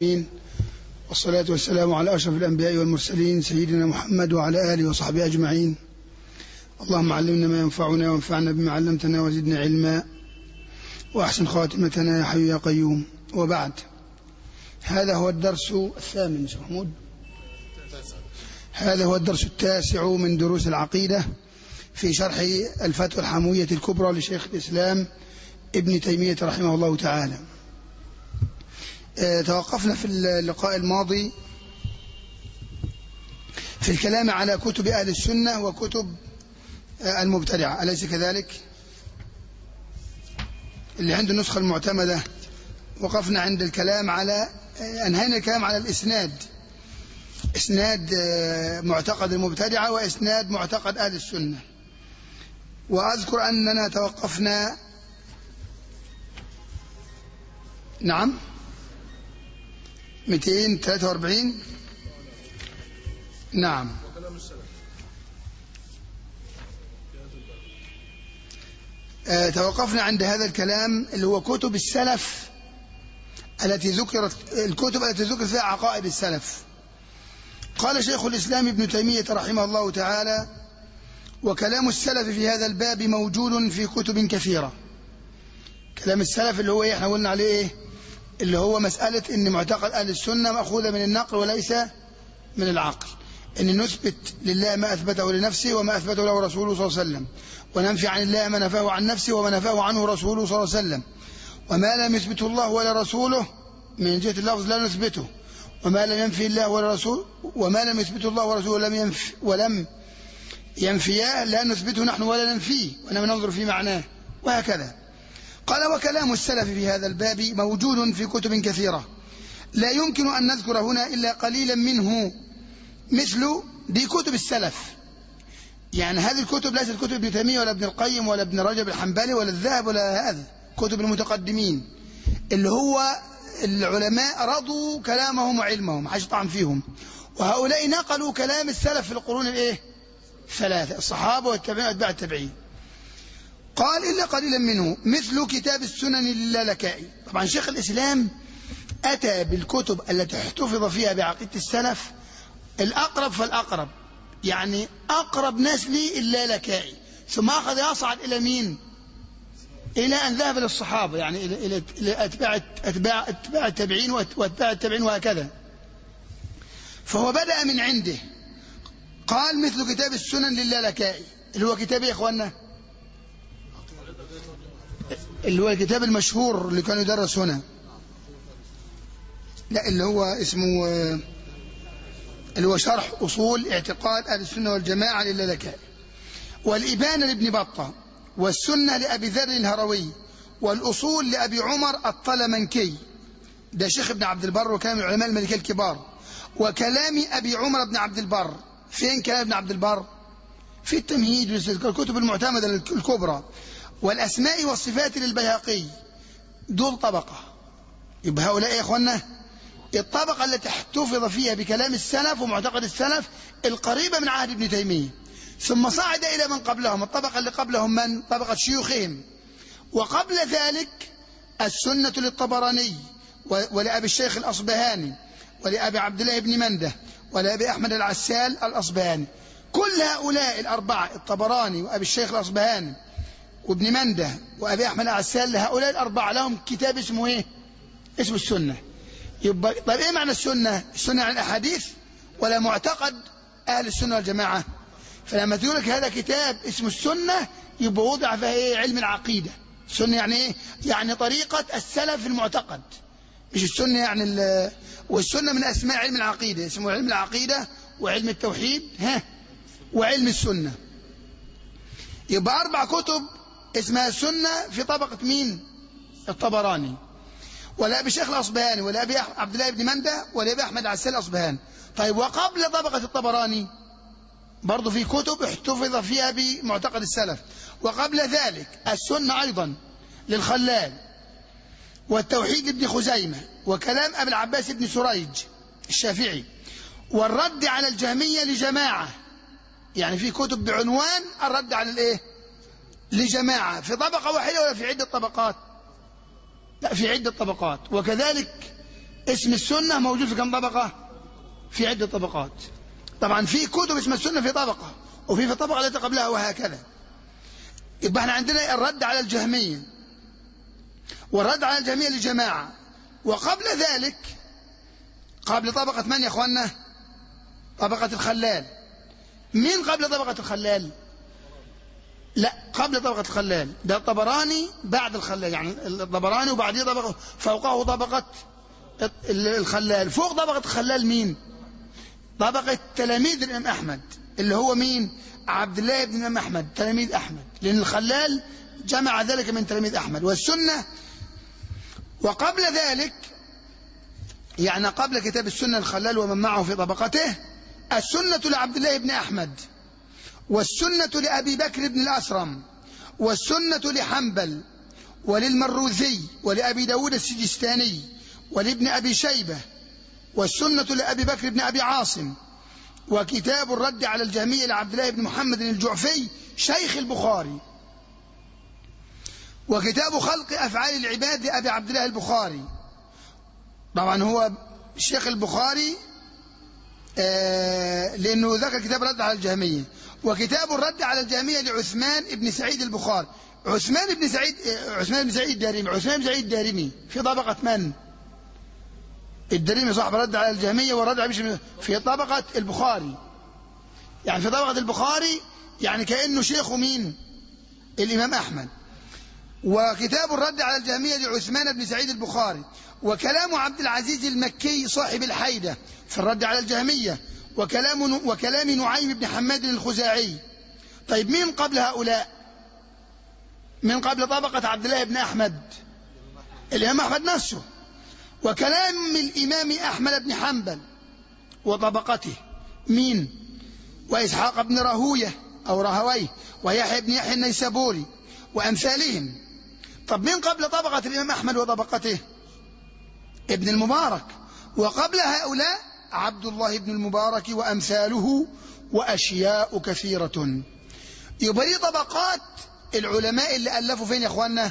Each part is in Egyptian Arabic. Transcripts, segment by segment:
العالمين والصلاة والسلام على أشرف الأنبياء والمرسلين سيدنا محمد وعلى آله وصحبه أجمعين اللهم علمنا ما ينفعنا وانفعنا بما علمتنا وزدنا علما وأحسن خاتمتنا يا حي يا قيوم وبعد هذا هو الدرس الثامن شيخ محمود هذا هو الدرس التاسع من دروس العقيدة في شرح الفتوى الحموية الكبرى لشيخ الإسلام ابن تيمية رحمه الله تعالى توقفنا في اللقاء الماضي في الكلام على كتب أهل السنة وكتب المبتدعة أليس كذلك اللي عنده النسخة المعتمدة وقفنا عند الكلام على أنهينا الكلام على الإسناد إسناد معتقد المبتدعة وإسناد معتقد أهل السنة وأذكر أننا توقفنا نعم 243 نعم آه توقفنا عند هذا الكلام اللي هو كتب السلف التي ذكرت الكتب التي ذكر فيها عقائد السلف قال شيخ الإسلام ابن تيمية رحمه الله تعالى وكلام السلف في هذا الباب موجود في كتب كثيرة كلام السلف اللي هو احنا قلنا عليه ايه اللي هو مسألة ان معتقد أهل السنة مأخوذة من النقل وليس من العقل ان نثبت لله ما أثبته لنفسه وما أثبته له رسوله صلى الله عليه وسلم وننفي عن الله ما نفاه عن نفسه وما نفاه عنه رسوله صلى الله عليه وسلم وما لم يثبته الله ولا رسوله من جهة اللفظ لا نثبته وما لم ينفي الله ولا رسول وما لم يثبته الله ورسوله لم ينفي ولم ينفياه لا نثبته نحن ولا ننفيه وإنما ننظر في معناه وهكذا قال وكلام السلف في هذا الباب موجود في كتب كثيرة لا يمكن أن نذكر هنا إلا قليلا منه مثل دي كتب السلف يعني هذه الكتب ليست كتب ابن تيمية ولا ابن القيم ولا ابن رجب الحنبلي ولا الذهب ولا هذا كتب المتقدمين اللي هو العلماء رضوا كلامهم وعلمهم حاجة طعم فيهم وهؤلاء نقلوا كلام السلف في القرون الايه ثلاثة الصحابة والتابعين واتباع التابعين قال إلا قليلا منه مثل كتاب السنن للالكائي طبعا شيخ الإسلام أتى بالكتب التي احتفظ فيها بعقيدة السلف الأقرب فالأقرب يعني أقرب ناس لي اللالكائي ثم أخذ يصعد إلى مين إلى أن ذهب للصحابة يعني إلى إلى أتباع أتباع أتباع التابعين وأتباع التابعين وهكذا فهو بدأ من عنده قال مثل كتاب السنن للالكائي اللي هو كتاب يا إخواننا اللي هو الكتاب المشهور اللي كان يدرس هنا لا اللي هو اسمه اللي هو شرح أصول اعتقاد أهل السنة والجماعة للالكائي والإبانة لابن بطة والسنة لأبي ذر الهروي والأصول لأبي عمر الطلمنكي ده شيخ ابن عبد البر وكان من العلماء الملكية الكبار وكلام أبي عمر بن عبد البر فين كلام ابن عبد البر في التمهيد الكتب المعتمدة الكبرى والأسماء والصفات للبيهقي دول طبقة يبقى هؤلاء يا إخوانا الطبقة التي احتفظ فيها بكلام السلف ومعتقد السلف القريبة من عهد ابن تيمية ثم صعد إلى من قبلهم الطبقة اللي قبلهم من طبقة شيوخهم وقبل ذلك السنة للطبراني ولأبي الشيخ الأصبهاني ولأبي عبد الله بن منده ولأبي أحمد العسال الأصبهاني كل هؤلاء الأربعة الطبراني وأبي الشيخ الأصبهاني وابن منده وأبي أحمد العسال هؤلاء الأربعة لهم كتاب اسمه إيه اسمه السنة يبقى طيب إيه معنى السنة السنة عن الأحاديث ولا معتقد أهل السنة والجماعة فلما تقول لك هذا كتاب اسمه السنة يبقى وضع فيها إيه علم العقيدة السنة يعني إيه يعني طريقة السلف المعتقد مش السنة يعني والسنة من أسماء علم العقيدة اسمه علم العقيدة وعلم التوحيد ها وعلم السنة يبقى أربع كتب اسمها السنة في طبقة مين الطبراني ولا أبي شيخ الأصبهاني ولا أبي عبد الله بن مندة ولا أبي أحمد عسال الأصبهاني طيب وقبل طبقة الطبراني برضه في كتب احتفظ فيها بمعتقد السلف وقبل ذلك السنة أيضا للخلال والتوحيد ابن خزيمة وكلام أبي العباس بن سريج الشافعي والرد على الجهمية لجماعة يعني في كتب بعنوان الرد على الايه لجماعة في طبقة واحدة ولا في عدة طبقات لا في عدة طبقات وكذلك اسم السنة موجود في كم طبقة في عدة طبقات طبعا في كتب اسم السنة في طبقة وفي في الطبقة التي قبلها وهكذا يبقى احنا عندنا الرد على الجهمية والرد على الجهمية لجماعة وقبل ذلك قبل طبقة من يا اخوانا طبقة الخلال مين قبل طبقة الخلال لا قبل طبقة الخلال ده الطبراني بعد الخلال يعني الطبراني وبعديه طبقة فوقه طبقة الخلال فوق طبقة الخلال مين طبقة تلاميذ الإمام أحمد اللي هو مين عبد الله بن الإمام أحمد تلاميذ أحمد لأن الخلال جمع ذلك من تلاميذ أحمد والسنة وقبل ذلك يعني قبل كتاب السنة الخلال ومن معه في طبقته السنة لعبد الله بن أحمد والسنة لأبي بكر بن الأسرم والسنة لحنبل وللمروزي ولأبي داود السجستاني ولابن أبي شيبة والسنة لأبي بكر بن أبي عاصم وكتاب الرد على الجهمية لعبد الله بن محمد الجعفي شيخ البخاري وكتاب خلق أفعال العباد لأبي عبد الله البخاري طبعا هو الشيخ البخاري آه لأنه ذكر كتاب الرد على الجهمية وكتاب الرد على الجهمية لعثمان بن سعيد البخاري عثمان بن سعيد عثمان بن سعيد الدارمي عثمان بن سعيد الدارمي في طبقة من؟ الدارمي صاحب الرد على الجهمية والرد على في طبقة البخاري يعني في طبقة البخاري يعني كأنه شيخه مين؟ الإمام أحمد وكتاب الرد على الجهمية لعثمان بن سعيد البخاري وكلام عبد العزيز المكي صاحب الحيدة في الرد على الجهمية وكلام وكلام نعيم بن حماد الخزاعي طيب مين قبل هؤلاء من قبل طبقة عبد الله بن أحمد الإمام أحمد نفسه وكلام الإمام أحمد بن حنبل وطبقته مين وإسحاق بن راهويه أو راهويه ويحيى بن يحيى النيسابوري وأمثالهم طب من قبل طبقة الإمام أحمد وطبقته ابن المبارك وقبل هؤلاء عبد الله بن المبارك وأمثاله وأشياء كثيرة يبقى دي طبقات العلماء اللي ألفوا فين يا أخوانا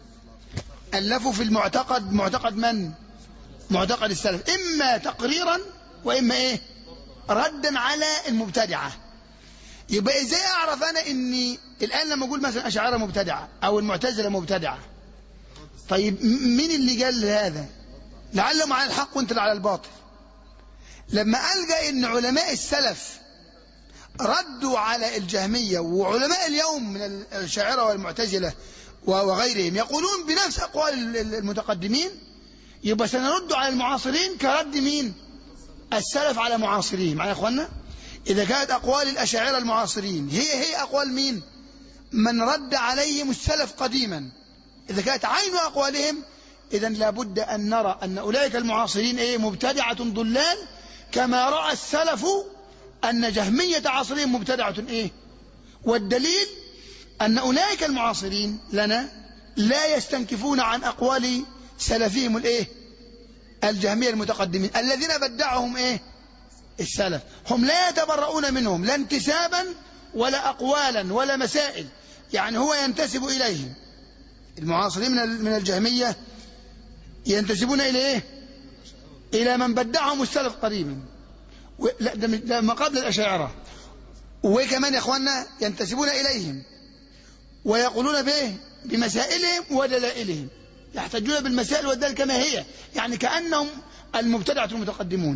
ألفوا في المعتقد معتقد من معتقد السلف إما تقريرا وإما إيه ردا على المبتدعة يبقى إزاي أعرف أنا إني الآن لما أقول مثلا أشعار مبتدعة أو المعتزلة مبتدعة طيب مين اللي قال هذا لعلهم على الحق وانت على الباطل لما ألقى إن علماء السلف ردوا على الجهمية وعلماء اليوم من الشاعرة والمعتزلة وغيرهم يقولون بنفس أقوال المتقدمين يبقى سنرد على المعاصرين كرد مين السلف على معاصرين معنا يا أخوانا إذا كانت أقوال الأشاعرة المعاصرين هي هي أقوال مين من رد عليهم السلف قديما إذا كانت عين أقوالهم إذا لابد أن نرى أن أولئك المعاصرين إيه مبتدعة ضلال كما رأى السلف أن جهمية عصرهم مبتدعة إيه والدليل أن أولئك المعاصرين لنا لا يستنكفون عن أقوال سلفهم الإيه الجهمية المتقدمين الذين بدعهم إيه السلف هم لا يتبرؤون منهم لا انتسابا ولا أقوالا ولا مسائل يعني هو ينتسب إليهم المعاصرين من الجهمية ينتسبون إلى إيه إلى من بدعهم السلف قريبا لا ده ما قبل الأشاعرة وكمان يا أخواننا ينتسبون إليهم ويقولون به بمسائلهم ودلائلهم يحتجون بالمسائل والدلائل كما هي يعني كأنهم المبتدعة المتقدمون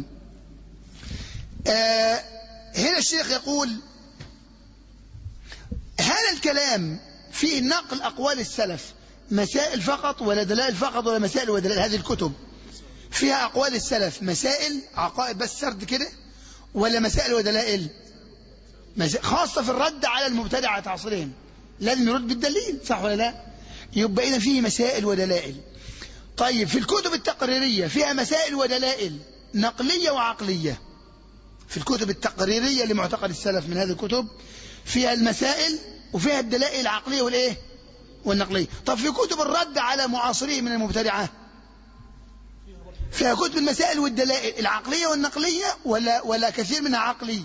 آه هنا الشيخ يقول هذا الكلام فيه نقل أقوال السلف مسائل فقط ولا دلائل فقط ولا مسائل ودلائل هذه الكتب فيها أقوال السلف مسائل عقائد بس سرد كده ولا مسائل ودلائل خاصة في الرد على المبتدعة عصرهم لازم يرد بالدليل صح ولا لا يبقى إذا فيه مسائل ودلائل طيب في الكتب التقريرية فيها مسائل ودلائل نقلية وعقلية في الكتب التقريرية لمعتقد السلف من هذه الكتب فيها المسائل وفيها الدلائل العقلية والإيه والنقلية طب في كتب الرد على معاصريه من المبتدعة فيها كتب المسائل والدلائل العقلية والنقلية ولا, ولا كثير منها عقلي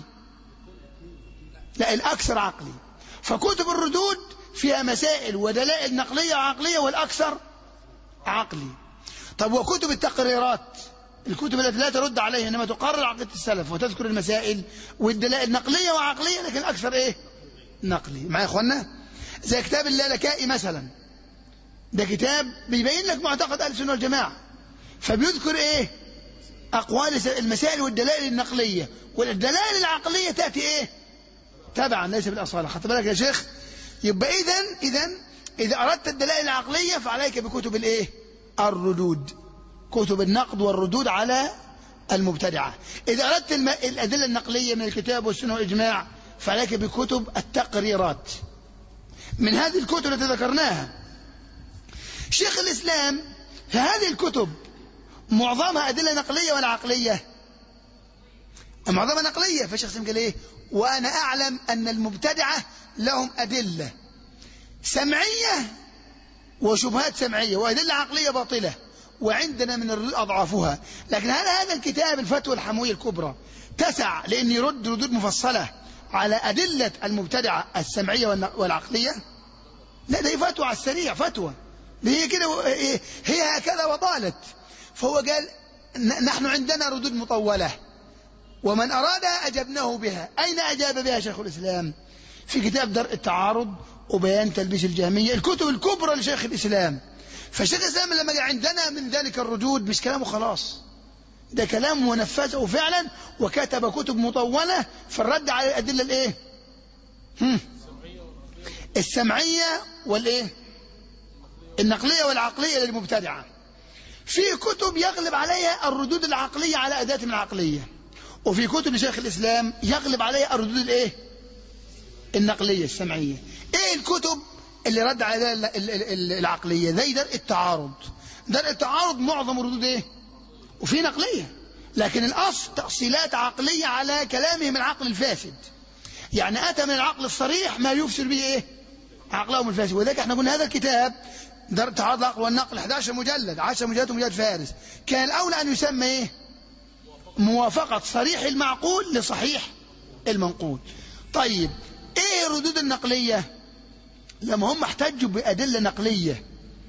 لا الأكثر عقلي فكتب الردود فيها مسائل ودلائل نقلية وعقلية والأكثر عقلي طب وكتب التقريرات الكتب التي لا ترد عليها إنما تقرر عقيدة السلف وتذكر المسائل والدلائل نقلية وعقلية لكن أكثر إيه نقلي معايا يا إخوانا زي كتاب اللالكائي مثلا ده كتاب بيبين لك معتقد أهل السنة والجماعة فبيذكر إيه أقوال المسائل والدلائل النقلية والدلائل العقلية تأتي إيه تبعا ليس بالأصالة خدت بالك يا شيخ يبقى إذا إذا إذا أردت الدلائل العقلية فعليك بكتب الإيه الردود كتب النقد والردود على المبتدعة إذا أردت الم... الأدلة النقلية من الكتاب والسنة والإجماع فعليك بكتب التقريرات من هذه الكتب التي ذكرناها شيخ الإسلام في هذه الكتب معظمها أدلة نقلية ولا عقلية معظمها نقلية فالشيخ الإسلام قال إيه وأنا أعلم أن المبتدعة لهم أدلة سمعية وشبهات سمعية وأدلة عقلية باطلة وعندنا من الردود أضعافها لكن هل هذا الكتاب الفتوى الحموية الكبرى تسع لأن يرد ردود مفصلة على أدلة المبتدعة السمعية والعقلية لا ده فتوى على السريع فتوى هي كده هي هكذا وطالت فهو قال نحن عندنا ردود مطولة ومن أرادها أجبناه بها أين أجاب بها شيخ الإسلام في كتاب درء التعارض وبيان تلبيس الجهمية الكتب الكبرى لشيخ الإسلام فشيخ الإسلام لما جاء عندنا من ذلك الردود مش كلامه خلاص ده كلام ونفذه فعلا وكتب كتب مطولة في الرد على الأدلة الإيه هم. السمعية والإيه النقلية والعقلية للمبتدعة في كتب يغلب عليها الردود العقلية على أداتهم العقلية وفي كتب شيخ الإسلام يغلب عليها الردود الإيه النقلية السمعية إيه الكتب اللي رد على العقلية زي درء التعارض درء التعارض معظم ردود إيه وفي نقلية لكن الأصل تأصيلات عقلية على كلامهم العقل الفاسد يعني أتى من العقل الصريح ما يفسر به إيه عقلهم الفاسد وذلك احنا قلنا هذا الكتاب درء تعارض العقل والنقل 11 مجلد 10 مجلدات ومجلد فارس كان الأولى أن يسمى إيه موافقة صريح المعقول لصحيح المنقول طيب ايه الردود النقلية لما هم احتجوا بأدلة نقلية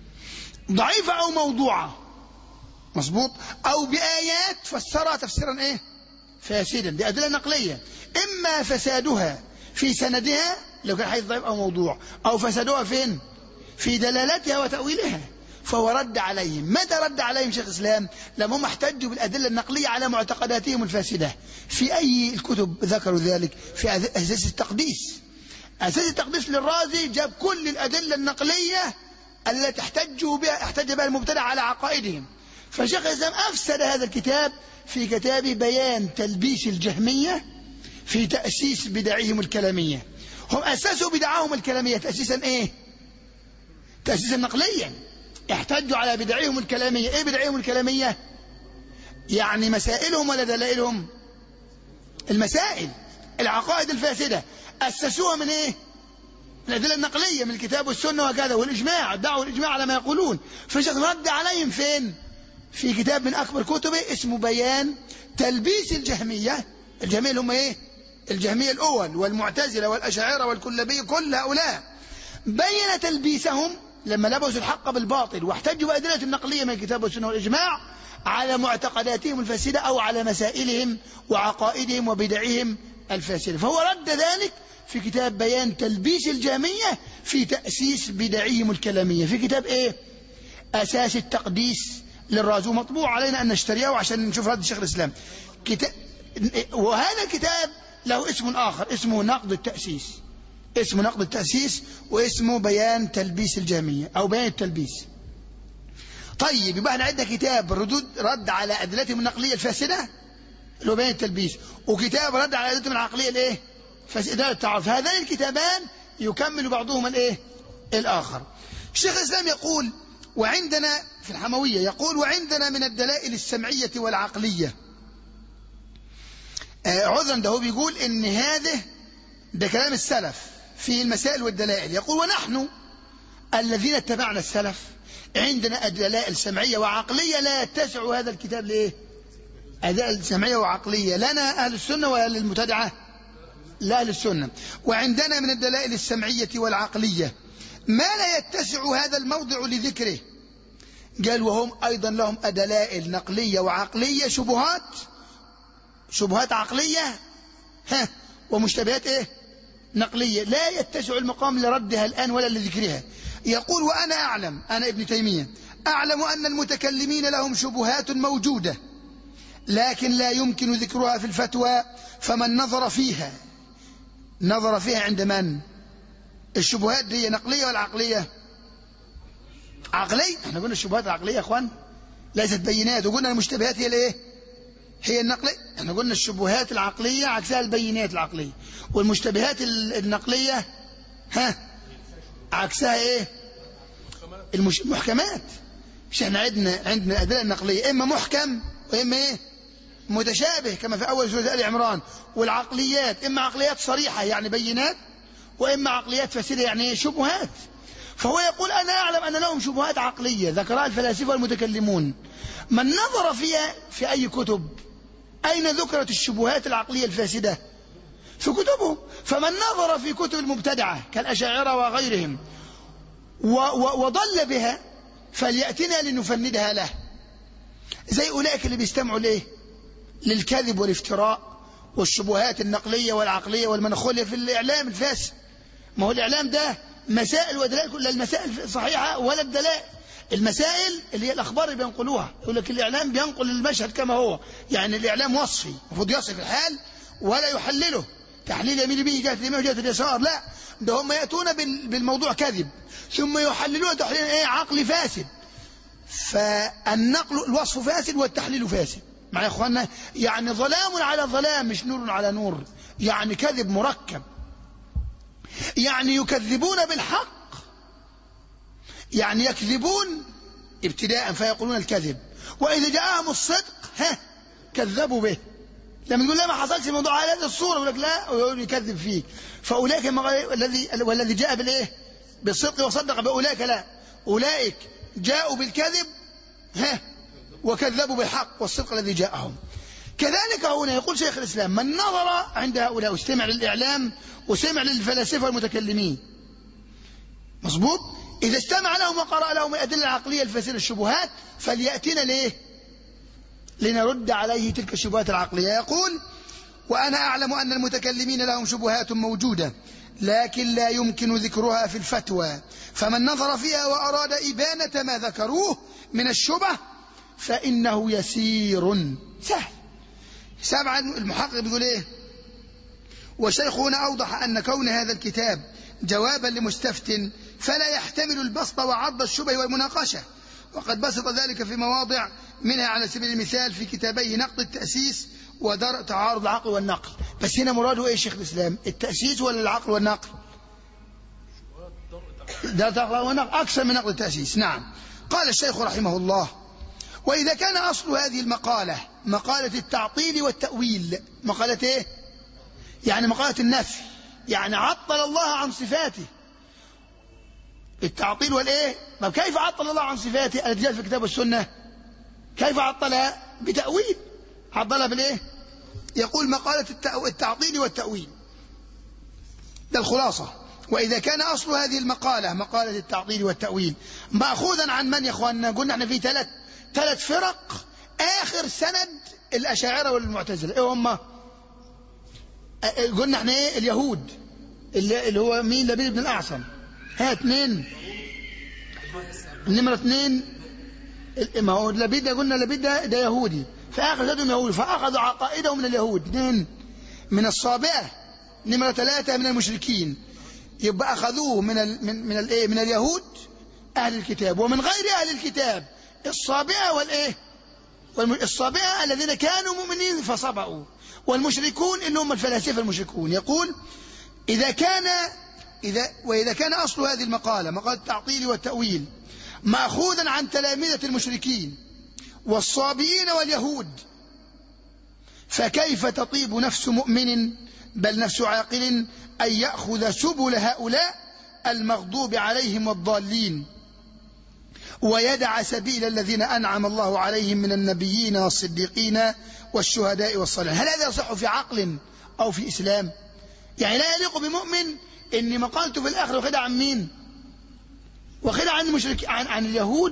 ضعيفة أو موضوعة مظبوط أو بآيات فسرها تفسيرا ايه فاسدا دي أدلة نقلية إما فسادها في سندها لو كان حيث ضعيف أو موضوع أو فسادها فين في دلالتها وتأويلها فهو رد عليهم متى رد عليهم شيخ الإسلام لما هم احتجوا بالأدلة النقلية على معتقداتهم الفاسدة في أي الكتب ذكروا ذلك في أساس التقديس أساس التقديس للرازي جاب كل الأدلة النقلية التي احتجوا بها احتج بها المبتدع على عقائدهم فشيخ الإسلام أفسد هذا الكتاب في كتابه بيان تلبيس الجهمية في تأسيس بدعهم الكلامية هم أسسوا بدعهم الكلامية تأسيسا إيه تأسيسا نقليا احتجوا على بدعهم الكلامية ايه بدعهم الكلامية يعني مسائلهم ولا دلائلهم المسائل العقائد الفاسدة أسسوها من ايه من الأدلة النقلية من الكتاب والسنة وكذا والإجماع دعوا الإجماع على ما يقولون فشيخ رد عليهم فين في كتاب من أكبر كتبه اسمه بيان تلبيس الجهمية الجهمية اللي هم ايه الجهمية الأول والمعتزلة والأشاعرة والكلابية كل هؤلاء بين تلبيسهم لما لبسوا الحق بالباطل واحتجوا بأدلة النقلية من الكتاب والسنة والإجماع على معتقداتهم الفاسدة أو على مسائلهم وعقائدهم وبدعهم الفاسدة فهو رد ذلك في كتاب بيان تلبيس الجامية في تأسيس بدعهم الكلامية في كتاب إيه أساس التقديس للرازو مطبوع علينا أن نشتريه عشان نشوف هذا الشيخ الإسلام كتاب وهذا الكتاب له اسم آخر اسمه نقد التأسيس اسمه نقد التأسيس واسمه بيان تلبيس الجامية أو بيان التلبيس طيب يبقى احنا عندنا كتاب ردود رد على أدلتهم النقلية الفاسدة اللي هو بيان التلبيس وكتاب رد على أدلتهم العقلية الإيه فاسدة التعارف هذين الكتابان يكمل بعضهما الإيه الآخر الشيخ الإسلام يقول وعندنا في الحموية يقول وعندنا من الدلائل السمعية والعقلية آه عذرا ده هو بيقول ان هذا ده كلام السلف في المسائل والدلائل يقول ونحن الذين اتبعنا السلف عندنا دلائل سمعية وعقلية لا يتسع هذا الكتاب لإيه أدلة سمعية وعقلية لنا أهل السنة وأهل المتدعة لا أهل السنة وعندنا من الدلائل السمعية والعقلية ما لا يتسع هذا الموضع لذكره قال وهم أيضا لهم دلائل نقلية وعقلية شبهات شبهات عقلية ها ومشتبهات ايه نقلية لا يتسع المقام لردها الآن ولا لذكرها يقول وأنا أعلم أنا ابن تيمية أعلم أن المتكلمين لهم شبهات موجودة لكن لا يمكن ذكرها في الفتوى فمن نظر فيها نظر فيها عند من الشبهات دي نقلية ولا عقلية عقلية احنا قلنا الشبهات العقلية يا اخوان ليست بينات وقلنا المشتبهات هي الايه هي النقلية احنا قلنا الشبهات العقلية عكسها البينات العقلية والمشتبهات النقلية ها عكسها ايه المش... المحكمات مش احنا عندنا عندنا الادله النقليه اما محكم واما ايه متشابه كما في اول سوره ال عمران والعقليات اما عقليات صريحه يعني بينات واما عقليات فاسده يعني ايه شبهات فهو يقول انا اعلم ان لهم شبهات عقليه ذكرها الفلاسفه والمتكلمون من نظر فيها في اي كتب اين ذكرت الشبهات العقليه الفاسده في كتبهم فمن نظر في كتب المبتدعه كالاشاعره وغيرهم وضل بها فليأتنا لنفندها له زي أولئك اللي بيستمعوا ليه للكذب والافتراء والشبهات النقلية والعقلية والمنخولية في الإعلام الفاسد ما هو الإعلام ده مسائل ودلائل لا المسائل صحيحة ولا الدلائل المسائل اللي هي الأخبار اللي بينقلوها يقول لك الإعلام بينقل المشهد كما هو يعني الإعلام وصفي المفروض يصف الحال ولا يحلله تحليل يمين به جهة اليمين وجهة اليسار لا ده هم يأتون بالموضوع كذب ثم يحللون تحليل ايه عقلي فاسد فالنقل الوصف فاسد والتحليل فاسد مع اخواننا يعني ظلام على ظلام مش نور على نور يعني كذب مركب يعني يكذبون بالحق يعني يكذبون ابتداء فيقولون الكذب واذا جاءهم الصدق ها كذبوا به لما يقول لا ما حصلش الموضوع على هذه الصوره يقول لك لا ويقول يكذب فيه فاولئك الذي والذي جاء بالايه بالصدق وصدق بأولئك لا أولئك جاءوا بالكذب ها وكذبوا بالحق والصدق الذي جاءهم كذلك هنا يقول شيخ الإسلام من نظر عند هؤلاء واستمع للإعلام وسمع للفلاسفة والمتكلمين مظبوط إذا استمع لهم وقرأ لهم الأدلة العقلية الفاسدة الشبهات فليأتنا ليه لنرد عليه تلك الشبهات العقلية يقول وأنا أعلم أن المتكلمين لهم شبهات موجودة لكن لا يمكن ذكرها في الفتوى فمن نظر فيها وأراد إبانة ما ذكروه من الشبه فإنه يسير سهل سبعا المحقق بيقول ايه والشيخ هنا أوضح أن كون هذا الكتاب جوابا لمستفت فلا يحتمل البسط وعض الشبه والمناقشة وقد بسط ذلك في مواضع منها على سبيل المثال في كتابيه نقد التأسيس ودرء تعارض العقل والنقل بس هنا مراده ايه شيخ الاسلام التاسيس ولا العقل والنقل ده العقل والنقل اكثر من نقل التاسيس نعم قال الشيخ رحمه الله واذا كان اصل هذه المقاله مقاله التعطيل والتاويل مقاله ايه يعني مقاله النفي يعني عطل الله عن صفاته التعطيل والايه طب كيف عطل الله عن صفاته التي جاءت في الكتاب والسنه كيف عطلها بتاويل عطلها بالايه يقول مقالة التعطيل والتأويل ده الخلاصة وإذا كان أصل هذه المقالة مقالة التعطيل والتأويل مأخوذا عن من يا إخواننا قلنا احنا في ثلاث ثلاث فرق آخر سند الأشاعرة والمعتزلة إيه هم قلنا احنا إيه اليهود اللي, اللي هو مين لبيد بن الأعصم ها اثنين نمرة اثنين ما هو لبيد ده قلنا لبيد ده, ده يهودي فأخذتهم يهود فأخذوا عقائدهم من اليهود اثنين من الصابئة نمرة ثلاثة من المشركين يبقى أخذوه من ال من من الإيه من اليهود أهل الكتاب ومن غير أهل الكتاب الصابئة والإيه الصابئة الذين كانوا مؤمنين فصبأوا والمشركون إنهم الفلاسفة المشركون يقول إذا كان إذا وإذا كان أصل هذه المقالة مقالة التعطيل والتأويل مأخوذا عن تلامذة المشركين والصابئين واليهود فكيف تطيب نفس مؤمن بل نفس عاقل أن يأخذ سبل هؤلاء المغضوب عليهم والضالين ويدع سبيل الذين أنعم الله عليهم من النبيين والصديقين والشهداء والصالحين هل هذا يصح في عقل أو في إسلام يعني لا يليق بمؤمن إن مقالته في الآخر واخدها عن مين واخدها عن المشرك عن, عن اليهود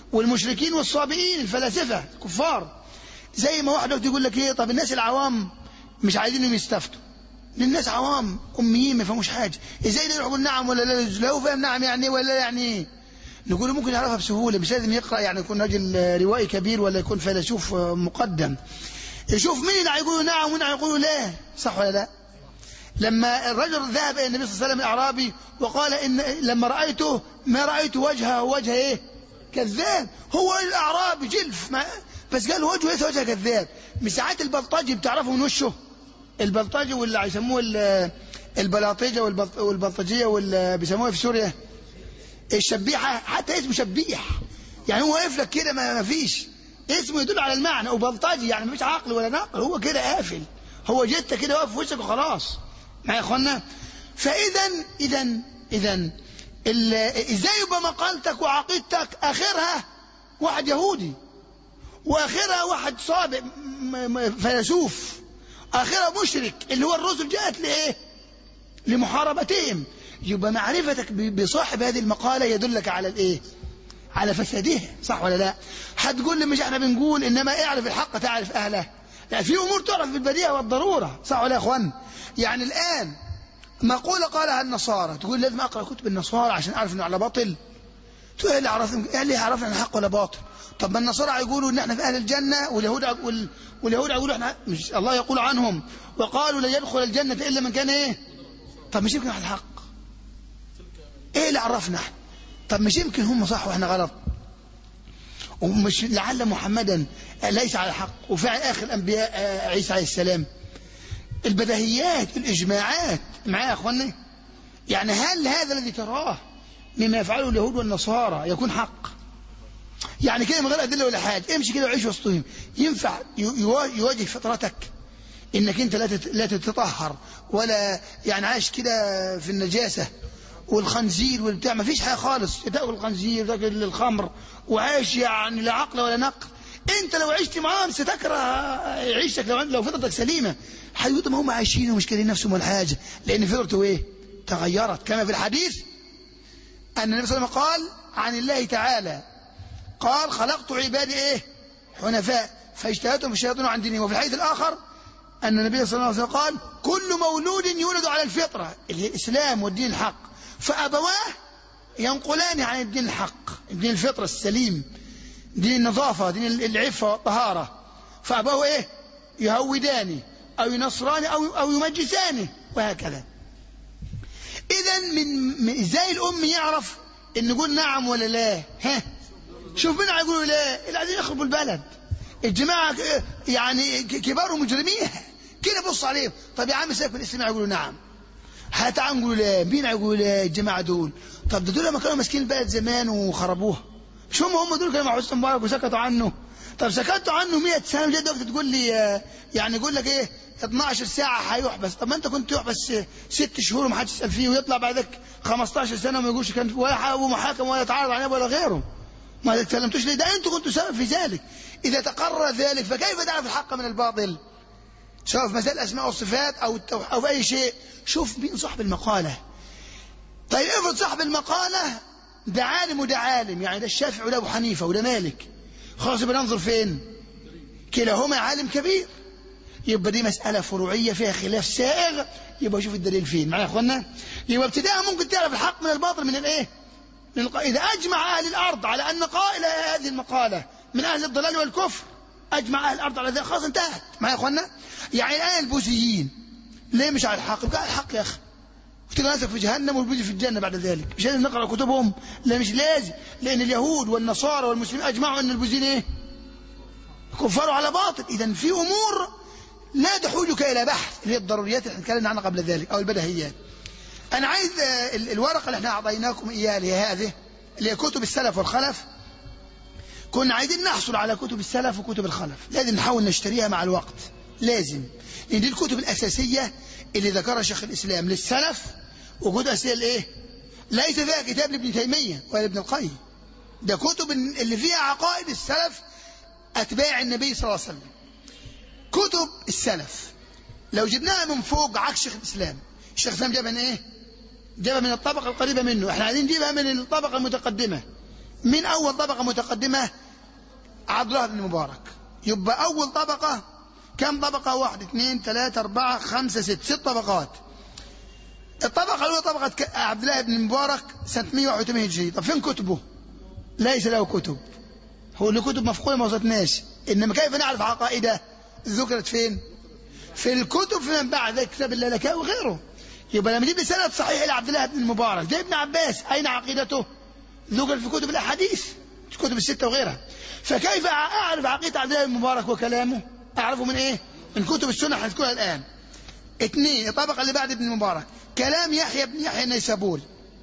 والمشركين والصابئين الفلاسفة الكفار زي ما واحد يقول لك ايه طب الناس العوام مش عايزينهم يستفتوا للناس عوام اميين ما يفهموش حاجه ازاي ده يقول نعم ولا لا لو فاهم نعم يعني ايه ولا لا يعني ايه نقول ممكن يعرفها بسهوله مش لازم يقرا يعني يكون راجل روائي كبير ولا يكون فيلسوف مقدم يشوف مين اللي هيقولوا نعم ومين هيقولوا لا صح ولا لا لما الرجل ذهب الى النبي صلى الله عليه وسلم الاعرابي وقال ان لما رايته ما رايت وجهه وجه ايه كذاب هو الاعرابي جلف ما بس قال وجهه ليس وجه كذاب من ساعات البلطجي بتعرفه من وشه البلطجي واللي يسموه البلاطجه والبلطجيه واللي بيسموها في سوريا الشبيحه حتى اسمه شبيح يعني هو واقف لك كده ما فيش اسمه يدل على المعنى وبلطجي يعني مفيش عقل ولا نقل هو كده قافل هو جته كده واقف في وشك وخلاص معايا يا اخوانا فاذا اذا اذا ازاي يبقى مقالتك وعقيدتك اخرها واحد يهودي واخرها واحد صابئ فيلسوف اخرها مشرك اللي هو الرسل جاءت لايه لمحاربتهم يبقى معرفتك بصاحب هذه المقالة يدلك على الايه على فسادها صح ولا لا هتقول لي مش احنا بنقول انما اعرف الحق تعرف اهله لا في امور تعرف بالبديهه والضروره صح ولا يا اخوان يعني الان مقوله قالها النصارى تقول لازم اقرا كتب النصارى عشان اعرف انه على باطل تقول اللي عرفنا ايه اللي عرفنا ان حق ولا باطل طب ما النصارى يقولوا ان احنا في اهل الجنه واليهود وال... واليهود يقولوا احنا مش الله يقول عنهم وقالوا لن يدخل الجنه الا من كان ايه طب مش يمكن على الحق ايه اللي عرفنا احنا طب مش يمكن هم صح واحنا غلط ومش لعل محمدا ليس على الحق وفعل اخر الانبياء عيسى عليه السلام البديهيات الاجماعات معايا يا اخواني يعني هل هذا الذي تراه مما يفعله اليهود والنصارى يكون حق يعني كده من غير ادله ولا حاجه امشي كده وعيش وسطهم ينفع يواجه فطرتك انك انت لا لا تتطهر ولا يعني عايش كده في النجاسه والخنزير والبتاع ما فيش حاجه خالص تاكل الخنزير تاكل الخمر وعايش يعني لا عقل ولا نقل انت لو عشت معاهم ستكره عيشتك لو لو فطرتك سليمه حيوتهم هم عايشين ومش كارهين نفسهم ولا حاجه لان فطرته ايه؟ تغيرت كما في الحديث ان النبي صلى الله عليه وسلم قال عن الله تعالى قال خلقت عبادي ايه؟ حنفاء فاجتهدتهم الشياطين عن دينهم وفي الحديث الاخر ان النبي صلى الله عليه وسلم قال كل مولود يولد على الفطره اللي هي الاسلام والدين الحق فابواه ينقلان عن الدين الحق الدين الفطره السليم دين النظافه دين العفه والطهاره فابواه ايه؟ يهودانه او ينصرانه او او يمجسانه وهكذا اذا من ازاي الام يعرف ان نقول نعم ولا لا ها شوف مين هيقولوا لا اللي عايزين يخربوا البلد الجماعه يعني كبار ومجرميها كده بص عليهم طب يا عم سيبك من الاسلام يقولوا نعم هتعالوا نقولوا لا مين هيقولوا لا الجماعه دول طب ده دول لما كانوا ماسكين البلد زمان وخربوها مش هم هم دول كانوا مع حسني مبارك وسكتوا عنه طب سكتوا عنه 100 سنه جاي دلوقتي تقول لي يعني يقول لك ايه 12 ساعة هيحبس طب ما انت كنت يحبس ست شهور وما حدش يسأل فيه ويطلع بعدك 15 سنة وما يقولش كان ولا ابو محاكم ولا تعرض عليه ولا غيره ما تكلمتوش ليه ده انتوا كنتوا سبب في ذلك اذا تقرر ذلك فكيف تعرف الحق من الباطل سواء في مسائل الاسماء والصفات او التوح او في اي شيء شوف مين صاحب المقالة طيب افرض صاحب المقالة ده عالم وده عالم يعني ده الشافعي وده ابو حنيفة وده مالك خلاص يبقى ننظر فين كلاهما عالم كبير يبقى دي مسألة فروعية فيها خلاف سائغ يبقى شوف الدليل فين معايا يا اخوانا يبقى ابتداء ممكن تعرف الحق من الباطل من الايه من الق... إذا أجمع أهل الأرض على أن قائل هذه المقالة من أهل الضلال والكفر أجمع أهل الأرض على ذلك خلاص انتهت معايا يا اخوانا يعني الآن البوذيين ليه مش على الحق يبقى على الحق يا أخي وتلقى نفسك في جهنم والبوذي في الجنة بعد ذلك مش لازم نقرأ كتبهم لا مش لازم لأن اليهود والنصارى والمسلمين أجمعوا أن البوذيين إيه كفروا على باطل إذا في أمور لا تحوجك إلى بحث اللي هي الضروريات اللي اتكلمنا عنها قبل ذلك أو البدهيات أنا عايز الورقة اللي احنا أعطيناكم إياها اللي هي هذه اللي هي كتب السلف والخلف كنا عايزين نحصل على كتب السلف وكتب الخلف لازم نحاول نشتريها مع الوقت لازم لأن دي الكتب الأساسية اللي ذكرها شيخ الإسلام للسلف وكتب أساسية لإيه ليس فيها كتاب لابن تيمية ولا ابن القيم ده كتب اللي فيها عقائد السلف أتباع النبي صلى الله عليه وسلم كتب السلف لو جبناها من فوق عكس شيخ الإسلام الشيخ الإسلام جابها من إيه جابها من الطبقة القريبة منه احنا عايزين نجيبها من الطبقة المتقدمة من أول طبقة متقدمة عبد الله بن مبارك يبقى أول طبقة كم طبقة واحد اثنين ثلاثة أربعة خمسة ست ست طبقات الطبقة الأولى طبقة عبد الله بن مبارك سنة 181 هجري طب فين كتبه ليس له كتب هو له كتب مفقودة ما وصلتناش إنما كيف نعرف عقائده ذكرت فين في الكتب في من بعد كتاب اللالكاء وغيره يبقى لما نجيب سند صحيح لعبد الله بن المبارك زي ابن عباس أين عقيدته ذكر في كتب الأحاديث الكتب الستة وغيرها فكيف أعرف عقيدة عبد الله بن المبارك وكلامه أعرفه من إيه من كتب السنة هنذكرها الآن اثنين الطبقة اللي بعد ابن المبارك كلام يحيى بن يحيى النيسابوري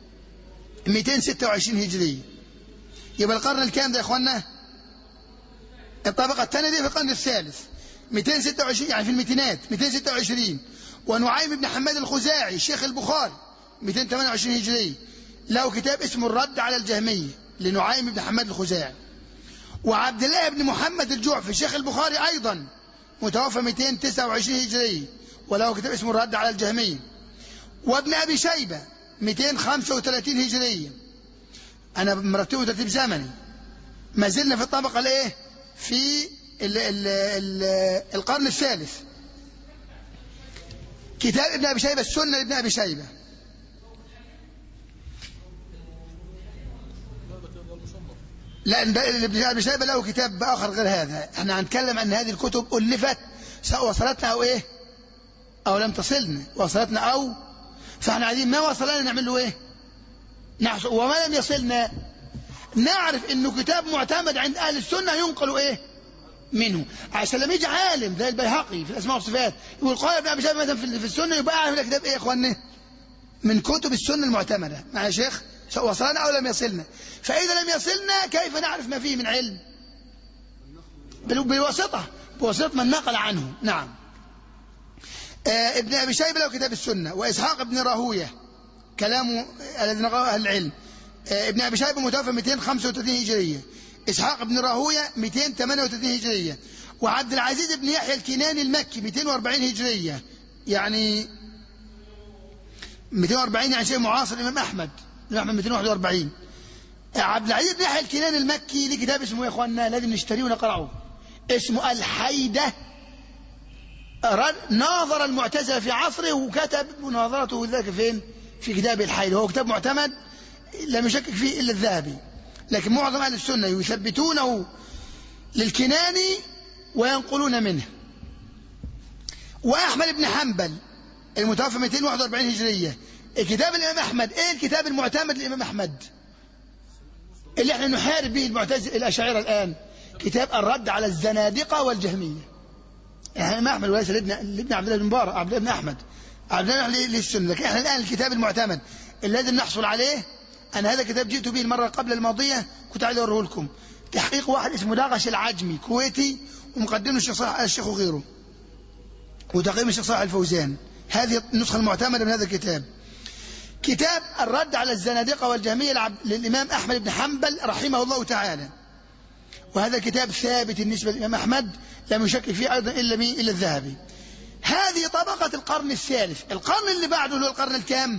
226 هجري يبقى القرن الكام ده يا اخوانا الطبقة الثانية دي في القرن الثالث 226 يعني في الميتينات 226 ونعيم بن حماد الخزاعي شيخ البخاري 228 هجري له كتاب اسمه الرد على الجهمية لنعيم بن حماد الخزاعي وعبد الله بن محمد الجعفي شيخ البخاري أيضا متوفى 229 هجري وله كتاب اسمه الرد على الجهمية وابن أبي شيبة 235 هجرية أنا مرتبه ترتيب زمني ما زلنا في الطبقة الإيه في ال ال ال القرن الثالث كتاب ابن أبي شيبة السنة لابن أبي شيبة لا ابن أبي شيبة له كتاب آخر غير هذا احنا هنتكلم أن هذه الكتب ألفت سواء وصلتنا أو إيه أو لم تصلنا وصلتنا أو فاحنا عايزين ما وصلنا نعمل له إيه نحصل وما لم يصلنا نعرف انه كتاب معتمد عند اهل السنه ينقل ايه منه عشان لما يجي عالم زي البيهقي في الاسماء والصفات يقول قال ابن ابي شيبه مثلا في السنه يبقى اعرف الكتاب ايه يا اخواننا من كتب السنه المعتمده مع يا شيخ وصلنا او لم يصلنا فاذا لم يصلنا كيف نعرف ما فيه من علم بواسطه بواسطه من نقل عنه نعم آه ابن ابي شيبه له كتاب السنه واسحاق بن راهويه كلامه الذي نقله اهل العلم ابن أبي شيبة متوفى 235 هجرية إسحاق بن راهوية 238 هجرية وعبد العزيز بن يحيى الكناني المكي 240 هجرية يعني 240 يعني شيء معاصر الإمام أحمد الإمام أحمد 241 عبد العزيز بن يحيى الكناني المكي ليه كتاب اسمه يا إخواننا لازم نشتريه ونقرأه اسمه الحيدة ناظر المعتزلة في عصره وكتب مناظرته ذلك فين في كتاب الحيدة هو كتاب معتمد لم يشكك فيه إلا الذهبي لكن معظم أهل السنة يثبتونه للكناني وينقلون منه وأحمد بن حنبل المتوفى 241 هجرية كتاب الإمام أحمد إيه الكتاب المعتمد للإمام أحمد اللي احنا نحارب به المعتزل الأشاعرة الآن كتاب الرد على الزنادقة والجهمية يعني الإمام أحمد وليس لابن عبد الله بن مبارك عبد الله بن أحمد عبد الله للسنة لكن احنا الآن الكتاب المعتمد الذي نحصل عليه أنا هذا كتاب جئت به المرة قبل الماضية كنت عايز أوريه لكم تحقيق واحد اسمه داغش العجمي كويتي ومقدمه الشيخ صالح الشيخ وغيره وتقييم الشيخ صالح الفوزان هذه النسخة المعتمدة من هذا الكتاب كتاب الرد على الزنادقة والجهمية للإمام أحمد بن حنبل رحمه الله تعالى وهذا كتاب ثابت بالنسبة للإمام أحمد لم يشكك فيه أيضا إلا مين إلا الذهبي هذه طبقة القرن الثالث القرن اللي بعده اللي هو القرن الكام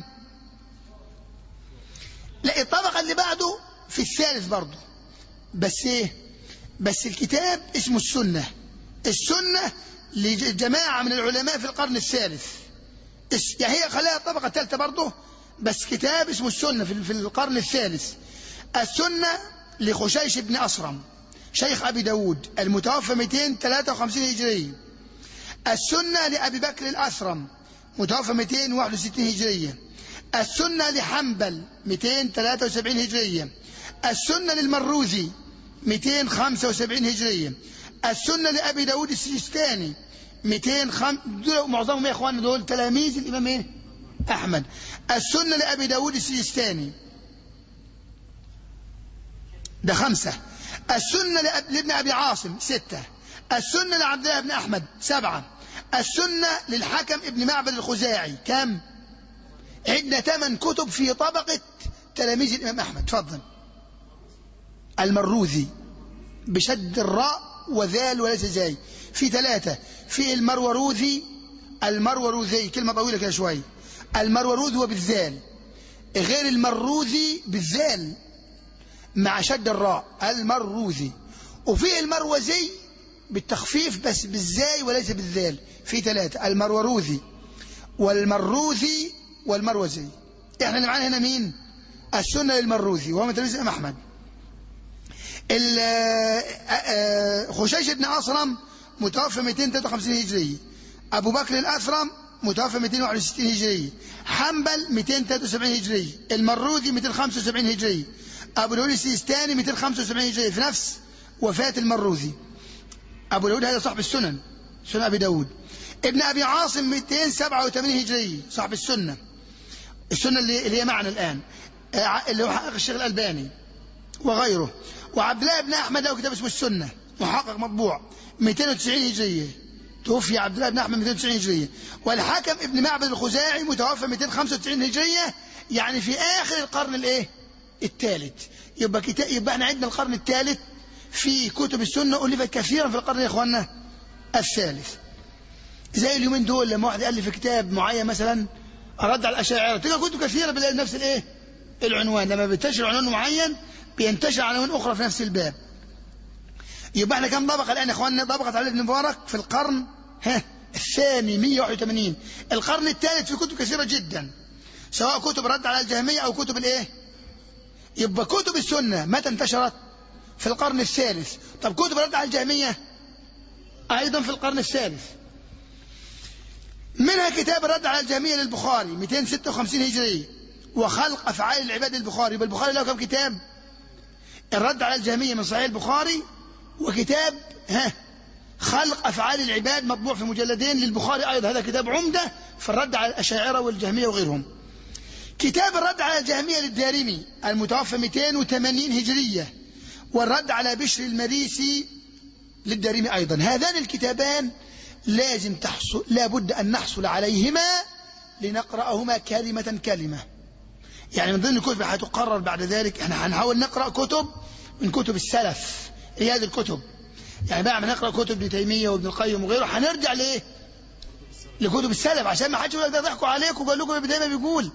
لا الطبقة اللي بعده في الثالث برضه بس ايه بس الكتاب اسمه السنة السنة لجماعة من العلماء في القرن الثالث يعني هي خلاها الطبقة الثالثة برضه بس كتاب اسمه السنة في القرن الثالث السنة لخشيش بن أصرم شيخ أبي داود المتوفى 253 هجرية السنة لأبي بكر الأسرم متوفى 261 هجرية السنة لحنبل 273 هجرية السنة للمروزي 275 هجرية السنة لأبي داود السجستاني 205 دول معظمهم يا إخوان دول تلاميذ الإمام إيه؟ أحمد السنة لأبي داود السجستاني ده خمسة السنة لابن أبي عاصم ستة السنة لعبد الله بن أحمد سبعة السنة للحكم ابن معبد الخزاعي كم عندنا ثمان كتب في طبقة تلاميذ الإمام أحمد تفضل المروذي بشد الراء وذال وليس زاي في ثلاثة في المروروذي المروروذي كلمة طويلة كده شوي المروروذ هو بالذال غير المروذي بالذال مع شد الراء المروذي وفي المروزي بالتخفيف بس بالزاي وليس بالذال في ثلاثة المروروذي والمروذي والمروزي احنا اللي معانا هنا مين السنة للمروذي وهو متلميذ الإمام أحمد خشيش بن أصرم متوفى 253 هجري أبو بكر الأثرم متوفى 261 هجري حنبل 273 هجري المروذي 275 هجري أبو الهول السيستاني 275 هجري في نفس وفاة المروذي أبو الهول هذا صاحب السنن سنن أبي داود ابن أبي عاصم 287 هجري صاحب السنة السنة اللي, اللي هي معنا الآن اللي هو حقق الشيخ الألباني وغيره وعبد الله بن أحمد له كتاب اسمه السنة محقق مطبوع 290 هجرية توفي عبد الله بن أحمد 290 هجرية والحكم ابن معبد الخزاعي متوفى 295 هجرية يعني في آخر القرن الايه الثالث يبقى كتاب يبقى احنا عندنا القرن الثالث في كتب السنة ألفت كثيرا في القرن يا إخواننا الثالث زي اليومين دول لما واحد ألف كتاب معين مثلا رد على الأشاعرة تلقى كتب كثيرة بنفس الايه العنوان لما بينتشر عنوان معين بينتشر عناوين أخرى في نفس الباب يبقى احنا كم طبقة الآن يا إخواننا طبقة علي بن مبارك في القرن ها الثاني 181 القرن الثالث في كتب كثيرة جدا سواء كتب رد على الجهمية أو كتب الايه يبقى كتب السنة متى انتشرت في القرن الثالث طب كتب رد على الجهمية أيضا في القرن الثالث منها كتاب الرد على الجهمية للبخاري 256 هجري وخلق أفعال العباد البخاري يبقى البخاري له كم كتاب الرد على الجهمية من صحيح البخاري وكتاب ها خلق أفعال العباد مطبوع في مجلدين للبخاري أيضا هذا كتاب عمدة في الرد على الأشاعرة والجهمية وغيرهم كتاب الرد على الجهمية للدارمي المتوفى 280 هجرية والرد على بشر المريسي للدارمي أيضا هذان الكتابان لازم تحصل لابد أن نحصل عليهما لنقرأهما كلمة كلمة يعني من ضمن الكتب هتقرر بعد ذلك احنا هنحاول نقرأ كتب من كتب السلف هي هذه الكتب يعني بعد ما نقرأ كتب ابن تيمية وابن القيم وغيره هنرجع لإيه لكتب السلف عشان ما حدش يقول لك ده ضحكوا عليكم وقال لكم ابن تيمية بيقول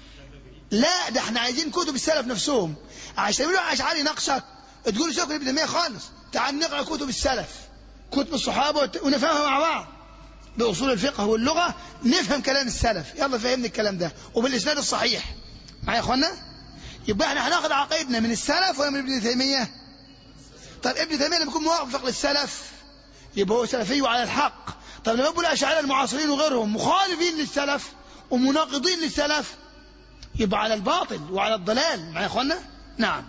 لا ده احنا عايزين كتب السلف نفسهم عشان يقولوا اشعري نقصك تقول شكرا ابن تيمية خالص تعال نقرأ كتب السلف كتب الصحابة ونفهمها مع بعض بأصول الفقه واللغة نفهم كلام السلف يلا فهمني الكلام ده وبالإسناد الصحيح معايا يا اخوانا يبقى احنا هناخد عقيدنا من السلف ولا من ابن تيمية طب ابن تيمية لما يكون موافق للسلف يبقى هو سلفي وعلى الحق طب لما يقول الأشاعرة المعاصرين وغيرهم مخالفين للسلف ومناقضين للسلف يبقى على الباطل وعلى الضلال معايا يا اخوانا نعم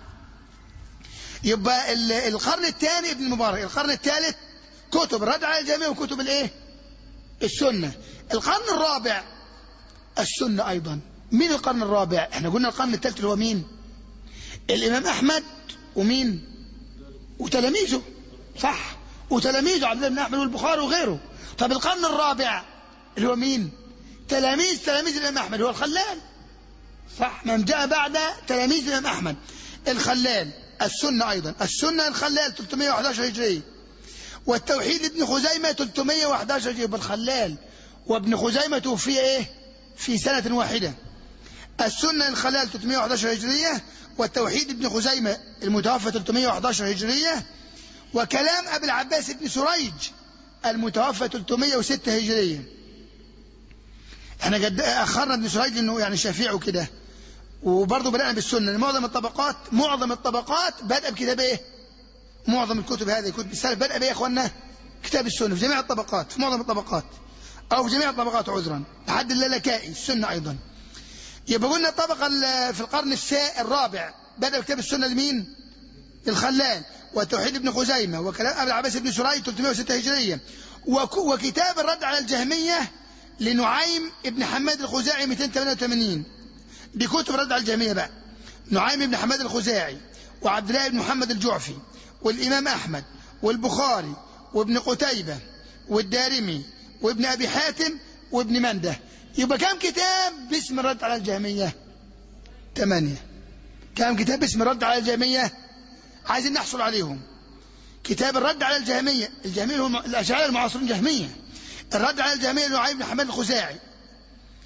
يبقى القرن الثاني ابن المبارك القرن الثالث كتب رد على الجميع وكتب الايه السنة القرن الرابع السنة أيضا مين القرن الرابع احنا قلنا القرن الثالث اللي هو مين الإمام أحمد ومين وتلاميذه صح وتلاميذه عبد الله بن أحمد والبخاري وغيره طب القرن الرابع اللي هو مين تلاميذ تلاميذ الإمام أحمد هو الخلال صح من جاء بعد تلاميذ الإمام أحمد الخلال السنة أيضا السنة الخلال 311 هجري والتوحيد ابن خزيمة 311 هجري بالخلال وابن خزيمة توفي ايه في سنة واحدة السنة الخلال 311 هجرية والتوحيد ابن خزيمة المتوفى 311 هجرية وكلام أبي العباس بن سريج المتوفى 306 هجرية احنا قد أخرنا ابن سريج لأنه يعني شفيع وكده وبرضه بدأنا بالسنة معظم الطبقات معظم الطبقات بدأ بكتاب ايه معظم الكتب هذه كتب السلف بدأ بيه يا اخوانا كتاب السنة في جميع الطبقات في معظم الطبقات أو في جميع الطبقات عذرا لحد اللالكائي السنة أيضا يبقى قلنا الطبقة في القرن الرابع بدأ كتاب السنة لمين الخلال وتوحيد ابن خزيمة وكلام أبي العباس بن سراي 306 هجرية وكتاب الرد على الجهمية لنعيم ابن حماد الخزاعي 288 دي كتب رد على الجهمية بقى نعيم ابن حماد الخزاعي وعبد الله بن محمد الجعفي والإمام أحمد والبخاري وابن قتيبة والدارمي وابن أبي حاتم وابن منده يبقى كم كتاب باسم الرد على الجهمية ثمانية كم كتاب باسم الرد على الجهمية عايزين نحصل عليهم كتاب الرد على الجهمية الجهمية هو الأشاعرة المعاصرين جهمية الرد على الجهمية نعيم بن حماد الخزاعي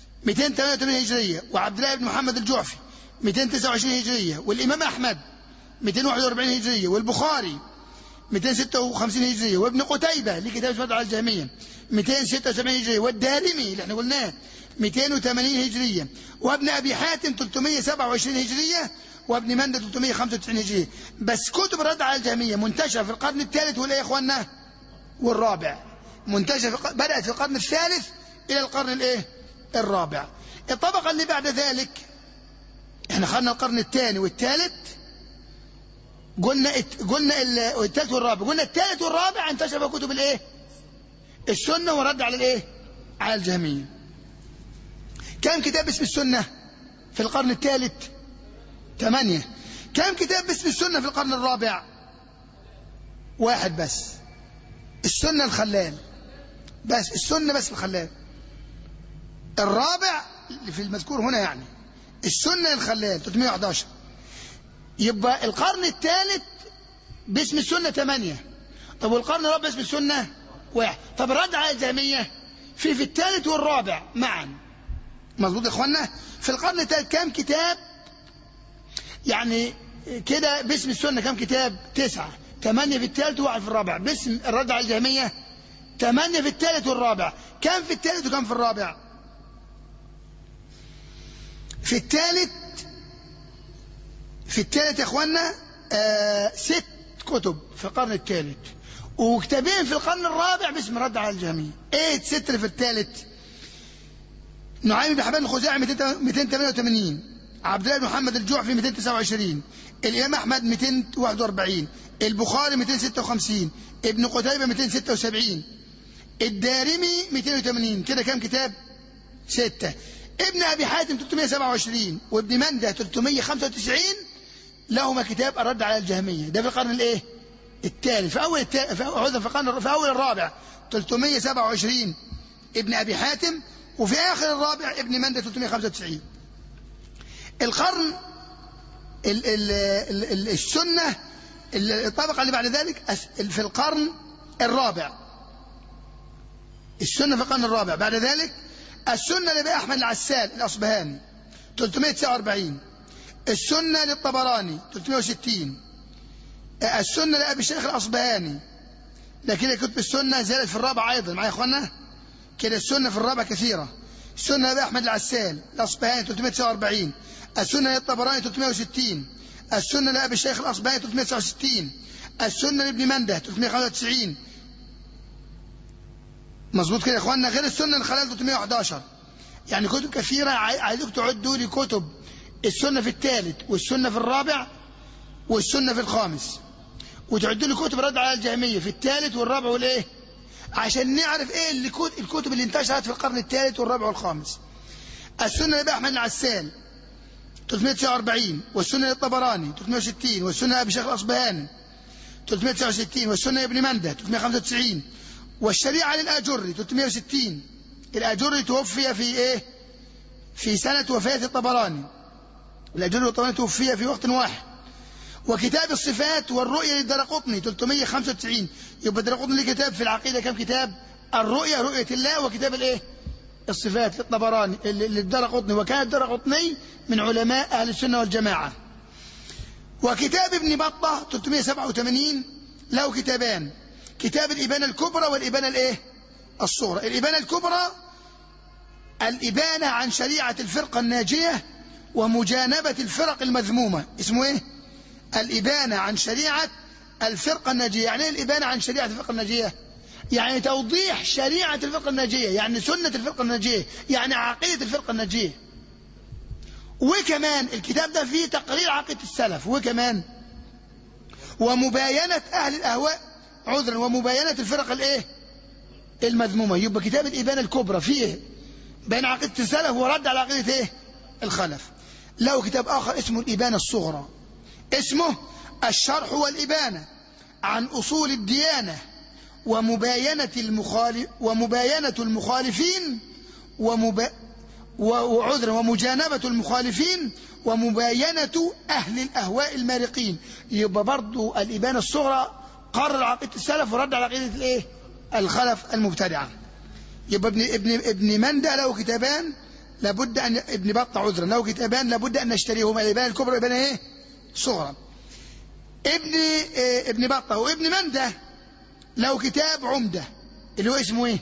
288 هجرية وعبد الله بن محمد الجعفي 229 هجرية والإمام أحمد 241 هجرية والبخاري 256 هجرية وابن قتيبة اللي كتاب اسمه على الجهمية 276 هجرية والدارمي اللي احنا قلناه 280 هجرية وابن أبي حاتم 327 هجرية وابن مندة 395 هجرية بس كتب الرد على الجهمية منتشرة في القرن الثالث ولا يا إخواننا والرابع منتشرة في بدأت في القرن الثالث إلى القرن الإيه الرابع الطبقة اللي بعد ذلك احنا خدنا القرن الثاني والثالث قلنا قلنا الثالث والرابع قلنا الثالث والرابع انتشر في كتب الايه السنه ورد على الايه على الجهميه كم كتاب اسم السنه في القرن الثالث ثمانية كم كتاب باسم السنة في القرن الرابع واحد بس السنة الخلال بس السنة بس الخلال الرابع في المذكور هنا يعني السنة الخلال 311 يبقى القرن الثالث باسم السنة ثمانية طب والقرن الرابع باسم السنة واحد طب الرد على الجهمية في في الثالث والرابع معا مظبوط يا اخوانا في القرن الثالث كام كتاب يعني كده باسم السنة كام كتاب تسعة ثمانية في الثالث وواحد في الرابع باسم الرد على الجهمية ثمانية في الثالث والرابع كم في الثالث وكم في الرابع في الثالث في الثالث يا اخوانا آه ست كتب في القرن الثالث وكتابين في القرن الرابع باسم رد على الجهمية ايه ست اللي في الثالث نعيم بن حبان الخزاعي 288 عبد الله بن محمد الجعفي 229 الإمام أحمد 241 البخاري 256 ابن قتيبة 276 الدارمي 280 كده كام كتاب ستة ابن أبي حاتم 327 وابن مندة 395 لهما كتاب الرد على الجهمية ده في القرن الايه الثالث في أول التالي في أول في القرن في أول الرابع 327 ابن أبي حاتم وفي آخر الرابع ابن مندة 395 القرن ال ال ال السنة الطبقة اللي بعد ذلك في القرن الرابع السنة في القرن الرابع بعد ذلك السنة لأبي أحمد العسال الأصبهاني 349 السنة للطبراني 360 السنة لأبي الشيخ الأصبهاني لكن كتب السنة زالت في الرابع أيضا معايا يا إخوانا كده السنة في الرابع كثيرة السنة لأبي أحمد العسال الأصبهاني 349 السنة للطبراني 360 السنة لأبي الشيخ الأصبهاني 369 السنة لابن منده 395 مظبوط كده يا اخوانا غير السنة الخلال 311 يعني كتب كثيرة عايزك تعدوا لي كتب السنة في الثالث والسنة في الرابع والسنة في الخامس وتعدوا لي كتب رد على الجهمية في الثالث والرابع والايه عشان نعرف ايه اللي الكتب اللي انتشرت في القرن الثالث والرابع والخامس السنة لابي احمد العسال 349 والسنة للطبراني 360 والسنة لأبي شيخ الأصبهاني 369 والسنة لابن مندة 395 والشريعة للآجري 360 الآجري توفي في إيه في سنة وفاة الطبراني الآجري والطبراني توفي في وقت واحد وكتاب الصفات والرؤية للدرقطني 395 يبقى الدرقطني له كتاب في العقيدة كم كتاب الرؤية رؤية الله وكتاب الإيه الصفات للطبراني للدرقطني وكان الدرقطني من علماء أهل السنة والجماعة وكتاب ابن بطة 387 له كتابان كتاب الإبانة الكبرى والإبانة الإيه؟ الصغرى الإبانة الكبرى الإبانة عن شريعة الفرقة الناجية ومجانبة الفرق المذمومة اسمه إيه؟ الإبانة عن شريعة الفرقة الناجية يعني إيه الإبانة عن شريعة الفرقة الناجية يعني توضيح شريعة الفرقة الناجية يعني سنة الفرقة الناجية يعني عقيدة الفرقة الناجية وكمان الكتاب ده فيه تقرير عقيدة السلف وكمان ومباينة أهل الأهواء عذرا ومباينة الفرق الايه المذمومة يبقى كتاب الإبانة الكبرى فيه بين عقيدة السلف ورد على عقيدة ايه الخلف له كتاب آخر اسمه الإبانة الصغرى اسمه الشرح والإبانة عن أصول الديانة ومباينة المخالف ومباينة المخالفين ومبا وعذرا ومجانبة المخالفين ومباينة أهل الأهواء المارقين يبقى برضو الإبانة الصغرى قرر عقيدة السلف ورد على عقيدة الايه الخلف المبتدعة يبقى ابن ابن ابن مندى له كتابان لابد ان ابن بطة عذرا له كتابان لابد ان نشتريهما الابانه الكبرى والابانه ايه صغرى ابن آه، ابن بطة وابن منده له كتاب عمدة اللي هو اسمه ايه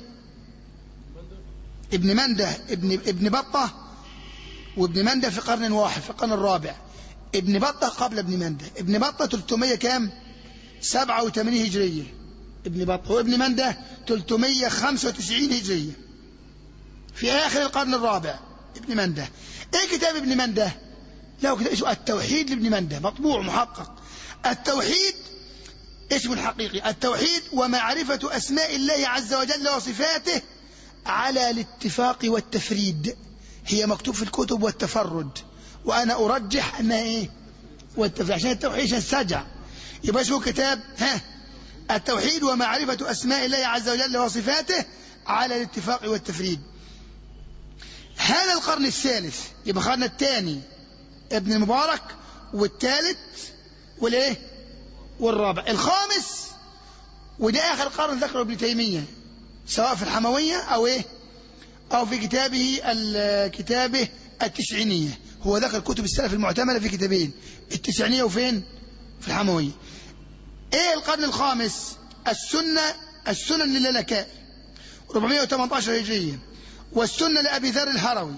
ابن منده ابن ابن بطة وابن منده في قرن واحد في القرن الرابع ابن بطة قبل ابن منده ابن بطة 300 كام 87 هجرية ابن بطة وابن منده 395 هجرية في آخر القرن الرابع ابن منده ايه كتاب ابن منده له كتاب اسمه التوحيد لابن منده مطبوع محقق التوحيد اسمه الحقيقي التوحيد ومعرفة أسماء الله عز وجل وصفاته على الاتفاق والتفريد هي مكتوب في الكتب والتفرد وأنا أرجح أنها إيه والتفريد عشان التوحيد عشان السجع يبقى اسمه كتاب ها التوحيد ومعرفة أسماء الله عز وجل وصفاته على الاتفاق والتفريد هذا القرن الثالث يبقى القرن الثاني ابن المبارك والثالث والايه والرابع الخامس وده اخر قرن ذكره ابن تيميه سواء في الحمويه او ايه او في كتابه كتابه التسعينيه هو ذكر كتب السلف المعتمده في كتابين التسعينيه وفين في الحمويه ايه القرن الخامس السنه السنن للالكائي 418 هجريه والسنه لابي ذر الهروي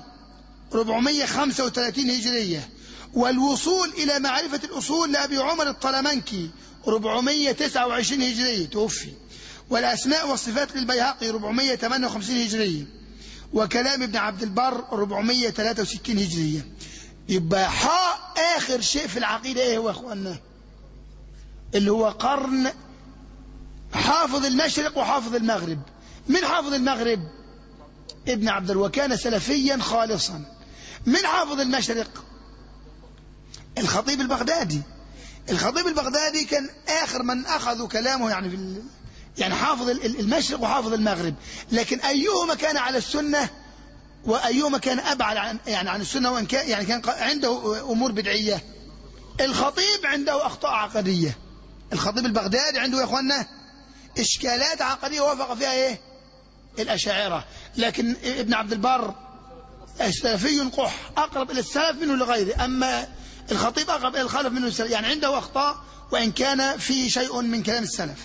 435 هجريه والوصول إلى معرفة الأصول لأبي عمر الطلمنكي 429 هجرية توفي والأسماء والصفات للبيهقي 458 هجرية وكلام ابن عبد البر 463 هجرية يبقى حاء آخر شيء في العقيدة إيه هو أخواننا اللي هو قرن حافظ المشرق وحافظ المغرب من حافظ المغرب ابن عبد وكان سلفيا خالصا من حافظ المشرق الخطيب البغدادي الخطيب البغدادي كان آخر من أخذوا كلامه يعني في يعني حافظ المشرق وحافظ المغرب لكن أيهما كان على السنة وأيهما كان أبعد عن يعني عن السنة وإن كان يعني كان عنده أمور بدعية الخطيب عنده أخطاء عقدية الخطيب البغدادي عنده يا إخواننا إشكالات عقدية وافق فيها إيه الأشاعرة لكن ابن عبد البر السلفي قح أقرب إلى السلف منه لغيره أما الخطيب أقرب إلى الخلف منه السلف يعني عنده أخطاء وإن كان في شيء من كلام السلف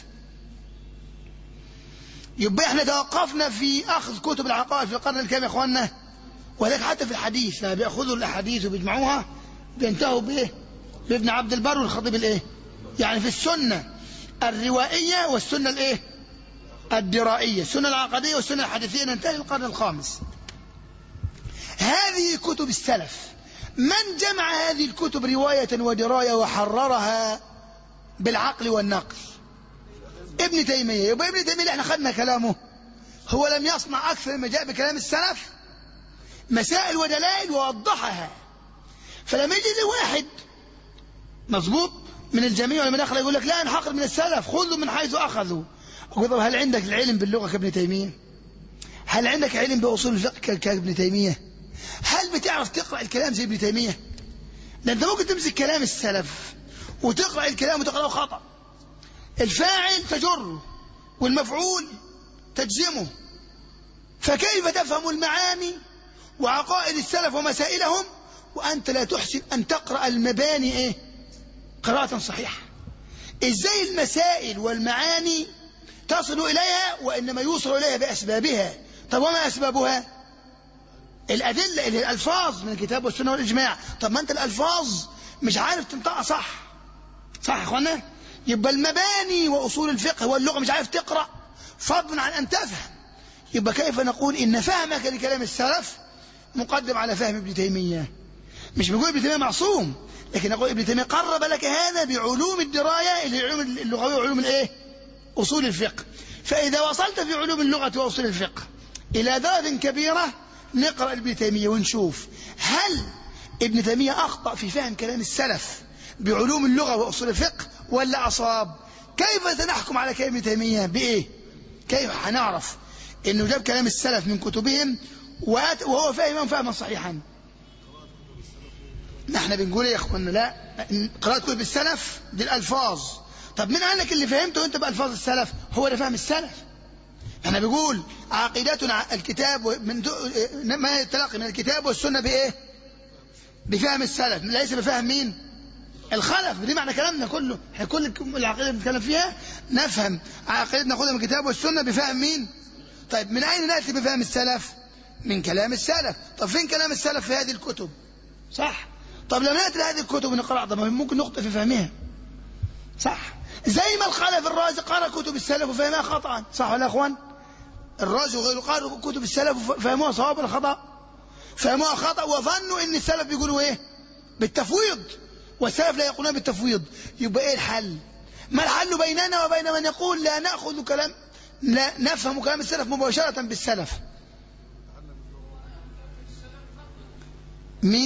يبقى احنا توقفنا في أخذ كتب العقائد في القرن الكام يا إخواننا ولكن حتى في الحديث لما بيأخذوا الأحاديث وبيجمعوها بينتهوا بإيه بابن عبد البر والخطيب الإيه يعني في السنة الروائية والسنة الإيه الدرائية السنة العقدية والسنة الحديثية ننتهي القرن الخامس هذه كتب السلف من جمع هذه الكتب رواية ودراية وحررها بالعقل والنقل ابن تيمية يبقى ابن تيمية احنا خدنا كلامه هو لم يصنع أكثر ما جاء بكلام السلف مسائل ودلائل ووضحها فلما يجي لي واحد مظبوط من الجميع ومن أخر يقول لك لا انحقر من السلف خذوا من حيث أخذوا أقول طب هل عندك العلم باللغة كابن تيمية هل عندك علم بأصول الفقه كابن تيمية هل بتعرف تقرأ الكلام زي ابن تيمية ده انت ممكن تمسك كلام السلف وتقرأ الكلام وتقرأه خطأ الفاعل تجره والمفعول تجزمه فكيف تفهم المعاني وعقائد السلف ومسائلهم وأنت لا تحسن أن تقرأ المباني إيه؟ قراءة صحيحة إزاي المسائل والمعاني تصل إليها وإنما يوصل إليها بأسبابها طب وما أسبابها الأدلة الألفاظ من الكتاب والسنة والإجماع طب ما أنت الألفاظ مش عارف تنطقها صح صح يا أخوانا يبقى المباني وأصول الفقه واللغة مش عارف تقرأ فضلا عن أن تفهم يبقى كيف نقول إن فهمك لكلام السلف مقدم على فهم ابن تيمية مش بنقول ابن تيمية معصوم لكن نقول ابن تيمية قرب لك هذا بعلوم الدراية اللي علوم اللغوية وعلوم الايه أصول الفقه فإذا وصلت في علوم اللغة وأصول الفقه إلى درجة كبيرة نقرأ ابن تيمية ونشوف هل ابن تيمية أخطأ في فهم كلام السلف بعلوم اللغة وأصول الفقه ولا أصاب كيف سنحكم على كلام ابن تيمية بإيه كيف هنعرف انه جاب كلام السلف من كتبهم وهو فاهم فهما صحيحا نحن بنقول يا اخوانا لا قراءة كتب السلف دي الالفاظ طب مين قال لك اللي فهمته انت بالفاظ السلف هو اللي فهم السلف احنا بيقول عقيدتنا الكتاب من ما يتلقي من الكتاب والسنه بايه بفهم السلف ليس بفهم مين الخلف دي معنى كلامنا كله احنا كل العقيده اللي بنتكلم فيها نفهم عقيدتنا ناخدها من الكتاب والسنه بفهم مين طيب من اين ناتي بفهم السلف من كلام السلف طب فين كلام السلف في هذه الكتب صح طب لما ناتي لهذه الكتب ونقرا طب ممكن نخطئ في فهمها صح زي ما الخلف الرازي قرا كتب السلف وفهمها خطا صح ولا يا اخوان الرازي وغيره قرأوا كتب السلف وفهموها صواب ولا خطا فهموها خطا وظنوا ان السلف بيقولوا ايه بالتفويض والسلف لا يقولون بالتفويض يبقى ايه الحل ما الحل بيننا وبين من يقول لا ناخذ كلام لا نفهم كلام السلف مباشره بالسلف مين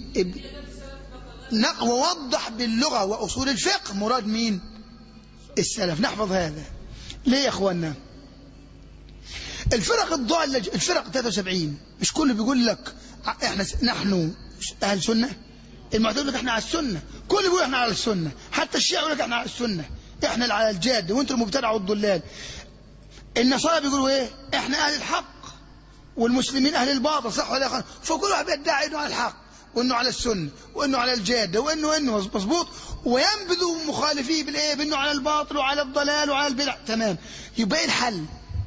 اب... ووضح باللغه واصول الفقه مراد مين السلف نحفظ هذا ليه يا اخوانا الفرق الضالة الفرق 73 مش كله بيقول لك احنا نحن اهل سنه المعتزله لك احنا على السنه كل بيقول احنا على السنه حتى الشيعة يقول لك احنا على السنه احنا اللي على الجاد وانتم المبتدع والضلال النصارى بيقولوا ايه احنا اهل الحق والمسلمين اهل الباطل صح ولا لا فكل واحد بيدعي انه على الحق وانه على السنه وانه على الجاده وانه انه مظبوط وينبذ مخالفيه بالايه بانه على الباطل وعلى الضلال وعلى البدع تمام يبقى ايه الحل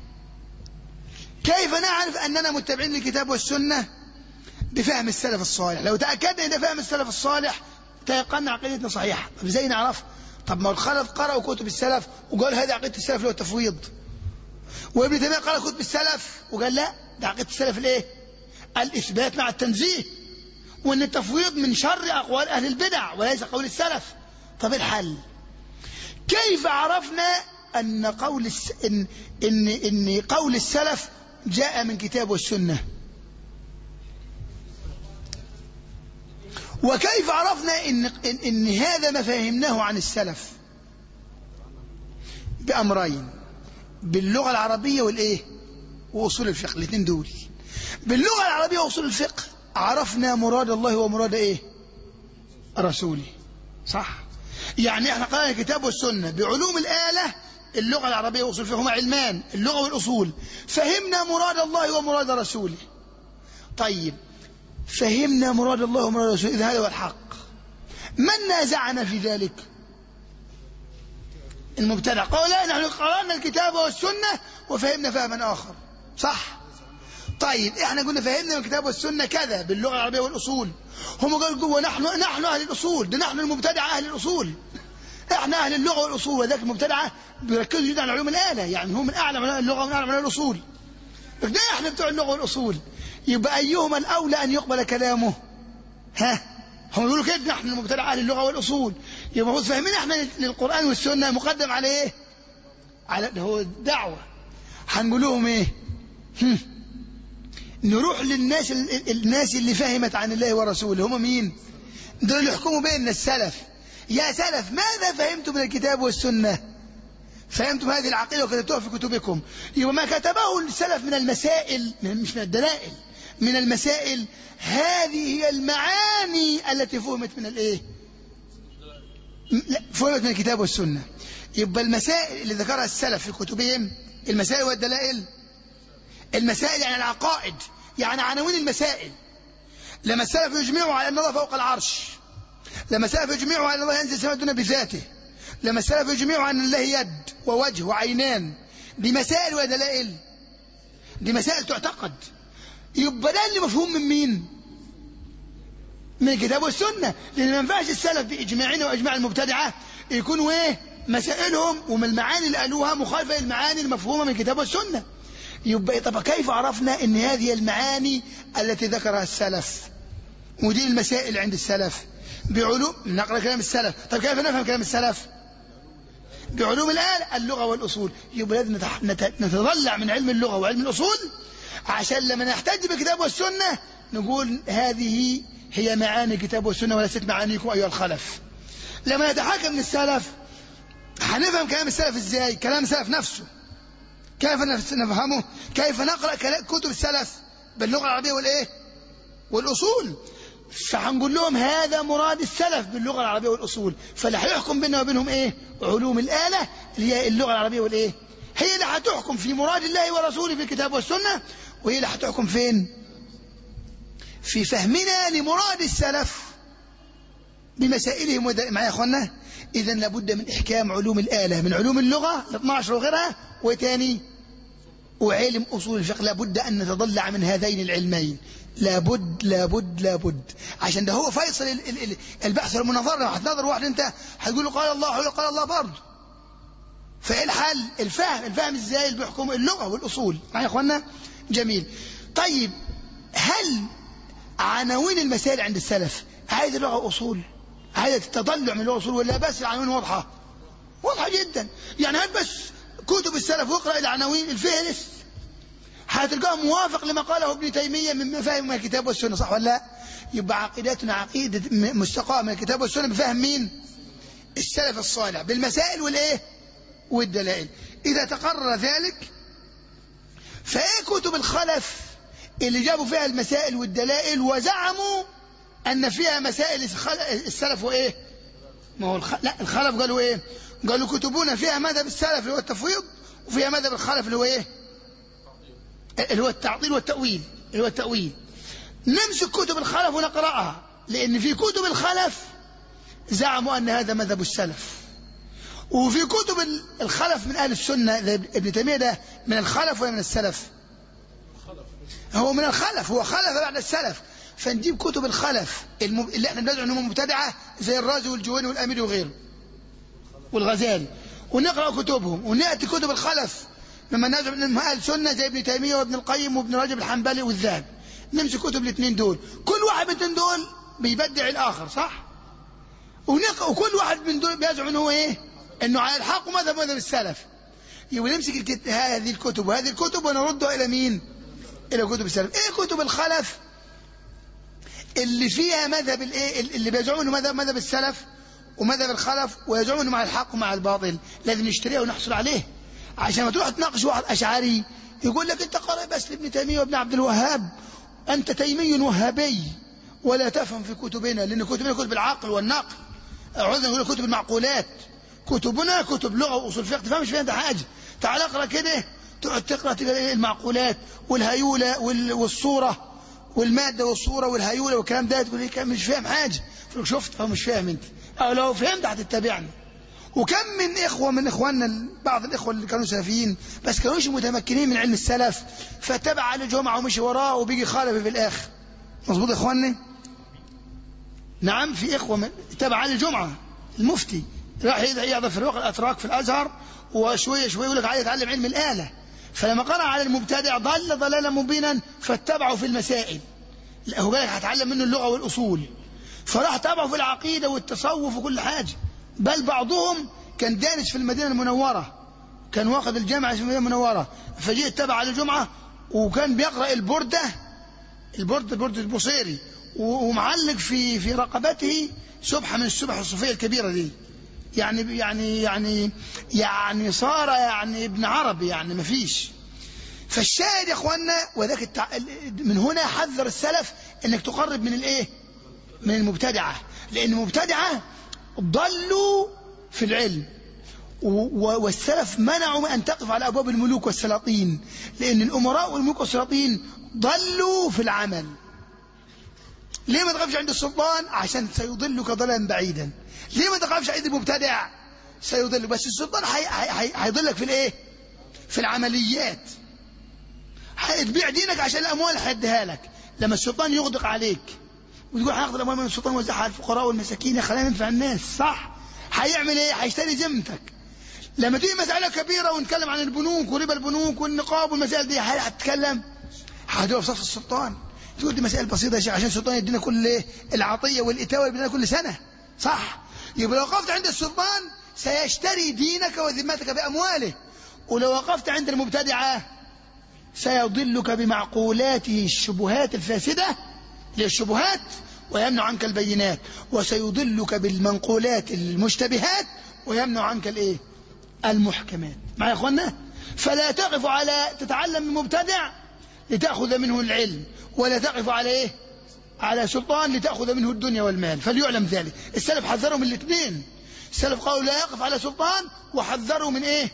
كيف نعرف اننا متبعين للكتاب والسنه بفهم السلف الصالح لو تاكدنا ان فهم السلف الصالح تيقنا عقيدتنا صحيحه طب ازاي نعرف طب ما الخلف قرأوا كتب السلف وقال هذه عقيده السلف اللي هو التفويض وابن تيميه قرأ كتب السلف وقال لا ده عقيده السلف الايه الاثبات مع التنزيه وان التفويض من شر اقوال اهل البدع وليس قول السلف طب الحل كيف عرفنا ان قول الس... ان ان ان قول السلف جاء من كتاب والسنه وكيف عرفنا إن, إن, إن هذا ما فهمناه عن السلف بأمرين باللغة العربية والإيه وأصول الفقه الاثنين دول باللغة العربية وأصول الفقه عرفنا مراد الله ومراد إيه رسوله صح يعني احنا قرأنا الكتاب والسنة بعلوم الآلة اللغة العربية وأصول الفقه هما علمان اللغة والأصول فهمنا مراد الله ومراد رسوله طيب فهمنا مراد الله ومراد رسوله إذا هذا هو الحق من نازعنا في ذلك المبتدع قال لا نحن قرأنا الكتاب والسنة وفهمنا فهما آخر صح طيب احنا قلنا فهمنا من الكتاب والسنة كذا باللغة العربية والأصول هم قالوا ونحن نحن أهل الأصول ده نحن المبتدعة أهل الأصول احنا أهل اللغة والأصول وذاك المبتدعة بيركزوا جدا على علوم الآلة يعني هم من أعلى من اللغة ومن أعلى من الأصول ده احنا بتوع اللغة والأصول يبقى أيهما الأولى أن يقبل كلامه ها هم يقولوا كده نحن المبتدع أهل اللغة والأصول يبقى المفروض فاهمين احنا للقرآن والسنة مقدم على إيه على هو دعوة هنقول لهم إيه هم. نروح للناس الناس اللي فهمت عن الله ورسوله هم مين دول اللي يحكموا بيننا السلف يا سلف ماذا فهمتم من الكتاب والسنة فهمتم هذه العقيدة وكتبتوها في كتبكم يبقى ما كتبه السلف من المسائل مش من الدلائل من المسائل هذه هي المعاني التي فهمت من الايه فهمت من الكتاب والسنة يبقى المسائل اللي ذكرها السلف في كتبهم المسائل والدلائل المسائل يعني العقائد يعني عناوين المسائل لما السلف يجمعوا على أن الله فوق العرش لما السلف يجمعوا على أن الله ينزل سماء الدنيا بذاته لما السلف يجمعوا عن الله يد ووجه وعينان دي مسائل ودلائل دي مسائل تعتقد يبقى ده اللي مفهوم من مين من الكتاب والسنة لأن ما ينفعش السلف بإجماعنا وإجماع المبتدعة يكونوا إيه مسائلهم ومن المعاني اللي قالوها مخالفة للمعاني المفهومة من الكتاب والسنة يبقى طب كيف عرفنا ان هذه المعاني التي ذكرها السلف ودي المسائل عند السلف بعلوم نقرا كلام السلف طب كيف نفهم كلام السلف بعلوم الآلة اللغة والأصول يبقى لازم نتضلع من علم اللغة وعلم الأصول عشان لما نحتج بالكتاب والسنة نقول هذه هي معاني الكتاب والسنة وليست معانيكم أيها الخلف لما نتحكم من السلف هنفهم كلام السلف ازاي كلام السلف نفسه كيف نفهمه كيف نقرأ كتب السلف باللغة العربية والإيه والأصول فهنقول لهم هذا مراد السلف باللغة العربية والأصول فاللي هيحكم بيننا وبينهم إيه علوم الآلة اللي هي اللغة العربية والإيه هي اللي هتحكم في مراد الله ورسوله في الكتاب والسنة وهي اللي هتحكم فين في فهمنا لمراد السلف بمسائلهم ود... معايا يا اخوانا اذا لابد من احكام علوم الاله من علوم اللغه ال 12 وغيرها وتاني وعلم اصول الفقه لابد ان نتضلع من هذين العلمين لابد لابد لابد عشان ده هو فيصل ال- ال- ال- البحث والمناظره لما هتناظر واحد انت هتقول له قال الله هو قال الله برضه فايه الحل الفهم الفهم ازاي اللي بيحكم اللغه والاصول معايا يا اخوانا جميل طيب هل عناوين المسائل عند السلف عايز لغه واصول عايز التضلع من اللغه والاصول ولا بس العناوين واضحه واضحه جدا يعني هل بس كتب السلف واقرا العناوين الفهرس هتلقاه موافق لما قاله ابن تيميه من مفاهيم من الكتاب والسنه صح ولا لا؟ يبقى عقيدتنا عقيده م- مستقاه من الكتاب والسنه بفهم مين؟ السلف الصالح بالمسائل والايه؟ والدلائل إذا تقرر ذلك فإيه كتب الخلف اللي جابوا فيها المسائل والدلائل وزعموا أن فيها مسائل الخل- السلف وإيه ما هو الخ... لا الخلف قالوا إيه قالوا كتبنا فيها مذهب السلف اللي هو التفويض وفيها مذهب الخلف اللي هو إيه اللي هو التعطيل والتأويل اللي هو التأويل نمسك كتب الخلف ونقرأها لأن في كتب الخلف زعموا أن هذا مذهب السلف وفي كتب ال- الخلف من أهل السنة زي ابن تيمية ده من الخلف ولا من السلف هو من الخلف هو خلف بعد السلف فنجيب كتب الخلف الم- اللي احنا بندعو انهم مبتدعه زي الرازي والجويني والاميري وغيره والغزالي ونقرا كتبهم وناتي كتب الخلف لما نزعم انهم اهل سنه زي ابن تيميه وابن القيم وابن رجب الحنبلي والذهبي نمسك كتب الاثنين دول كل واحد من الاثنين دول بيبدع الاخر صح ونق... وكل واحد من دول بيزعم انه هو ايه انه على الحق ومذهب مذهب السلف يبقى نمسك الكت... هذه الكتب وهذه الكتب ونردها الى مين الى كتب السلف ايه كتب الخلف اللي فيها مذهب الايه اللي بيزعموا انه مذهب مذهب السلف ومذهب الخلف ويزعموا انه مع الحق ومع الباطل لازم نشتريها ونحصل عليه عشان ما تروح تناقش واحد اشعري يقول لك انت قارئ بس لابن تيميه وابن عبد الوهاب انت تيمي وهابي ولا تفهم في كتبنا لان كتبنا كتب العقل والنقل عاوزنا نقول كتب المعقولات كتبنا كتب لغه واصول فقه تفهمش فيها انت حاجه تعال اقرا كده تقعد تقرا تلقى إيه المعقولات والهيوله وال- والصوره والماده والصوره والهيوله والكلام ده تقول ايه مش فاهم حاجه تقول شفت أو مش فاهم انت او لو فهمت هتتبعني وكم من إخوة من إخواننا ال- بعض الإخوة اللي كانوا سلفيين بس كانوش متمكنين من علم السلف فتبع على الجمعة ومشي وراه وبيجي خالف في الآخر مظبوط يا إخواني نعم في إخوة من تبع على الجمعة المفتي راح يدعي يعظم في الوقت الأتراك في الأزهر وشوية شوية يقول لك عايز يتعلم علم الآلة فلما قرأ على المبتدع ضل ضلالا مبينا فاتبعه في المسائل لا هو بالك هتعلم منه اللغة والأصول فراح تابعه في العقيدة والتصوف وكل حاجة بل بعضهم كان دارس في المدينة المنورة كان واخد الجامعة في المدينة المنورة فجاء اتبع على الجمعة وكان بيقرأ البردة البرد البرد البصيري و- ومعلق في في رقبته سبحة من السبح الصوفية الكبيرة دي يعني يعني يعني يعني صار يعني ابن عربي يعني ما فيش فالشاهد يا اخوانا وذاك التع... من هنا حذر السلف انك تقرب من الايه من المبتدعه لان المبتدعه ضلوا في العلم و- و- والسلف منعوا من ان تقف على ابواب الملوك والسلاطين لان الامراء والملوك والسلاطين ضلوا في العمل ليه ما تقفش عند السلطان عشان سيضلك ضلالا بعيدا ليه ما تقفش عند المبتدع سيضلك بس السلطان حي- حي- حي- هيضلك في الايه في العمليات هتبيع دينك عشان الاموال هيديها لك لما السلطان يغدق عليك وتقول هاخد الاموال من السلطان وزعها على الفقراء والمساكين يا خلينا ننفع الناس صح هيعمل ايه هيشتري ذمتك لما تيجي مسألة كبيرة ونتكلم عن البنوك وربا البنوك والنقاب والمسائل دي هل هتتكلم هتقف في صف السلطان تقول دي مسائل بسيطة يا شيخ عشان السلطان يدينا كل ايه العطية والإتاوة اللي بيدينا كل سنة صح يبقى لو وقفت عند السلطان سيشتري دينك وذمتك بأمواله ولو وقفت عند المبتدعة سيضلك بمعقولاته الشبهات الفاسدة للشبهات ويمنع عنك البينات وسيضلك بالمنقولات المشتبهات ويمنع عنك الايه المحكمات معايا يا اخوانا فلا تقف على تتعلم من مبتدع لتأخذ منه العلم ولا تقف على ايه على سلطان لتأخذ منه الدنيا والمال فليعلم ذلك السلف حذروا من الاثنين السلف قالوا لا يقف على سلطان وحذروا من ايه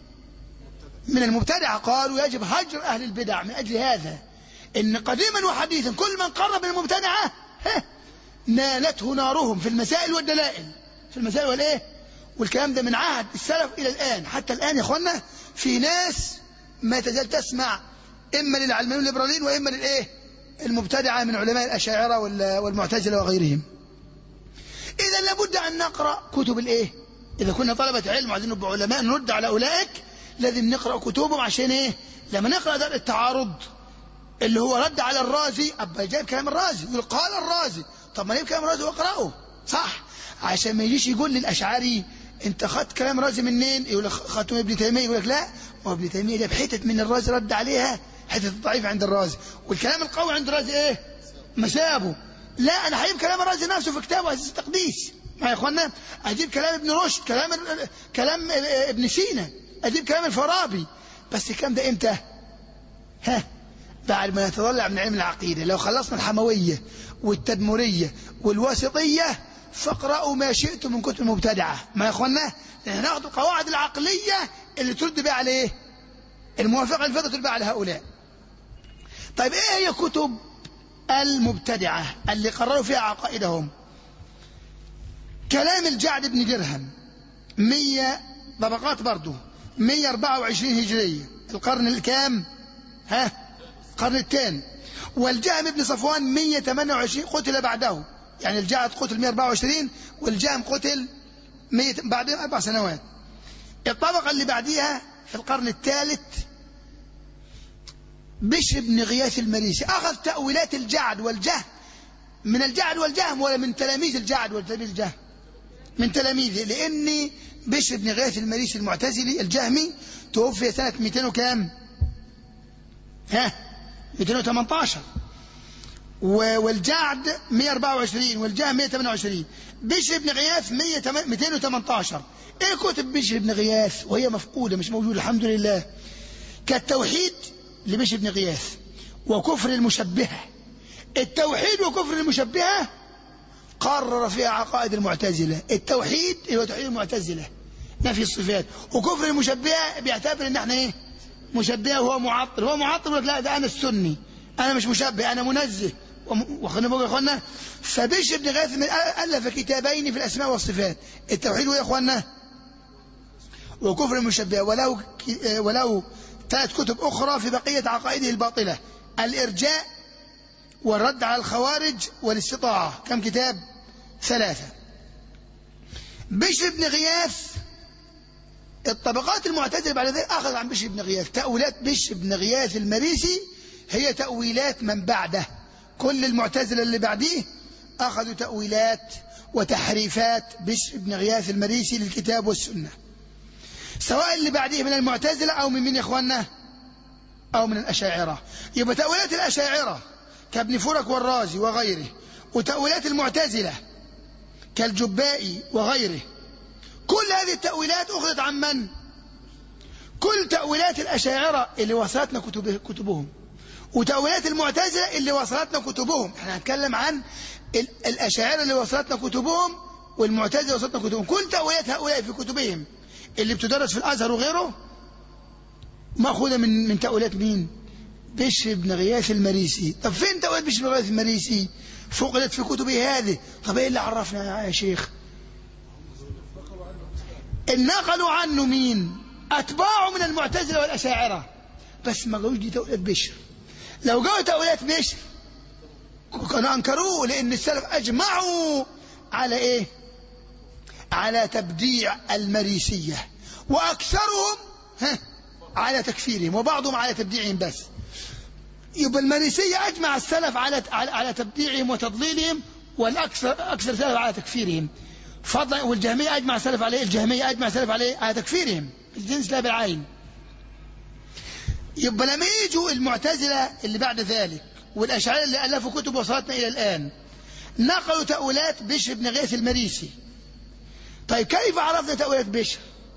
من المبتدع قالوا يجب هجر أهل البدع من أجل هذا إن قديما وحديثا كل من قرب من المبتدعة ها، نالته نارهم في المسائل والدلائل في المسائل والايه والكلام ده من عهد السلف الى الان حتى الان يا اخوانا في ناس ما تزال تسمع اما للعلمانيين والليبراليين واما للايه المبتدعه من علماء الاشاعره والمعتزله وغيرهم اذا لابد ان نقرا كتب الايه اذا كنا طلبه علم وعايزين نبقى علماء نرد على اولئك لازم نقرا كتبهم عشان ايه لما نقرا ده التعارض اللي هو رد على الرازي ابا جايب كلام الرازي يقول قال الرازي طب ما نجيب كلام الرازي واقراه صح عشان ما يجيش يقول للاشعري انت خدت كلام رازي منين يقول لك خدته من ابن تيميه يقول لك لا ما ابن تيميه جاب حتت من الرازي رد عليها حتت الضعيف عند الرازي والكلام القوي عند الرازي ايه مسابه لا انا هجيب كلام الرازي نفسه في كتابه اساس التقديس يا اخوانا اجيب كلام ابن رشد كلام كلام ابن سينا اجيب كلام الفارابي بس الكلام ده امتى ها بعد ما نتطلع من علم العقيدة لو خلصنا الحموية والتدمرية والواسطية فاقرأوا ما شئتم من كتب المبتدعة ما يا اخوانا ناخذ القواعد العقلية اللي ترد بها على ايه الموافقة الفضل ترد بها على هؤلاء طيب ايه هي كتب المبتدعة اللي قرروا فيها عقائدهم كلام الجعد بن درهم مية طبقات برضه 124 هجرية القرن الكام ها القرن الثاني والجهم بن صفوان 128 قتل بعده يعني الجعد قتل 124 والجهم قتل 100 بعد أربع سنوات الطبقة اللي بعديها في القرن الثالث بشر بن غياث المريسي أخذ تأويلات الجعد والجهم من الجعد والجهم ولا من تلاميذ الجعد وتلاميذ الجهم من تلاميذه لأن بشر بن غياث المريسي المعتزلي الجهمي توفي سنة 200 وكام ها 218 والجعد 124 والجهم 128 بشر بن غياث 218 ايه كتب بشر بن غياث وهي مفقودة مش موجودة الحمد لله كالتوحيد لبشر بن غياث وكفر المشبهة التوحيد وكفر المشبهة قرر فيها عقائد المعتزلة التوحيد هو توحيد المعتزلة نفي الصفات وكفر المشبهة بيعتبر ان احنا ايه مشبهة وهو معطل هو معطل يقول لا ده انا السني انا مش مشبه انا منزه واخدنا بالكم يا اخوانا فبشر بن غيث الف كتابين في الاسماء والصفات التوحيد يا اخوانا وكفر المشبهة وله وله ثلاث كتب اخرى في بقية عقائده الباطلة الارجاء والرد على الخوارج والاستطاعة كم كتاب ثلاثة بشر بن غياث الطبقات المعتزلة بعد ذلك أخذ عن بشر بن غياث تأويلات بشر بن غياث المريسي هي تأويلات من بعده كل المعتزلة اللي بعديه أخذوا تأويلات وتحريفات بشر بن غياث المريسي للكتاب والسنة سواء اللي بعديه من المعتزلة أو من من يا إخواننا أو من الأشاعرة يبقى تأويلات الأشاعرة كابن فرك والرازي وغيره وتأويلات المعتزلة كالجبائي وغيره كل هذه التأويلات أخذت عن من؟ كل تأويلات الأشاعرة اللي وصلتنا كتبه كتبهم وتأويلات المعتزلة اللي وصلتنا كتبهم احنا هنتكلم عن الأشاعرة اللي وصلتنا كتبهم والمعتزلة وصلتنا كتبهم كل تأويلات هؤلاء في كتبهم اللي بتدرس في الأزهر وغيره مأخوذة من من تأويلات مين؟ بشر بن غياث المريسي طب فين تأويلات بشر بن غياث المريسي؟ فقدت في كتبه هذه طب ايه اللي عرفنا يا شيخ؟ نقلوا عنه مين أتباعه من المعتزلة والأشاعرة بس ما قالوش دي تأويلات بشر لو قالوا تأويلات بشر كانوا أنكروه لأن السلف أجمعوا على إيه على تبديع المريسية وأكثرهم ها على تكفيرهم وبعضهم على تبديعهم بس يبقى المريسية أجمع السلف على على تبديعهم وتضليلهم والأكثر أكثر سلف على تكفيرهم فضلا والجهمية أجمع سلف عليه الجهمية أجمع سلف عليه على تكفيرهم الجنس لا بالعين يبقى لما يجوا المعتزلة اللي بعد ذلك والأشعار اللي ألفوا كتب وصلتنا إلى الآن نقلوا تأويلات بشر بن غيث المريسي طيب كيف عرفنا تأويلات بشر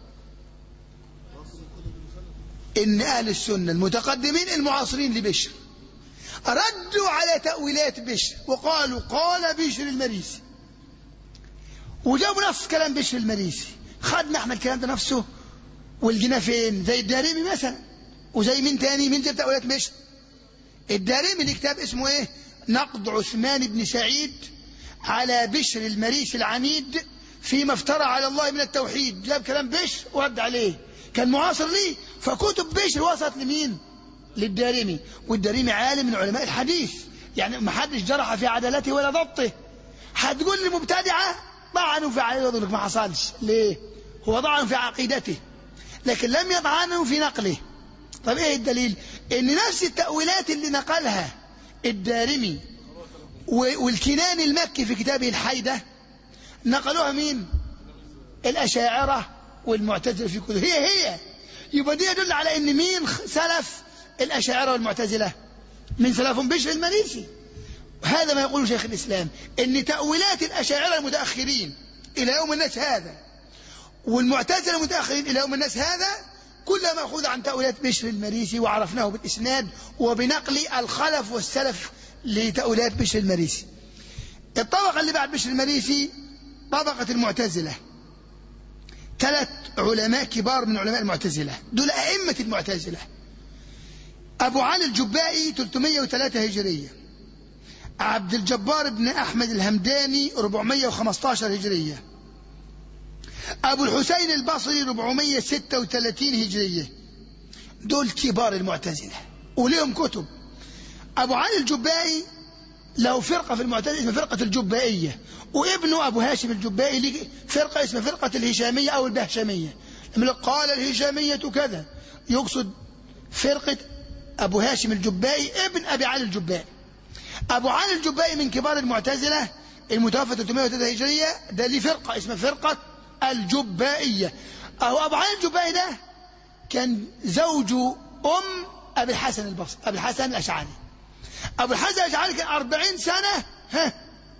إن أهل السنة المتقدمين المعاصرين لبشر ردوا على تأويلات بشر وقالوا قال بشر المريسي وجابوا نفس كلام بشر المريسي خدنا احنا الكلام ده نفسه ولقيناه فين زي الدارمي مثلا وزي مين تاني مين جاب تأويلات بشر الدارمي اللي كتاب اسمه ايه نقد عثمان بن سعيد على بشر المريش العنيد فيما افترى على الله من التوحيد جاب كلام بشر ورد عليه كان معاصر ليه فكتب بشر وصلت لمين للدارمي والدارمي عالم من علماء الحديث يعني ما حدش جرح في عدالته ولا ضبطه هتقول لي مبتدعه طعنوا في عدالته لك ما حصلش ليه هو طعن في عقيدته لكن لم يطعنه في نقله طب ايه الدليل ان نفس التأويلات اللي نقلها الدارمي والكناني المكي في كتابه الحيدة نقلوها مين الأشاعرة والمعتزلة في كتب هي هي يبقى دي يدل على ان مين سلف الأشاعرة والمعتزلة من سلفهم بشر المريسي هذا ما يقوله شيخ الإسلام ان تأويلات الأشاعرة المتأخرين إلى يوم الناس هذا والمعتزلة المتأخرين إلى يوم الناس هذا كلها مأخوذ عن تأويلات بشر المريسي وعرفناه بالإسناد وبنقل الخلف والسلف لتأويلات بشر المريسي الطبقة اللي بعد بشر المريسي طبقة المعتزلة ثلاث علماء كبار من علماء المعتزلة دول أئمة المعتزلة أبو علي الجبائي 303 هجرية عبد الجبار بن أحمد الهمداني 415 هجرية أبو الحسين البصري 436 هجرية دول كبار المعتزلة وليهم كتب أبو علي الجبائي له فرقة في المعتزلة اسمها فرقة الجبائية وابنه أبو هاشم الجبائي له فرقة اسمها فرقة الهشامية أو البهشمية لما قال الهشامية كذا يقصد فرقة أبو هاشم الجبائي ابن أبي علي الجبائي أبو علي الجبائي من كبار المعتزلة المتوفى 303 هجرية ده ليه فرقة اسمها فرقة الجبائية أو أبو علي الجبائي ده كان زوج أم أبي الحسن البصري أبي الحسن الأشعري أبو الحسن الأشعري كان أربعين سنة ها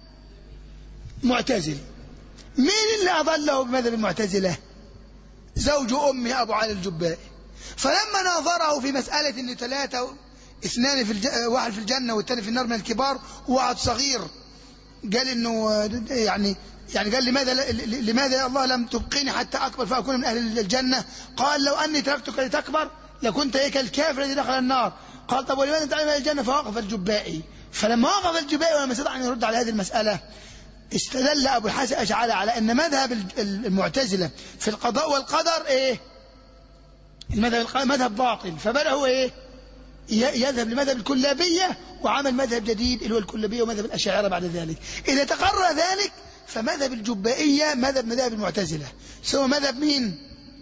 معتزل مين اللي أضله بمذهب المعتزلة زوج أمه أبو علي الجبائي فلما ناظره في مسألة أن ثلاثة اثنان في الج... واحد في الجنة والثاني في النار من الكبار وواحد صغير قال انه يعني يعني قال لماذا لماذا يا الله لم تبقيني حتى اكبر فاكون من اهل الجنه؟ قال لو اني تركتك لتكبر لكنت هيك الكافر الذي دخل النار. قال طب ولماذا تعلم اهل الجنه؟ فوقف الجبائي. فلما وقف الجبائي ولم يستطع ان يرد على هذه المساله استدل ابو الحسن الاشعري على ان مذهب المعتزله في القضاء والقدر ايه؟ المذهب مذهب باطل فبدا هو ايه؟ يذهب لمذهب الكلابيه وعمل مذهب جديد اللي هو الكلابيه ومذهب الاشاعره بعد ذلك. اذا تقرر ذلك فمذهب الجبائية مذهب مذاهب المعتزلة ثم مذهب مين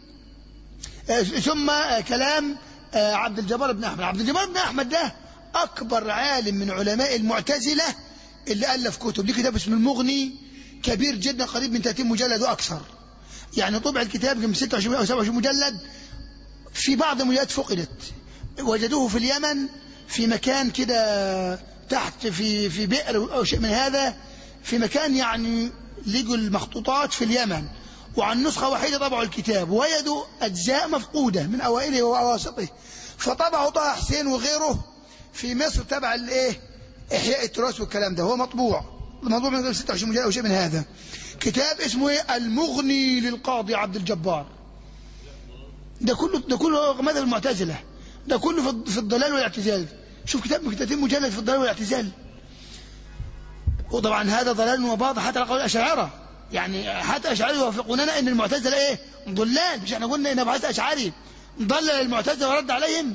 ثم كلام عبد الجبار بن أحمد عبد الجبار بن أحمد ده أكبر عالم من علماء المعتزلة اللي ألف كتب ليه كتاب اسمه المغني كبير جدا قريب من 30 مجلد وأكثر يعني طبع الكتاب من 26 أو 27 مجلد في بعض المجلدات فقدت وجدوه في اليمن في مكان كده تحت في في بئر أو شيء من هذا في مكان يعني لقوا المخطوطات في اليمن وعن نسخة وحيدة طبعوا الكتاب وجدوا أجزاء مفقودة من أوائله وأواسطه فطبعوا طه حسين وغيره في مصر تبع الايه إحياء التراث والكلام ده هو مطبوع مطبوع من غير 26 مجلد أو شيء من هذا كتاب اسمه ايه المغني للقاضي عبد الجبار ده كله ده كله مذهب المعتزلة ده كله في الضلال والاعتزال شوف كتاب من 30 مجلد في الضلال والاعتزال وطبعا هذا ضلال وباطل حتى قول الأشاعرة يعني حتى الأشاعرة يوافقوننا أن المعتزلة إيه ضلال مش احنا قلنا أن أبو حسن أشعري ضلل المعتزلة ورد عليهم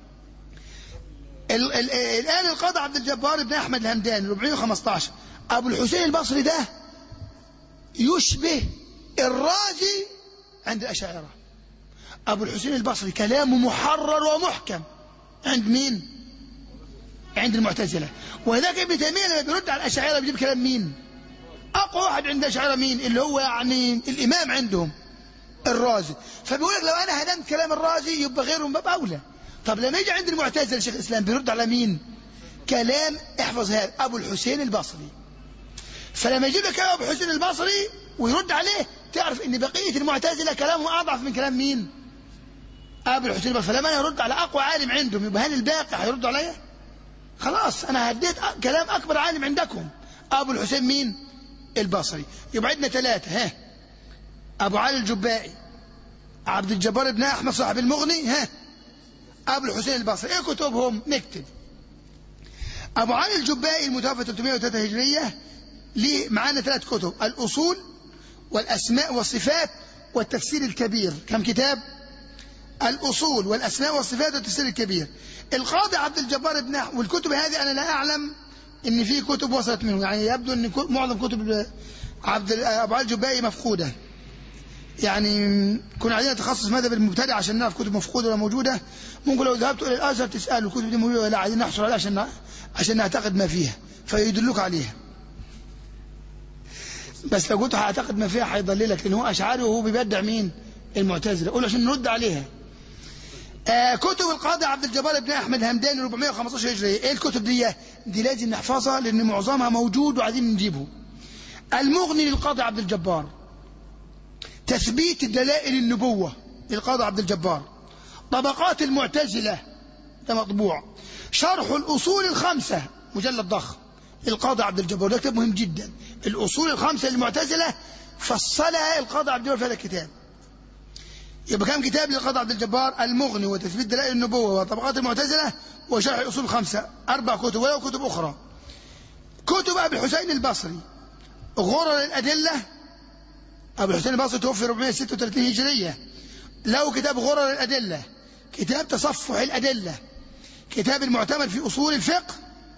ال ال الآن القاضي عبد الجبار بن أحمد الهمداني 415 أبو الحسين البصري ده يشبه الرازي عند الأشاعرة أبو الحسين البصري كلامه محرر ومحكم عند مين؟ عند المعتزلة وذاك ابن تيمية لما بيرد على الأشاعرة بيجيب كلام مين أقوى واحد عند الأشاعرة مين اللي هو يعني الإمام عندهم الرازي فبيقول لك لو أنا هدمت كلام الرازي يبقى غيره من باب أولى طب لما يجي عند المعتزلة شيخ الإسلام بيرد على مين كلام احفظ هذا أبو الحسين البصري فلما يجيب لك كلام أبو الحسين البصري ويرد عليه تعرف ان بقية المعتزلة كلامهم أضعف من كلام مين أبو الحسين البصري فلما يرد على أقوى عالم عندهم يبقى هل الباقي هيرد عليا خلاص أنا هديت كلام أكبر عالم عندكم أبو الحسين مين البصري يبقى عندنا ثلاثة ها أبو علي الجبائي عبد الجبار بن أحمد صاحب المغني ها أبو الحسين البصري إيه كتبهم نكتب أبو علي الجبائي المتوفى 303 هجرية ليه معانا ثلاث كتب الأصول والأسماء والصفات والتفسير الكبير كم كتاب الأصول والأسماء والصفات والتفسير الكبير القاضي عبد الجبار بن أحمد والكتب هذه أنا لا أعلم إن في كتب وصلت منه يعني يبدو إن كل- معظم كتب عبد ال- أبو علي الجبائي مفقودة يعني كنا عايزين نتخصص مذهب المبتدع عشان نعرف كتب مفقودة ولا موجودة ممكن لو ذهبت إلى الأزهر تسأل الكتب دي موجودة ولا لا عايزين نحصل عليها عشان عشان نعتقد ما فيها فيدلوك عليها بس لو قلت هعتقد ما فيها هيضللك لان هو اشعري وهو بيبدع مين؟ المعتزله قول عشان نرد عليها. آه كتب القاضي عبد الجبار بن احمد همداني 415 هجريه، ايه الكتب دي؟ دي لازم نحفظها لان معظمها موجود وعايزين نجيبه. المغني للقاضي عبد الجبار. تثبيت دلائل النبوه للقاضي عبد الجبار. طبقات المعتزله ده مطبوع. شرح الاصول الخمسه مجلد ضخم. القاضي عبد الجبار ده كتاب مهم جدا الأصول الخمسة للمعتزلة فصلها القاضي عبد الجبار في هذا الكتاب يبقى كم كتاب للقاضي عبد الجبار المغني وتثبيت دلائل النبوة وطبقات المعتزلة وشرح الأصول الخمسة أربع كتب ولو كتب أخرى كتب أبي الحسين البصري غرر الأدلة أبو الحسين البصري توفي 436 هجرية له كتاب غرر الأدلة كتاب تصفح الأدلة كتاب المعتمد في أصول الفقه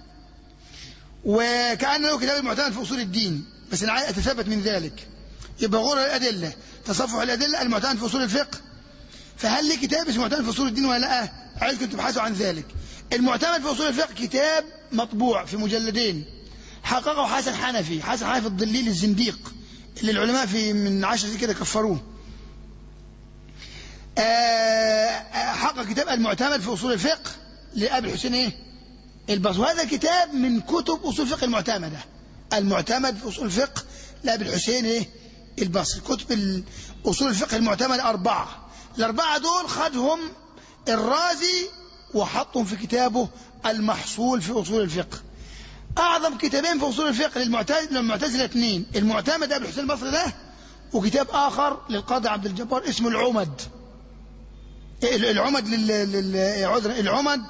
وكأن له كتاب المعتمد في أصول الدين بس أنا عايز أتثبت من ذلك يبقى غرر الأدلة تصفح الأدلة المعتمد في أصول الفقه فهل لي كتاب اسمه معتمد في أصول الدين ولا لا عايزكم تبحثوا عن ذلك المعتمد في أصول الفقه كتاب مطبوع في مجلدين حققه حسن حنفي حسن حنفي الضليل الزنديق اللي العلماء في من عشر سنين كده كفروه آه، حقق كتاب المعتمد في أصول الفقه لأبي الحسين إيه البصري وهذا كتاب من كتب أصول الفقه المعتمدة المعتمد في أصول الفقه لأبي الحسين إيه البصري كتب ال- أصول الفقه المعتمدة أربعة الأربعة دول خدهم الرازي وحطهم في كتابه المحصول في أصول الفقه أعظم كتابين في أصول الفقه للمعتزلة للمعتزلة اثنين المعتمد أبي الحسين البصري ده وكتاب آخر للقاضي عبد الجبار اسمه العمد ال- العمد لل... لل... عذر العمد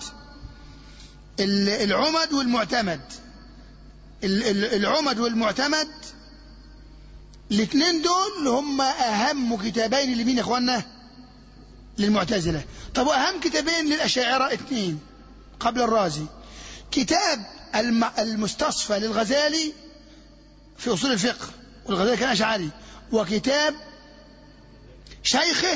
ال- العمد والمعتمد ال- ال- العمد والمعتمد الاثنين دول هم اهم كتابين لمين يا اخوانا للمعتزله طب واهم كتابين للاشاعره اثنين قبل الرازي كتاب الم- المستصفى للغزالي في اصول الفقه والغزالي كان اشعري وكتاب شيخه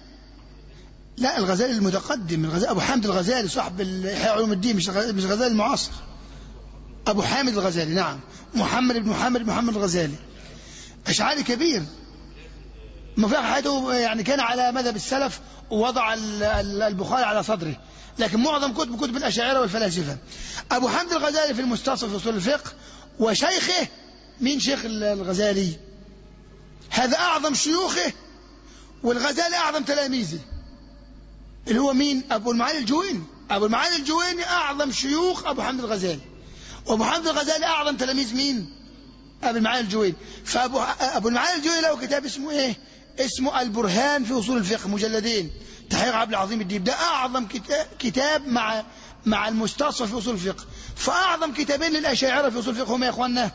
لا الغزالي المتقدم الغزالي ابو حامد الغزالي صاحب احياء علوم الدين مش الغ- مش الغزالي المعاصر ابو حامد الغزالي نعم محمد بن محمد بن محمد الغزالي اشعري كبير ما في حياته يعني كان على مذهب السلف ووضع ال- ال- البخاري على صدره لكن معظم كتب كتب الاشاعره والفلاسفه ابو حامد الغزالي في المستصف في اصول الفقه وشيخه مين شيخ ال- الغزالي هذا اعظم شيوخه والغزالي اعظم تلاميذه اللي هو مين ابو المعالي الجويني ابو المعالي الجويني اعظم شيوخ ابو حامد الغزالي وابو حامد الغزالي اعظم تلاميذ مين ابو المعالي الجويني فابو ابو المعالي الجويني له كتاب اسمه ايه اسمه البرهان في اصول الفقه مجلدين تحقيق عبد العظيم الديب ده اعظم كتاب, كتاب مع مع المستصفى في اصول الفقه فاعظم كتابين للاشاعره في اصول الفقه هم يا اخواننا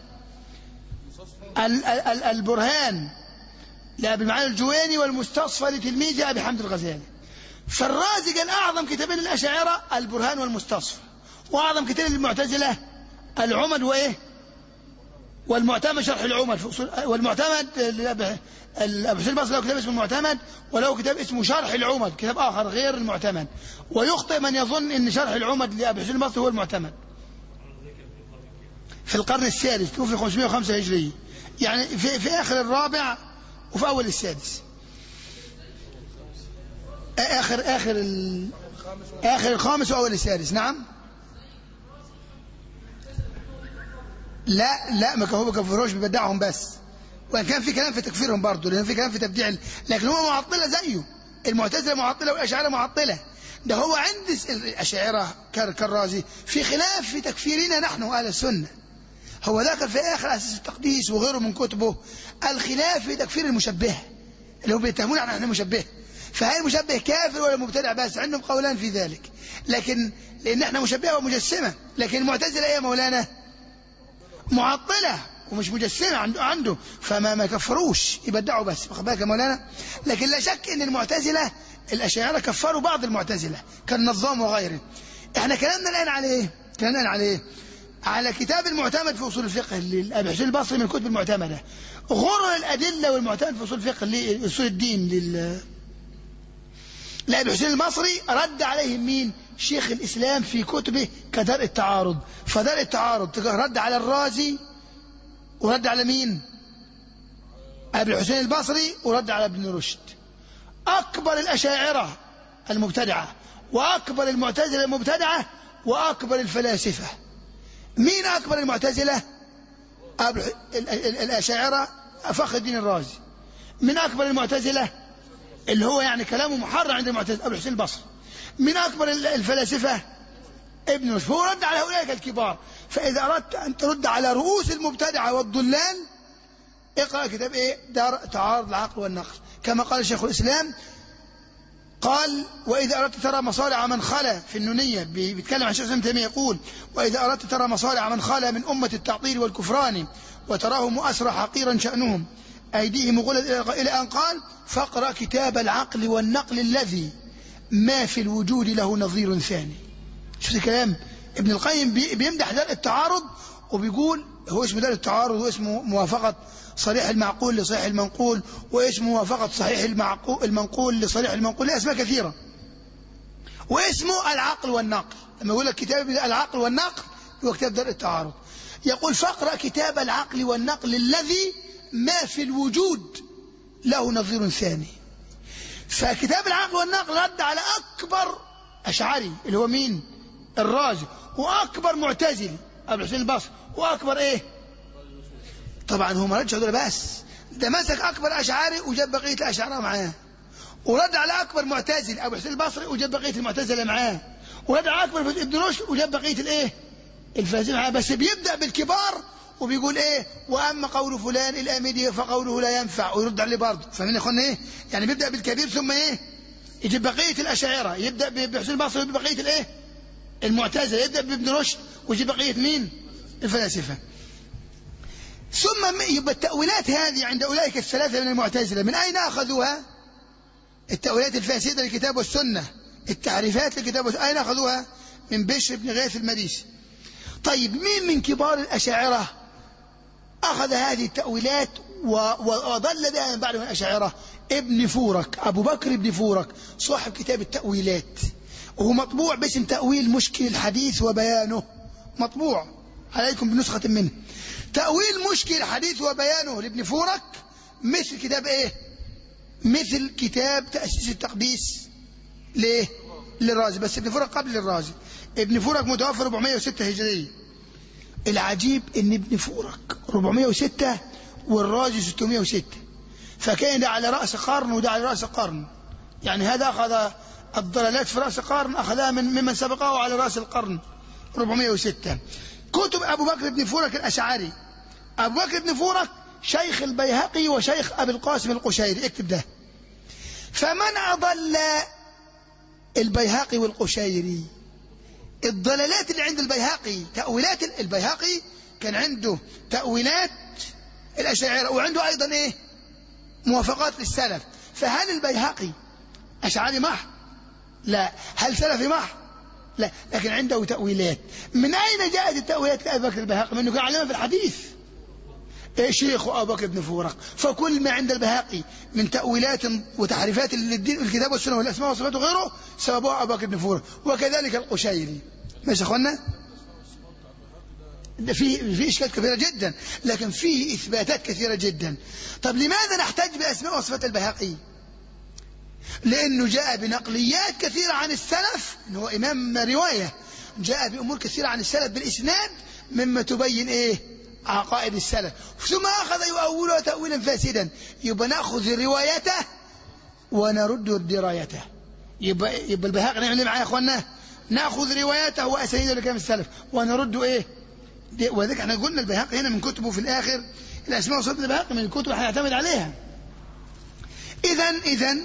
ال- ال- ال- البرهان لابي المعالي الجويني والمستصفى لتلميذه ابي حامد الغزالي فالرازي قال أعظم كتابين للأشاعرة البرهان والمستصفى وأعظم كتاب للمعتزلة العمد وإيه والمعتمد شرح العمد في أصول والمعتمد لأبي- أبو حسين البصري له كتاب اسمه المعتمد وله كتاب اسمه شرح العمد كتاب آخر غير المعتمد ويخطئ من يظن أن شرح العمد لأبي حسين البصري هو المعتمد في القرن السادس توفي 505 هجرية يعني في, في آخر الرابع وفي أول السادس آخر آخر ال... آخر الخامس وأول السادس نعم لا لا ما كانوا ما كفروش بيبدعهم بس وان كان في كلام في تكفيرهم برضه لان في كلام في تبديع ال- لكن هو معطله زيه المعتزله معطله والاشاعره معطله ده هو عند الس- الاشاعره كر- كالرازي في خلاف في تكفيرنا نحن اهل السنه هو ذكر في اخر اساس التقديس وغيره من كتبه الخلاف في تكفير المشبهه اللي هم بيتهمون عن احنا مشبهه فهل المشبه كافر ولا مبتدع بس عندهم قولان في ذلك لكن لان احنا مشبهه ومجسمه لكن المعتزله ايه يا مولانا معطله ومش مجسمة عنده عنده فما ما كفروش يبدعوا بس واخد بالك يا مولانا لكن لا شك ان المعتزلة الأشاعرة كفروا بعض المعتزلة كالنظام وغيره احنا كلامنا الآن على ايه؟ كلامنا الآن على ايه؟ على كتاب المعتمد في أصول الفقه لأبي حسين البصري من الكتب المعتمدة غرر الأدلة والمعتمد في أصول الفقه لأصول الدين لل لأبي حسين البصري رد عليهم مين؟ شيخ الإسلام في كتبه كدرء التعارض فدرء التعارض رد على الرازي ورد على مين؟ أبي الحسين البصري ورد على ابن رشد أكبر الأشاعرة المبتدعة وأكبر المعتزلة المبتدعة وأكبر الفلاسفة مين أكبر المعتزلة الأشاعرة فخر الدين الرازي من أكبر المعتزلة اللي هو يعني كلامه محرر عند المعتزلة أبو الحسين البصري من أكبر الفلاسفة ابن رشد هو رد على هؤلاء الكبار فإذا أردت أن ترد على رؤوس المبتدعة والضلال اقرأ كتاب إيه دار تعارض العقل والنقل كما قال شيخ الإسلام قال وإذا أردت ترى مصالح من خلا في النونية بيتكلم عن شيخ الإسلام تيمية يقول وإذا أردت ترى مصالح من خلا من أمة التعطيل والكفران وتراهم أسرى حقيرا شأنهم أيديهم غلت إلى أن قال فاقرأ كتاب العقل والنقل الذي ما في الوجود له نظير ثاني شفت الكلام ابن القيم بيمدح دار التعارض وبيقول هو اسمه دار التعارض واسمه موافقة صريح المعقول لصحيح المنقول واسمه موافقة صحيح المعقول المنقول لصريح المنقول له أسماء كثيرة واسمه العقل والنقل لما يقول لك كتاب العقل والنقل هو كتاب دار التعارض يقول فاقرأ كتاب العقل والنقل الذي ما في الوجود له نظير ثاني فكتاب العقل والنقل رد على أكبر أشعري اللي هو مين الرازي وأكبر معتزلي أبو الحسين البصري وأكبر إيه طبعا هو ما ردش هذول بس ده مسك أكبر أشعري وجاب بقية الأشعار معاه ورد على أكبر معتزل أبو حسين البصري وجاب بقية المعتزلة معاه ورد على أكبر ابن رشد وجاب بقية الإيه الفاسدين معاه بس بيبدأ بالكبار وبيقول ايه واما قول فلان الامدي فقوله لا ينفع ويرد عليه برضه فاهمين يا اخوانا ايه يعني بيبدا بالكبير ثم ايه يجيب بقيه الاشاعره يبدا بحسين البصري يجيب بقيه الايه المعتزله يبدا بابن رشد ويجيب بقيه مين الفلاسفه ثم يبقى التاويلات هذه عند اولئك الثلاثه من المعتزله من اين اخذوها التاويلات الفاسده للكتاب والسنه التعريفات للكتاب والسنه اين اخذوها من بشر بن غيث المريسي طيب مين من كبار الاشاعره أخذ هذه التأويلات وضل بها من بعد من الأشاعرة ابن فورك أبو بكر ابن فورك صاحب كتاب التأويلات وهو مطبوع باسم تأويل مشكل الحديث وبيانه مطبوع عليكم بنسخة منه تأويل مشكل الحديث وبيانه لابن فورك مثل كتاب ايه مثل كتاب تأسيس التقديس ليه للرازي بس ابن فورك قبل الرازي ابن فورك متوفى 406 هجرية العجيب ان ابن فورك 406 والرازي 606 فكان ده على رأس قرن وده على رأس قرن يعني هذا أخذ الضلالات في رأس قرن أخذها من ممن سبقه على رأس القرن 406 كتب أبو بكر بن فورك الأشعري أبو بكر بن فورك شيخ البيهقي وشيخ أبي القاسم القشيري اكتب ده فمن أضل البيهقي والقشيري الضلالات اللي عند البيهقي تأويلات البيهقي كان عنده تأويلات الأشاعرة وعنده أيضا إيه موافقات للسلف فهل البيهقي أشعري محض لا هل سلفي محض لا لكن عنده تأويلات من أين جاءت التأويلات لأبي بكر البيهقي منه كان علمها في الحديث إيه شيخ أبو بكر بن فورق فكل ما عند البهاقي من تأويلات وتحريفات للدين الكتاب والسنة والأسماء والصفات وغيره سببوها أبو بكر بن فورق وكذلك القشيري ماشي يا أخوانا في في اشكال كثيره جدا لكن فيه اثباتات كثيره جدا طب لماذا نحتاج باسماء وصفات البهاقي لانه جاء بنقليات كثيره عن السلف انه هو امام روايه جاء بامور كثيره عن السلف بالاسناد مما تبين ايه عقائد السلف ثم اخذ يؤولها تاويلا فاسدا يبقى ناخذ روايته ونرد درايته يبقى يبقى البهاقي نعمل معاه يا اخوانا ناخذ روايته واسانيده لكلام السلف ونرد ايه وذلك احنا قلنا البيهقي هنا من كتبه في الاخر الاسماء وصفات البيهقي من الكتب اللي هنعتمد عليها اذا اذا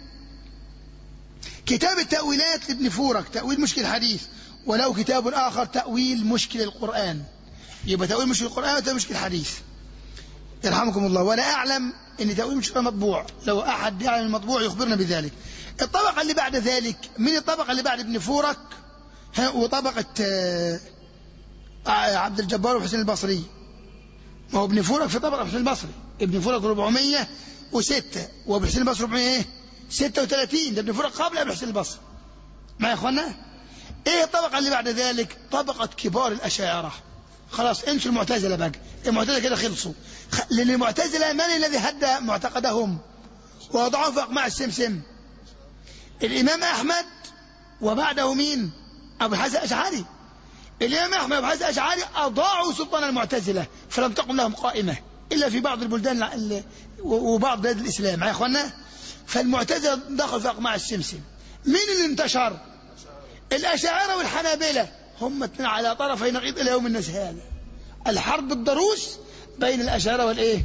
كتاب التأويلات لابن فورك تأويل مشكل الحديث ولو كتاب آخر تأويل مشكل القرآن يبقى تأويل مش في القرآن وتأويل مش في الحديث يرحمكم الله ولا أعلم أن تأويل مش مطبوع لو أحد يعلم المطبوع يخبرنا بذلك الطبقة اللي بعد ذلك من الطبقة اللي بعد ابن فورك ها وطبقة آه، آه، عبد الجبار وحسين البصري ما هو ابن فورك في طبقة حسين البصري ابن فورك 406 وابن حسين البصري 400 ايه 36 ده ابن فورك قبل ابن حسين البصري ما يا اخوانا ايه الطبقة اللي بعد ذلك طبقة كبار الأشاعرة خلاص انسوا المعتزلة بقى المعتزلة كده خلصوا خ- لأن المعتزلة من الذي هدى معتقدهم ووضعوه في أقماع السمسم الإمام أحمد وبعده مين أبو الحسن الأشعري الإمام أحمد وأبو الحسن الأشعري أضاعوا سلطان المعتزلة فلم تقم لهم قائمة إلا في بعض البلدان الع- ال- و- وبعض بلاد الإسلام يا إخوانا فالمعتزلة دخلوا في أقماع السمسم مين اللي انتشر الأشاعرة والحنابلة هم اثنين على طرفي نقيض إلى يوم الناس هذا الحرب الضروس بين الأشاعرة والإيه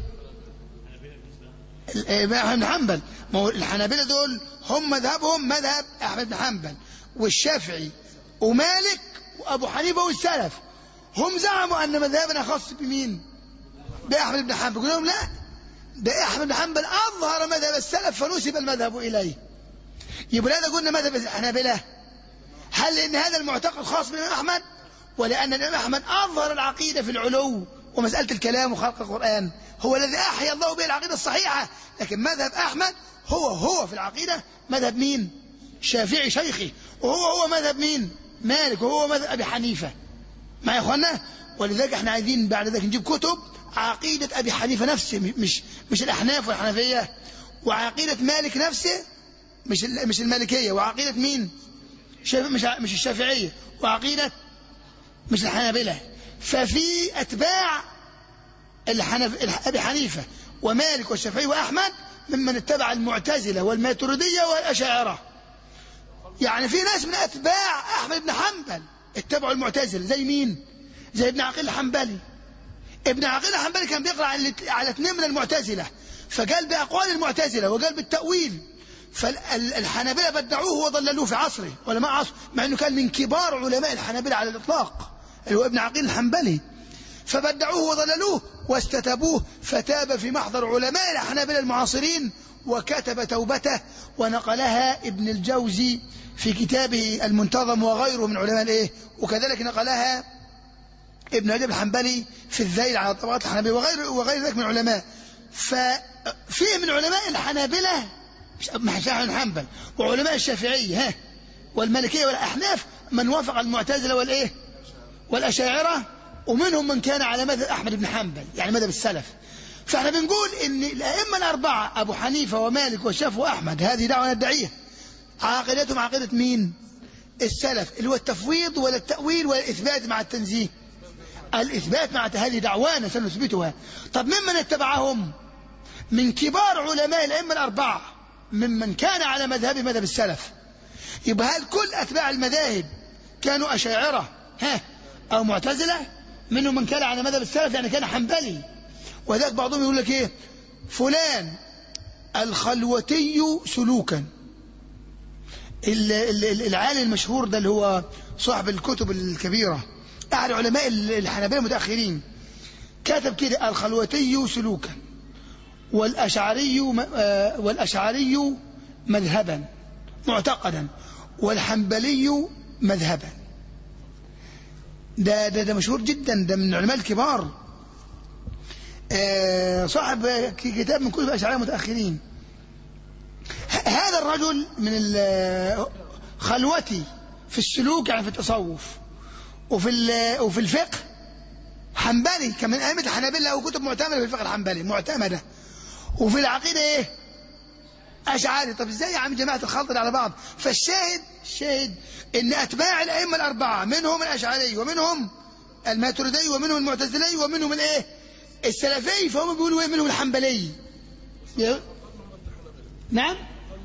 الإمام أحمد بن حنبل ما هو الحنابلة دول هم مذهبهم مذهب أحمد بن حنبل والشافعي ومالك وأبو حنيفة والسلف هم زعموا أن مذهبنا خاص بمين بأحمد بن حنبل يقول لهم لا ده أحمد بن حنبل أظهر مذهب السلف فنسب المذهب إليه يبقى لا قلنا مذهب الحنابلة هل لأن هذا المعتقد خاص بالإمام أحمد ولأن الإمام أحمد أظهر العقيدة في العلو ومسألة الكلام وخلق القرآن هو الذي أحيا الله به العقيدة الصحيحة لكن مذهب أحمد هو هو في العقيدة مذهب مين شافعي شيخي وهو هو مذهب مين مالك وهو مذهب أبي حنيفة ما يا إخوانا ولذلك احنا عايزين بعد ذلك نجيب كتب عقيدة أبي حنيفة نفسه مش مش الأحناف والحنفية وعقيدة مالك نفسه مش ال- مش المالكية وعقيدة مين شاف- مش ع- مش الشافعية وعقيدة مش الحنابلة ففي أتباع الحنف... الح- أبي حنيفة ومالك والشافعي وأحمد ممن اتبع المعتزلة والماتريدية والأشاعرة يعني في ناس من أتباع أحمد بن حنبل اتبعوا المعتزلة زي مين زي ابن عقيل الحنبلي ابن عقيل الحنبلي كان بيقرأ على على اثنين من المعتزلة فقال بأقوال المعتزلة وقال بالتأويل فالحنابلة بدعوه وضللوه في عصره علماء عصره مع أنه كان من كبار علماء الحنابلة على الإطلاق اللي هو ابن عقيل الحنبلي فبدعوه وضللوه واستتبوه فتاب في محضر علماء الحنابلة المعاصرين وكتب توبته ونقلها ابن الجوزي في كتابه المنتظم وغيره من علماء الايه وكذلك نقلها ابن رجب الحنبلي في الذيل على طبقات الحنابلة وغير وغير ذلك من العلماء ففيه من علماء الحنابلة مش أحمد بن حنبل وعلماء الشافعية ها والمالكية والأحناف من وافق المعتزلة والإيه والأشاعرة ومنهم من كان على مذهب أحمد بن حنبل يعني مذهب السلف فاحنا بنقول ان الائمه الاربعه ابو حنيفه ومالك والشافعي واحمد هذه دعوه ندعيها عقيدتهم عقيده مين؟ السلف اللي هو التفويض ولا التاويل ولا الاثبات مع التنزيه الاثبات مع هذه دعوانا سنثبتها طب ممن اتبعهم؟ من كبار علماء الائمه الاربعه ممن كان على مذهب مذهب السلف يبقى هل كل اتباع المذاهب كانوا اشاعره ها او معتزله منهم من كان على مذهب السلف يعني كان حنبلي وذاك بعضهم يقول لك ايه فلان الخلوتي سلوكا ال- ال- ال- العالم المشهور ده اللي هو صاحب الكتب الكبيرة أحد علماء ال- الحنابلة المتأخرين كتب كده الخلوتي سلوكا والأشعري م- آه، والأشعري مذهبا معتقدا والحنبلي مذهبا ده ده ده مشهور جدا ده من العلماء الكبار آه، صاحب كتاب من كتب الأشعرية المتأخرين ه- هذا الرجل من ال- خلوتي في السلوك يعني في التصوف وفي ال- وفي الفقه حنبلي كان من أئمة الحنابلة وكتب معتمدة في الفقه الحنبلي معتمدة وفي العقيدة إيه؟ أشعري طب إزاي يا عم جماعة الخلط على بعض فالشاهد الشاهد إن أتباع الأئمة الأربعة منهم الأشعري ومنهم الماتريدي ومنهم المعتزلي ومنهم الإيه؟ السلفي فهم بيقولوا إيه منهم الحنبلي يا- نعم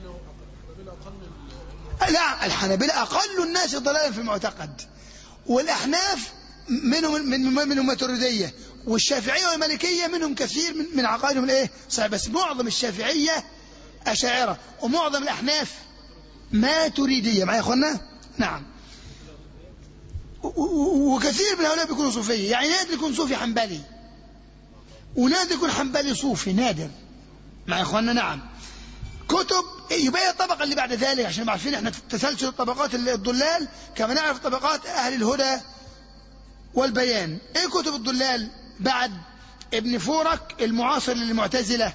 لا الحنابلة أقل الناس ضلالا في المعتقد والأحناف منهم من منهم ماتريدية والشافعية والمالكية منهم كثير من, من عقائدهم الايه صحيح بس معظم الشافعية أشاعرة ومعظم الأحناف ماتريدية معايا يا اخوانا نعم وكثير من هؤلاء بيكونوا صوفية يعني نادر يكون صوفي حنبلي ونادر يكون حنبلي صوفي نادر مع إخواننا نعم كتب يبقى الطبقة اللي بعد ذلك عشان عارفين احنا تسلسل الطبقات الضلال كما نعرف طبقات أهل الهدى والبيان ايه كتب الضلال بعد ابن فورك المعاصر للمعتزلة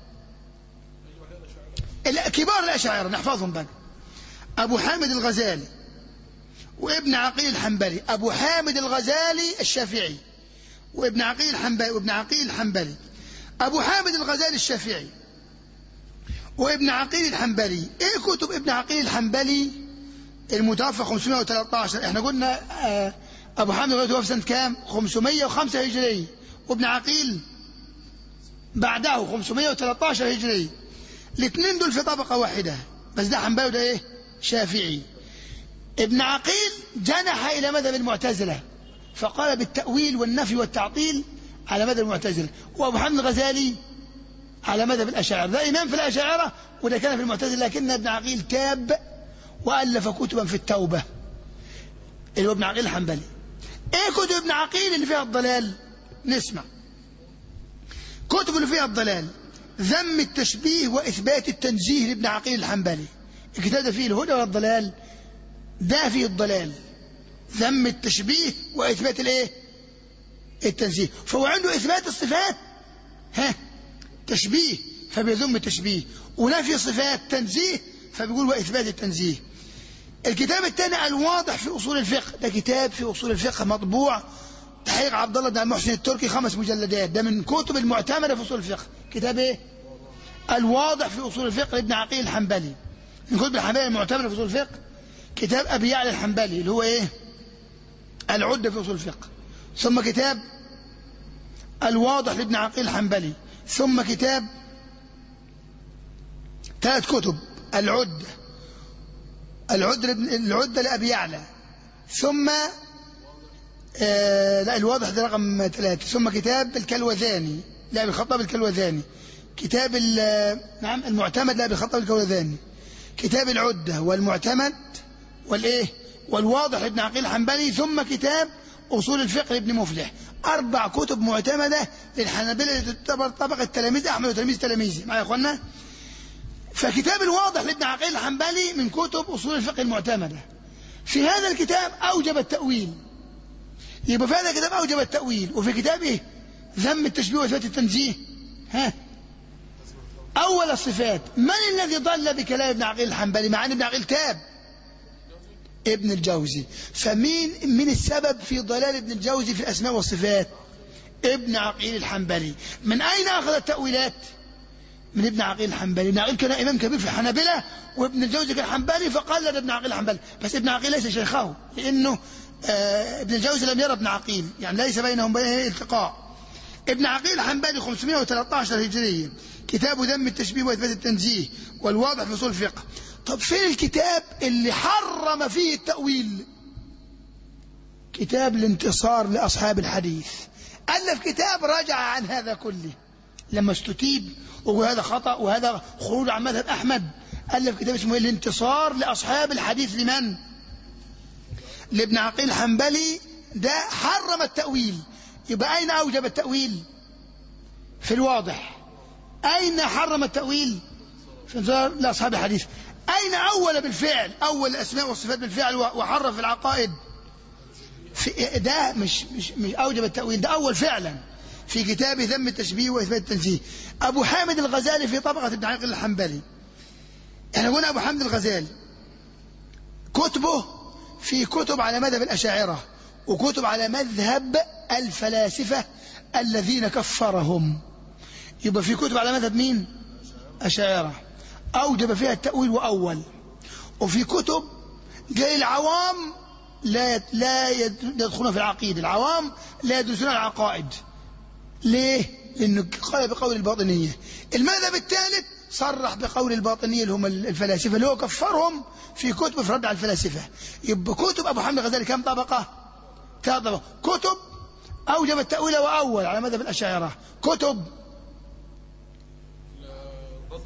كبار الأشاعرة نحفظهم بقى أبو حامد الغزالي وابن عقيل الحنبلي أبو حامد الغزالي الشافعي وابن عقيل الحنبلي وابن عقيل الحنبلي أبو حامد الغزالي الشافعي وابن عقيل الحنبلي ايه كتب ابن عقيل الحنبلي المتوفى 513 احنا قلنا آه ابو حامد الغزالي توفى سنه كام 505 هجري وابن عقيل بعده 513 هجري الاثنين دول في طبقه واحده بس ده حنبلي وده ايه شافعي ابن عقيل جنح الى مذهب المعتزله فقال بالتاويل والنفي والتعطيل على مذهب المعتزله وابو حامد الغزالي على مذهب الأشاعرة ده إمام في الأشاعرة وده كان في المعتزلة لكن ابن عقيل تاب وألف كتبا في التوبة اللي هو ابن عقيل الحنبلي إيه كتب ابن عقيل اللي فيها الضلال نسمع كتب اللي فيها الضلال ذم التشبيه وإثبات التنزيه لابن عقيل الحنبلي الكتاب ده فيه الهدى والضلال ده فيه الضلال ذم التشبيه وإثبات الإيه التنزيه فهو عنده إثبات الصفات ها تشبيه فبيذم التشبيه ونفي صفات تنزيه فبيقول وإثبات التنزيه الكتاب الثاني الواضح في أصول الفقه ده كتاب في أصول الفقه مطبوع تحقيق عبد الله بن محسن التركي خمس مجلدات ده من كتب المعتمدة في أصول الفقه كتاب إيه؟ الواضح في أصول الفقه لابن عقيل الحنبلي من كتب الحنبلي المعتمدة في أصول الفقه كتاب أبي يعلى الحنبلي اللي هو إيه؟ العدة في أصول الفقه ثم كتاب الواضح لابن عقيل الحنبلي ثم كتاب ثلاث كتب العدة العدة العدة لأبي يعلى ثم آه لا الواضح ده رقم ثلاثة ثم كتاب الكلوذاني لأبي الخطاب الكلوذاني كتاب نعم المعتمد لأبي الخطاب الكلوذاني كتاب العدة والمعتمد والإيه والواضح لابن عقيل الحنبلي ثم كتاب أصول الفقه لابن مفلح أربع كتب معتمدة للحنابلة اللي تعتبر طبقة تلاميذ أحمد وتلاميذ تلاميذي معايا يا إخوانا فكتاب الواضح لابن عقيل الحنبلي من كتب أصول الفقه المعتمدة في هذا الكتاب أوجب التأويل يبقى في هذا الكتاب أوجب التأويل وفي كتابه ذم التشبيه وإثبات التنزيه ها أول الصفات من الذي ضل بكلام ابن عقيل الحنبلي مع أن ابن عقيل تاب ابن الجوزي فمين من السبب في ضلال ابن الجوزي في الأسماء والصفات ابن عقيل الحنبلي من أين أخذ التأويلات من ابن عقيل الحنبلي ابن عقيل كان إمام كبير في الحنابلة وابن الجوزي كان حنبلي فقلد ابن عقيل الحنبلي بس ابن عقيل ليس شيخه لأنه آه ابن الجوزي لم يرى ابن عقيل يعني ليس بينهم بينه التقاء ابن عقيل الحنبلي 513 هجرية كتاب ذم التشبيه وإثبات التنزيه والواضح في أصول الفقه طب فين الكتاب اللي حرم فيه التأويل كتاب الانتصار لأصحاب الحديث ألف كتاب رجع عن هذا كله لما استتيب وهذا خطأ وهذا خروج عن مذهب أحمد ألف كتاب اسمه الانتصار لأصحاب الحديث لمن لابن عقيل الحنبلي ده حرم التأويل يبقى أين أوجب التأويل في الواضح أين حرم التأويل في انتصار لأصحاب الحديث أين أول بالفعل أول الأسماء والصفات بالفعل وحرف العقائد في ده مش, مش, مش أوجب التأويل ده أول فعلا في كتاب ذم التشبيه وإثبات التنزيه أبو حامد الغزالي في طبقة ابن عقيل الحنبلي احنا قلنا أبو حامد الغزالي كتبه في كتب على مذهب الأشاعرة وكتب على مذهب الفلاسفة الذين كفرهم يبقى في كتب على مذهب مين أشاعرة أوجب فيها التأويل وأول وفي كتب جاي العوام لا لا يدخلون في العقيدة العوام لا يدرسون العقائد ليه؟ لأنه قال بقول الباطنية المذهب الثالث صرح بقول الباطنية اللي هم الفلاسفة اللي هو كفرهم في كتب في رد على الفلاسفة يبقى كتب أبو حامد الغزالي كم طبقة؟ ثلاث طبقة كتب أوجب التأويل وأول على مذهب الأشاعرة كتب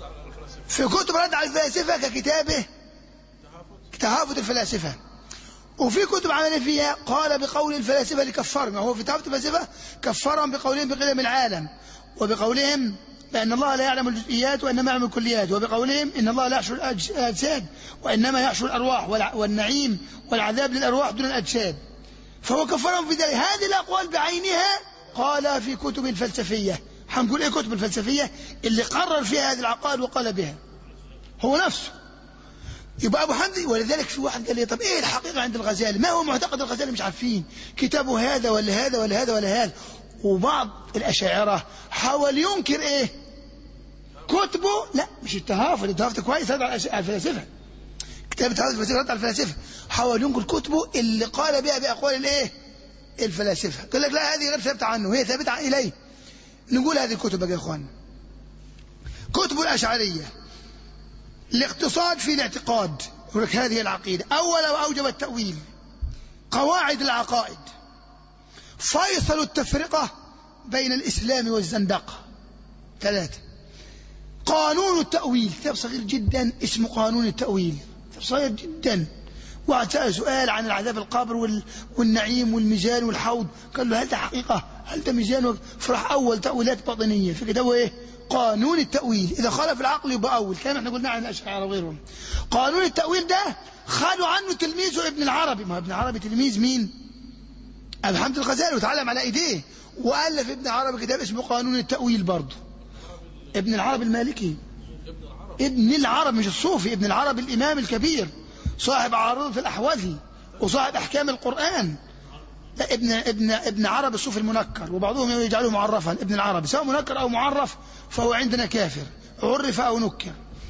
في كتب رد على الفلاسفة ككتابه تهافت الفلاسفة وفي كتب عمل فيها قال بقول الفلاسفة لكفرنا هو في تعرف الفلاسفة كفرهم بقولهم بقدم العالم وبقولهم بأن الله لا يعلم الجزئيات وإنما يعلم الكليات وبقولهم إن الله لا يحشر الأجساد وإنما يحشر الأرواح والنعيم والعذاب للأرواح دون الأجساد فهو كفرهم في ذلك هذه الأقوال بعينها قال في كتب الفلسفية حنقول إيه كتب الفلسفية اللي قرر فيها هذه العقائد وقال بها هو نفسه يبقى ابو حمد ولذلك في واحد قال لي طب ايه الحقيقه عند الغزالي ما هو معتقد الغزالي مش عارفين كتابه هذا ولا هذا ولا هذا ولا هذا وبعض الاشاعره حاول ينكر ايه كتبه لا مش التهافت التهافت كويس هذا على الفلاسفه كتاب التهافت الفلسفه على الفلاسفه حاول ينكر كتبه اللي قال بها باقوال الايه الفلاسفه قال لك لا هذه غير ثابته عنه هي ثابته اليه نقول هذه الكتب يا اخوان كتب الاشعريه الاقتصاد في الاعتقاد يقول لك هذه العقيدة أولا وأوجب التأويل قواعد العقائد فيصل التفرقة بين الإسلام والزندقة ثلاثة قانون التأويل كتاب صغير جدا اسمه قانون التأويل كتاب صغير جدا وسأل سؤال عن العذاب القبر والنعيم والميزان والحوض قال له هل ده حقيقة هل ده ميزان فراح أول تأويلات باطنية في كتابه إيه قانون التأويل إذا خالف العقل يبقى أول كان احنا قلنا عن الأشاعرة وغيرهم قانون التأويل ده خدوا عنه تلميذه ابن العربي ما ابن العربي تلميذ مين أبو حمد الغزالي وتعلم على إيديه وألف ابن العربي كتاب اسمه قانون التأويل برضه ابن العربي المالكي ابن العربي مش الصوفي ابن العربي الإمام الكبير صاحب عارضة الأحوذي وصاحب أحكام القرآن لا ابن ابن ابن عرب الصوفي المنكر وبعضهم يجعله معرفا ابن العربي سواء منكر او معرف فهو عندنا كافر عرف او نكر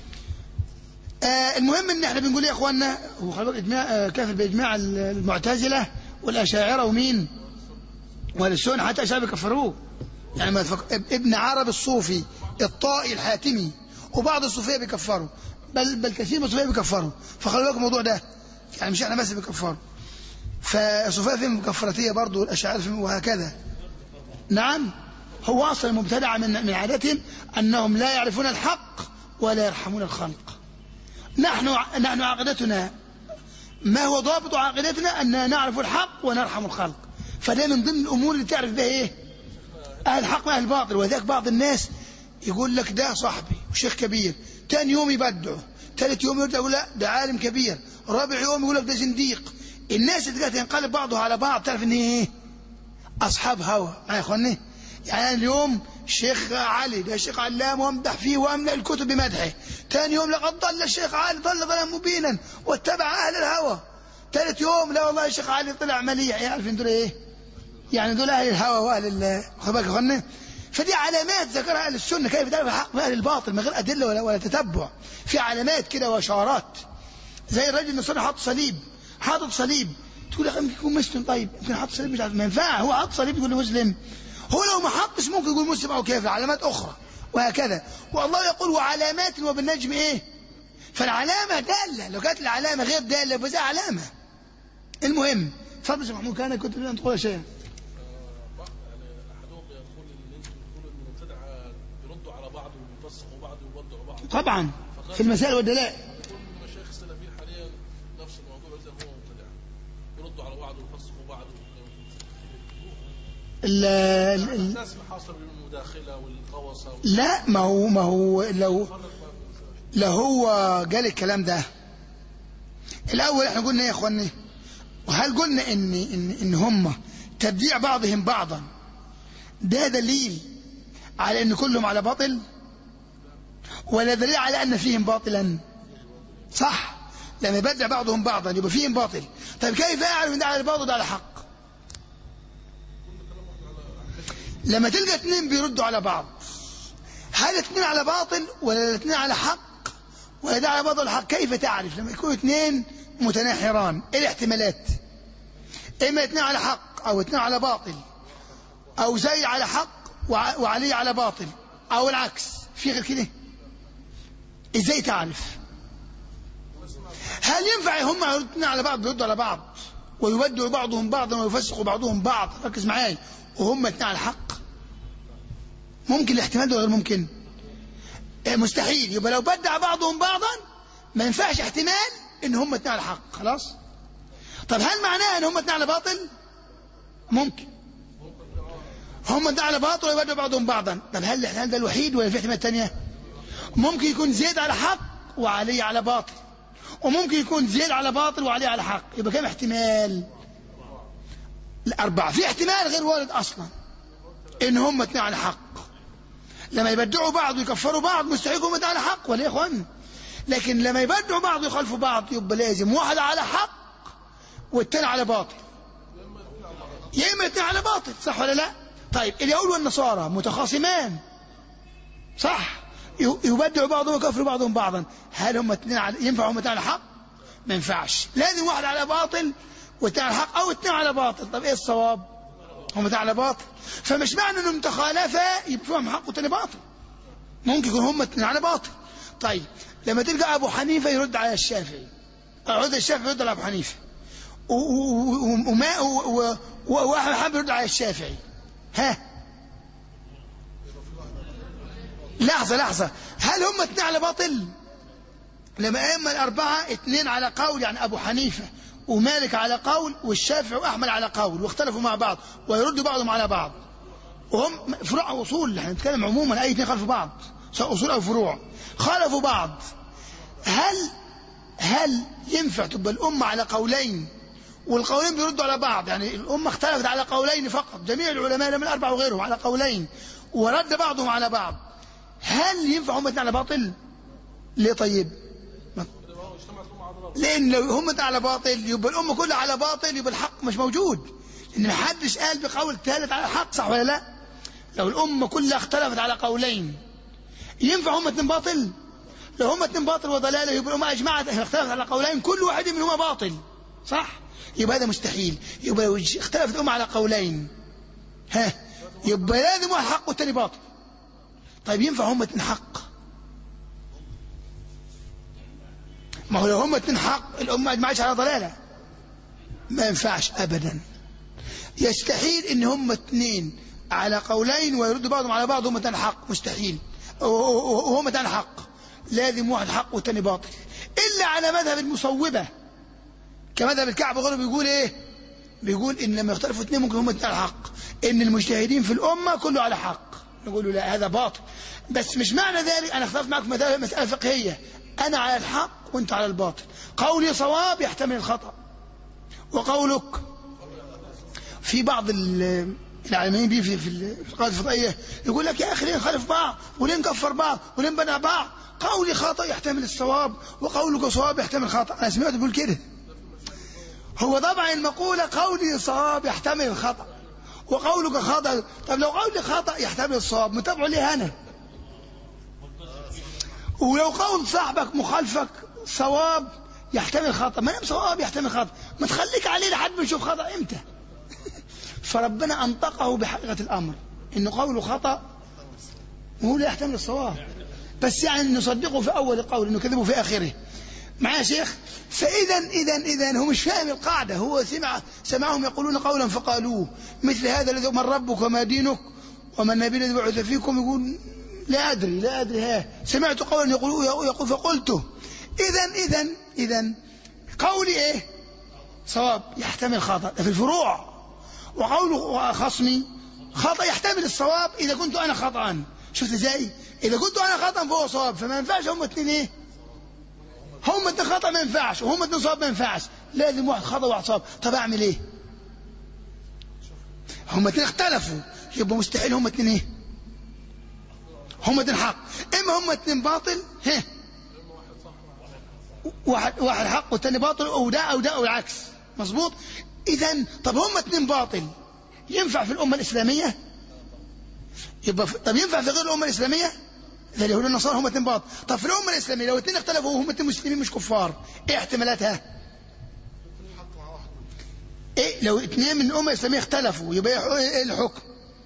آه المهم ان احنا بنقول يا اخواننا هو اجماع آه كافر باجماع المعتزله والاشاعره ومين والسنه حتى الاشاعره بيكفروه يعني ما ابن عرب الصوفي الطائي الحاتمي وبعض الصوفيه بيكفروا بل بل كثير من الصوفيه بيكفروا فخلوا بالكم الموضوع ده يعني مش احنا بس بيكفروا فالصوفيه فيهم مكفرتيه برضه والاشاعره فيهم وهكذا نعم هو اصلا المبتدع من من عادتهم انهم لا يعرفون الحق ولا يرحمون الخلق نحن نحن عقيدتنا ما هو ضابط عقيدتنا ان نعرف الحق ونرحم الخلق فده من ضمن الامور اللي تعرف بها ايه اهل الحق واهل الباطل وذاك بعض الناس يقول لك ده صاحبي وشيخ كبير ثاني يوم يبدعه ثالث يوم يقول لا ده عالم كبير رابع يوم يقول لك ده زنديق الناس اللي قاعد ينقلب بعضها على بعض تعرف ان ايه اصحاب هوى يا اخواني يعني اليوم الشيخ علي ده الشيخ علام وامدح فيه واملا الكتب بمدحه ثاني يوم لقد ضل الشيخ علي ضل ضلا مبينا واتبع اهل الهوى ثالث يوم لا والله الشيخ علي طلع مليح عارفين دول ايه يعني دول اهل الهوى واهل خد بالك يا اخواني فدي علامات ذكرها اهل السنه كيف تعرف الحق من اهل الباطل من غير ادله ولا, ولا تتبع في علامات كده واشارات زي الراجل النصراني حاطط صليب حاطط صليب تقول يا اخي يكون مسلم طيب يمكن حاطط صليب مش عارف ما ينفع هو حاطط صليب يقول مسلم هو لو ما حطش ممكن يقول مسلم او كافر علامات اخرى وهكذا والله يقول وعلامات وبالنجم ايه فالعلامة دالة لو كانت العلامة غير دالة يبقى زي علامة المهم تفضل يا محمود كان كنت تريد ان تقول شيئا طبعا في المسائل والدلائل المشايخ السلفيين حاليا نفس الموضوع زي ما هو مبتدع يردوا على بعض ويفسقوا بعض ال ال الناس اللي حاصل بالمداخله والقوصه لا ما هو ما هو لو لو هو قال الكلام ده الاول احنا قلنا ايه يا اخواني وهل قلنا ان ان ان هم تبديع بعضهم بعضا ده دليل على ان كلهم على باطل ولا دليل على ان فيهم باطلا صح لما يبدع بعضهم بعضا يبقى فيهم باطل طيب كيف اعرف ان ده على الباطل ده على حق لما تلقى اثنين بيردوا على بعض هل الاثنين على باطل ولا الاثنين على حق ولا ده على باطل ولا حق كيف تعرف لما يكونوا اثنين متناحران ايه الاحتمالات اما اثنين على حق او اثنين على باطل او زي على حق وع- وعلي على باطل او العكس في غير كده ازاي تعرف هل ينفع هم الاثنين على بعض يردوا على بعض ويبدوا بعضهم بعضا ويفسقوا بعضهم بعض ركز معايا وهم اثنين على الحق ممكن الاحتمال ده غير ممكن إيه مستحيل يبقى لو بدع بعضهم بعضا ما ينفعش احتمال ان هم اثنين على الحق خلاص طب هل معناها ان هم اثنين على باطل ممكن هم اثنين على باطل ويبدوا بعضهم بعضا طب هل الاحتمال ده الوحيد ولا في احتمال ثانيه ممكن يكون زيد على حق وعلي على باطل وممكن يكون زيد على باطل وعلي على حق يبقى كم احتمال الأربعة في احتمال غير وارد أصلا إن هم اثنين على حق لما يبدعوا بعض ويكفروا بعض مستحيل هم اثنين على حق ولا يا إخوان لكن لما يبدعوا بعض ويخالفوا بعض يبقى لازم واحد على حق والتاني على باطل يا إما اثنين على باطل صح ولا لا طيب اليهود والنصارى متخاصمان صح يبدعوا بعضهم ويكفروا بعضهم بعضا هل هم اثنين على ينفع هم اثنين على حق ما ينفعش لازم واحد على باطل واثنين على حق او اثنين على باطل طب ايه الصواب هم اثنين على باطل فمش معنى انهم تخالفا يبقى فيهم حق وتاني باطل ممكن يكون هم اثنين على باطل طيب لما تلقى ابو حنيفه يرد على الشافعي يرد الشافعي يرد على ابو حنيفه وما واحد حابب يرد على الشافعي ها لحظة لحظة هل هم اثنين على باطل لما أئمة الأربعة اثنين على قول يعني أبو حنيفة ومالك على قول والشافعي وأحمد على قول واختلفوا مع بعض ويردوا بعضهم على بعض وهم فروع أو أصول احنا نتكلم عموما أي اثنين خالفوا بعض سواء أصول أو فروع خالفوا بعض هل هل ينفع تبقى الأمة على قولين والقولين بيردوا على بعض يعني الأمة اختلفت على قولين فقط جميع العلماء من الأربعة وغيرهم على قولين ورد بعضهم على بعض هل ينفع هم على باطل ليه طيب لان لو هم على باطل يبقى الامه كلها على باطل يبقى الحق مش موجود لان ما حدش قال بقول ثالث على الحق صح ولا لا لو الامه كلها اختلفت على قولين ينفع هم اتنين باطل لو هم اتنين باطل وضلاله يبقى الامه اجمعت اختلفت على قولين كل واحد منهما باطل صح يبقى هذا مستحيل يبقى لو اختلفت الامه على قولين ها يبقى لازم واحد حق والتاني باطل طيب ينفع هم اتنين حق ما هو لو هم اتنين حق الأمة اجمعتش على ضلالة ما ينفعش أبدا يستحيل ان هم اتنين على قولين ويرد بعضهم على بعض هم اتنين حق مستحيل وهم اتنين حق لازم واحد حق والتاني باطل إلا على مذهب المصوبة كمذهب الكعب غيره بيقول ايه بيقول ان لما يختلفوا اتنين ممكن هم اتنين على حق ان المجتهدين في الأمة كله على حق نقول له لا هذا باطل بس مش معنى ذلك أنا اختلفت معك مسألة فقهية أنا على الحق وأنت على الباطل قولي صواب يحتمل الخطأ وقولك في بعض العالمين بيه في في القاعدة الفضائية يقول لك يا أخي ليه نخالف بعض وليه نكفر بعض وليه نبنى بعض قولي خطأ يحتمل الصواب وقولك صواب يحتمل الخطأ أنا سمعت بيقول كده هو طبعا المقولة قولي صواب يحتمل الخطأ وقولك خطأ طب لو قولي خطأ يحتمل الصواب متابعه ليه أنا ولو قول صاحبك مخالفك صواب يحتمل خطأ ما دام صواب يحتمل خطأ ما تخليك عليه لحد ما يشوف خطأ امتى فربنا أنطقه بحقيقة الأمر إنه قوله خطأ وهو لا يحتمل الصواب بس يعني نصدقه في أول قول إنه كذبه في آخره معايا شيخ فإذا إذا إذا هو مش فاهم القاعدة هو سمع سمعهم يقولون قولا فقالوه مثل هذا الذي من ربك وما دينك وما النبي الذي بعث فيكم يقول لا أدري لا أدري ها سمعت قولا يقول يقول فقلته إذا إذا إذا قولي إيه صواب يحتمل خطأ في الفروع وقول خصمي خطأ يحتمل الصواب إذا كنت أنا خطأ شفت ازاي إذا كنت أنا خطأ فهو صواب فما ينفعش هم اثنين إيه هم اتنين خطأ ما ينفعش وهم اتنين صواب ما ينفعش لازم واحد خطأ وواحد صواب طب أعمل إيه هم اتنين اختلفوا يبقى مستحيل هم اتنين إيه هم اتنين حق إما هم اتنين باطل ها واحد واحد حق والتاني باطل أو ده أو ده أو العكس مظبوط إذا طب هم اتنين باطل ينفع في الأمة الإسلامية يبقى في... طب ينفع في غير الأمة الإسلامية ده اليهود والنصارى هم اتنين باطل طب في الأمة الإسلامية لو اتنين اختلفوا وهم اتنين مسلمين مش كفار إيه احتمالاتها إيه لو اتنين من الأمة الإسلامية اختلفوا يبقى إيه الحكم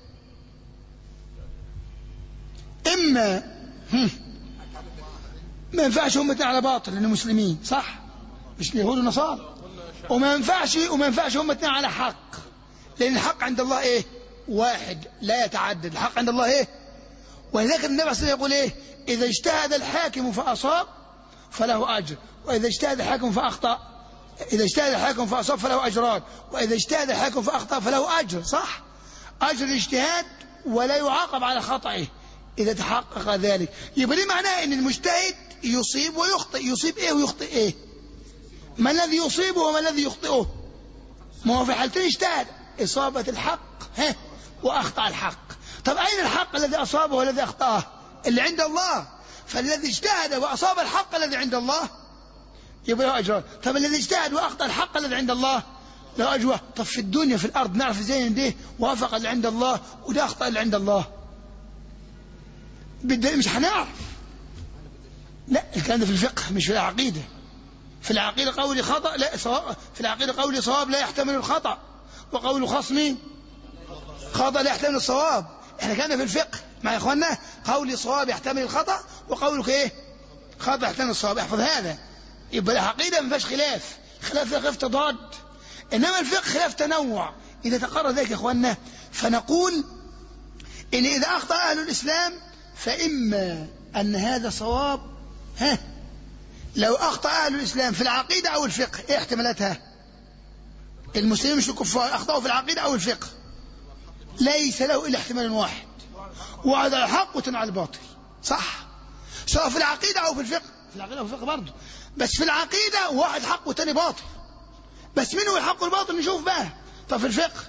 إما هم. ما ينفعش هم اتنين على باطل لأنهم مسلمين صح مش اليهود والنصارى وما ينفعش وما ينفعش هم اتنين على حق لأن الحق عند الله إيه واحد لا يتعدد الحق عند الله إيه ولذلك النبي عليه الصلاة يقول إيه إذا اجتهد الحاكم فأصاب فله أجر وإذا اجتهد الحاكم فأخطأ إذا اجتهد الحاكم فأصاب فله أجران وإذا اجتهد الحاكم فأخطأ فله أجر صح أجر الاجتهاد ولا يعاقب على خطئه إذا تحقق ذلك يبقى دي معناه أن المجتهد يصيب ويخطئ يصيب إيه ويخطئ إيه ما الذي يصيبه وما الذي يخطئه ما هو في حالتين اجتهد إصابة الحق ها وأخطأ الحق طب أين الحق الذي أصابه والذي أخطأه اللي عند الله فالذي اجتهد وأصاب الحق الذي عند الله يبقى له أجران طب الذي اجتهد وأخطأ الحق الذي عند الله له أجوه طب في الدنيا في الأرض نعرف ازاي ان ده وافق اللي عند الله وده أخطأ اللي عند الله بالدليل مش هنعرف لا الكلام ده في الفقه مش في العقيدة في العقيدة قولي خطأ لا صواب في العقيدة قولي صواب لا يحتمل الخطأ وقول خصمي خطأ لا يحتمل الصواب احنا كنا في الفقه مع اخواننا قولي صواب يحتمل الخطأ وقولك ايه خطأ يحتمل الصواب احفظ هذا يبقى العقيدة ما فيهاش خلاف خلاف خلاف تضاد انما الفقه خلاف تنوع اذا تقرر ذلك يا اخواننا فنقول ان اذا اخطأ اهل الاسلام فاما ان هذا صواب ها لو اخطأ اهل الاسلام في العقيدة او الفقه ايه احتمالاتها المسلمين مش الكفار اخطأوا في العقيدة او الفقه ليس له الا احتمال واحد وعد على الحق وتنع على الباطل صح سواء في العقيدة او في الفقه في العقيدة او في الفقه برضه بس في العقيدة واحد حق والتاني باطل بس مين هو الحق والباطل نشوف بقى طب في الفقه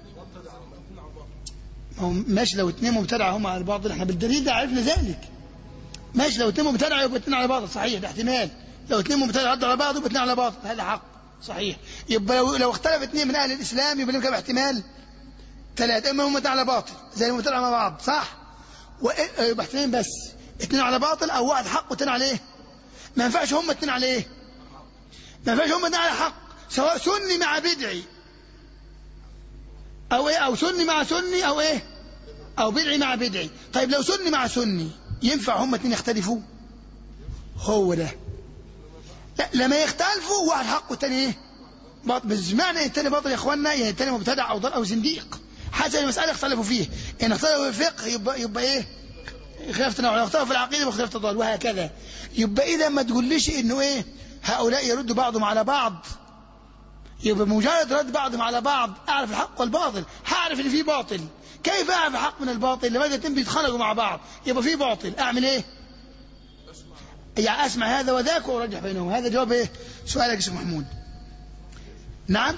ما هو ماشي لو اتنين مبتدعة هم على الباطل احنا بالدليل ده عرفنا ذلك ماشي لو اتنين مبتدعة يبقى اتنين على باطل صحيح ده احتمال لو اتنين مبتدعة عدوا على بعض يبقى اتنين على باطل هذا حق صحيح يبقى لو, لو اختلف اتنين من اهل الاسلام يبقى لهم كم احتمال ثلاثة اما هم على باطل زي المبتدعة مع بعض صح يبقى احتمالين بس اتنين على باطل او واحد حق واتنين على ايه ما ينفعش هم اتنين على ايه ما ينفعش هم اتنين على حق سواء سني مع بدعي او ايه او سني مع سني او ايه او بدعي مع بدعي طيب لو سني مع سني ينفع هم اتنين يختلفوا هو ده لا لما يختلفوا واحد حق والتاني ايه باطل بس معنى التاني باطل يا اخوانا يعني التاني مبتدع او ضل او زنديق حسب المسألة اختلفوا فيه ان اختلفوا في الفقه يبقى, يبقى ايه خلاف تنوع لو اختلفوا في العقيدة يبقى خلاف تضاد وهكذا يبقى اذا ما تقوليش انه ايه هؤلاء يردوا بعضهم على بعض يبقى مجرد رد بعضهم على بعض اعرف الحق والباطل هعرف ان في باطل كيف اعرف الحق من الباطل لماذا الاثنين بيتخانقوا مع بعض يبقى في باطل اعمل ايه يعني اسمع هذا وذاك وارجح بينهم هذا جواب ايه سؤالك يا شيخ محمود نعم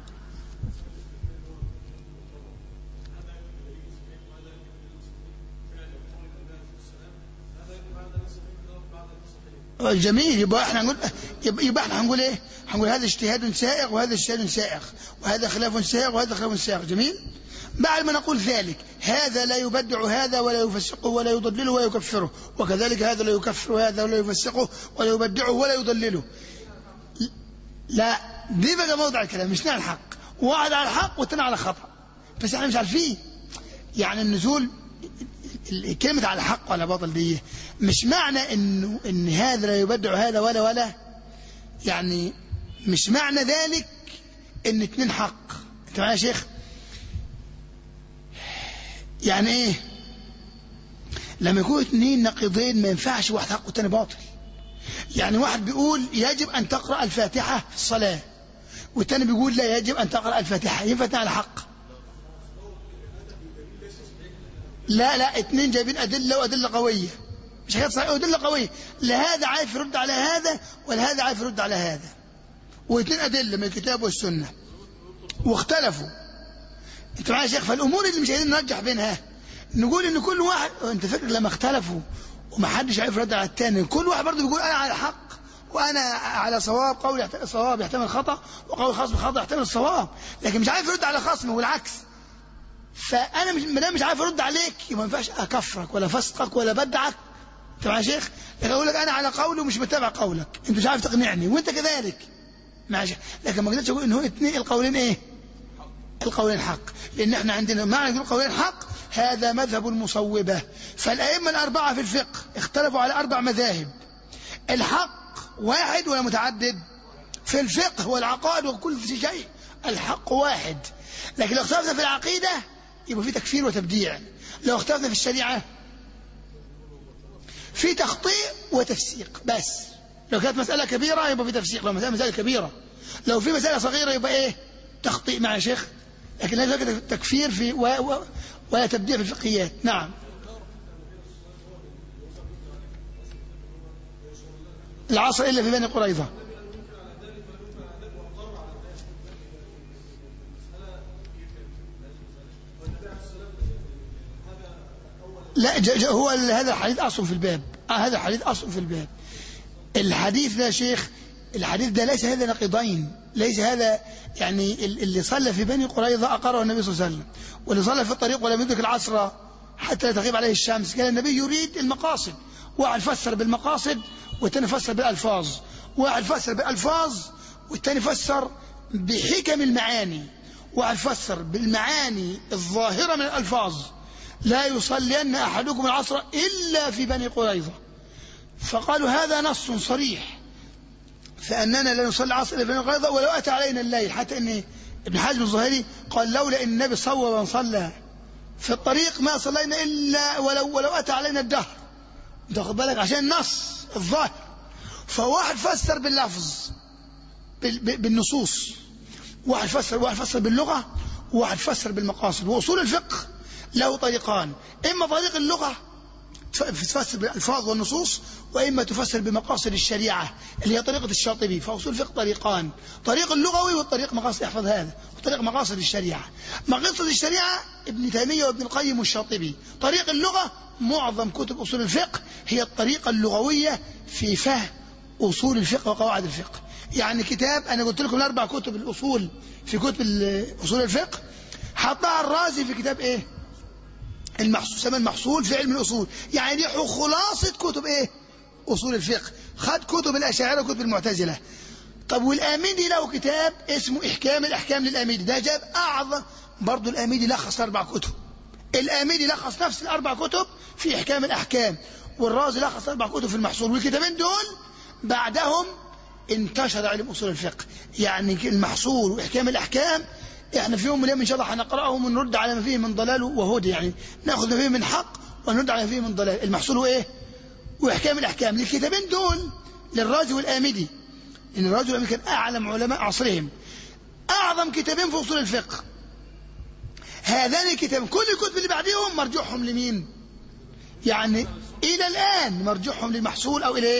جميل يبقى احنا هنقول يبقى احنا هنقول ايه هنقول هذا اجتهاد سائغ وهذا اجتهاد سائغ وهذا خلاف سائغ وهذا خلاف سائغ جميل بعد ما نقول ذلك هذا لا يبدع هذا ولا يفسقه ولا يضلله ولا يكفره وكذلك هذا لا يكفر هذا ولا يفسقه ولا يبدعه ولا يضلله لا دي بقى موضع الكلام مش نعم الحق واحد على الحق والتاني على خطأ بس احنا مش عارفين يعني النزول كلمة على حق ولا باطل دي مش معنى انه ان هذا لا يبدع هذا ولا ولا يعني مش معنى ذلك ان اتنين حق انت معايا يا شيخ يعني ايه لما يكون اتنين نقيضين ما ينفعش واحد حق والتاني باطل يعني واحد بيقول يجب ان تقرأ الفاتحة في الصلاة والتاني بيقول لا يجب ان تقرأ الفاتحة ينفع على حق لا لا اتنين جايبين أدلة وأدلة قوية مش حاجات صحيحة أدلة قوية لا هذا عارف يرد على هذا ولا هذا عارف يرد على هذا واثنين أدلة من الكتاب والسنة واختلفوا انت معايا يا شيخ فالأمور اللي مش قادرين نرجح بينها نقول ان كل واحد انت فاكر لما اختلفوا ومحدش عارف يرد على الثاني كل واحد برضه بيقول انا على حق وانا على صواب قول يحتمل صواب يحتمل خطا وقول خصم خطا يحتمل الصواب لكن مش عارف يرد على خصمه والعكس فانا مش ما دام مش عارف ارد عليك يبقى ما ينفعش اكفرك ولا فسقك ولا بدعك انت معايا يا شيخ لكن اقول لك انا على قولي ومش متابع قولك انت مش عارف تقنعني وانت كذلك ماشي لكن ما قدرتش اقول ان هو اثنين القولين ايه القولين حق لان احنا عندنا معنى نقول قولين حق هذا مذهب المصوبه فالائمه الاربعه في الفقه اختلفوا على اربع مذاهب الحق واحد ولا متعدد في الفقه والعقائد وكل شيء الحق واحد لكن لو اختلفنا في العقيده يبقى في تكفير وتبديع لو اختلفنا في الشريعة في تخطيء وتفسيق بس لو كانت مسألة كبيرة يبقى في تفسيق لو مسألة مسألة كبيرة لو في مسألة صغيرة يبقى إيه تخطيء مع شيخ لكن لا يوجد تكفير في و... و... ولا تبديع في الفقهيات نعم العصر إلا في بني قريظة لا ج- ج- هو ال- هذا الحديث أصل في الباب آه هذا الحديث أصل في الباب الحديث ده يا شيخ الحديث ده ليس هذا نقيضين ليس هذا يعني ال- اللي صلى في بني قريظة أقره النبي صلى الله عليه وسلم واللي صلى في الطريق ولم يدرك العصر حتى لا تغيب عليه الشمس كان النبي يريد المقاصد واحد فسر بالمقاصد والثاني فسر بالألفاظ واحد فسر بالألفاظ والثاني فسر بحكم المعاني واحد فسر بالمعاني الظاهرة من الألفاظ لا يصلين أحدكم العصر إلا في بني قريظة فقالوا هذا نص صريح فأننا لا نصلي العصر إلا في بني قريظة ولو أتى علينا الليل حتى أن ابن حزم الظاهري قال لولا أن النبي صوب وصلى في الطريق ما صلينا إلا ولو, ولو أتى علينا الدهر انت واخد بالك عشان النص الظاهر فواحد فسر باللفظ بال- بال- بالنصوص واحد فسر واحد فسر باللغة وواحد فسر بالمقاصد وأصول الفقه له طريقان إما طريق اللغة تفسر بالألفاظ والنصوص وإما تفسر بمقاصد الشريعة اللي هي طريقة الشاطبي فأصول الفقه طريقان طريق اللغوي والطريق مقاصد احفظ هذا وطريق مقاصد الشريعة مقاصد الشريعة ابن تيمية وابن القيم والشاطبي طريق اللغة معظم كتب أصول الفقه هي الطريقة اللغوية في فهم أصول الفقه وقواعد الفقه يعني كتاب أنا قلت لكم الأربع كتب الأصول في كتب ال- أصول الفقه حطها الرازي في كتاب إيه المحصول سمى المحصول في علم الأصول يعني دي خلاصة كتب إيه أصول الفقه خد كتب الأشاعرة وكتب المعتزلة طب والآمدي له كتاب اسمه إحكام الأحكام للآمدي ده جاب أعظم برضه الآمدي لخص أربع كتب الآمدي لخص نفس الأربع كتب في إحكام الأحكام والرازي لخص أربع كتب في المحصول والكتابين دول بعدهم انتشر علم أصول الفقه يعني المحصول وإحكام الأحكام احنا في يوم من الايام ان شاء الله هنقراهم ونرد على ما فيه من ضلال وهدى يعني ناخذ ما فيه من حق ونرد على ما فيه من ضلال المحصول هو ايه واحكام الاحكام الكتابين دول للرازي والامدي ان الرازي والامدي كان اعلم علماء عصرهم اعظم كتابين في اصول الفقه هذان الكتابين كل الكتب اللي بعدهم مرجوحهم لمين يعني الى الان مرجوحهم للمحصول او الى ايه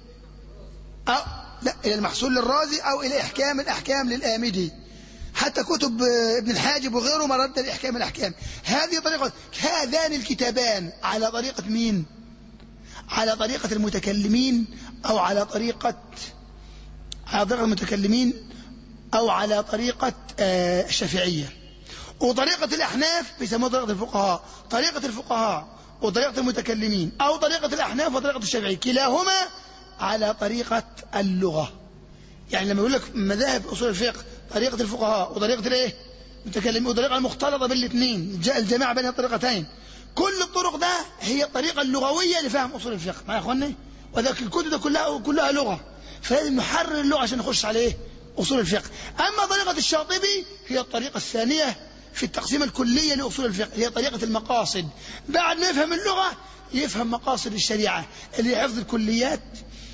أو لا الى المحصول للرازي او الى احكام الاحكام للامدي حتى كتب ابن الحاجب وغيره مرد لإحكام الأحكام هذه طريقة هذان الكتابان على طريقة مين على طريقة المتكلمين أو على طريقة على طريقة المتكلمين أو على طريقة آه، الشافعية وطريقة الأحناف بيسموها طريقة الفقهاء طريقة الفقهاء وطريقة المتكلمين أو طريقة الأحناف وطريقة الشافعية كلاهما على طريقة اللغة يعني لما يقول لك مذاهب اصول الفقه طريقه الفقهاء وطريقه الايه؟ المتكلمين وطريقه المختلطه بالاثنين جاء الجماعه بين الطريقتين كل الطرق ده هي الطريقه اللغويه لفهم اصول الفقه معايا يا اخواني؟ وذاك الكتب ده كلها كلها لغه فلازم نحرر اللغه عشان نخش عليه اصول الفقه اما طريقه الشاطبي هي الطريقه الثانيه في التقسيم الكليه لاصول الفقه هي طريقه المقاصد بعد ما يفهم اللغه يفهم مقاصد الشريعه اللي هي حفظ الكليات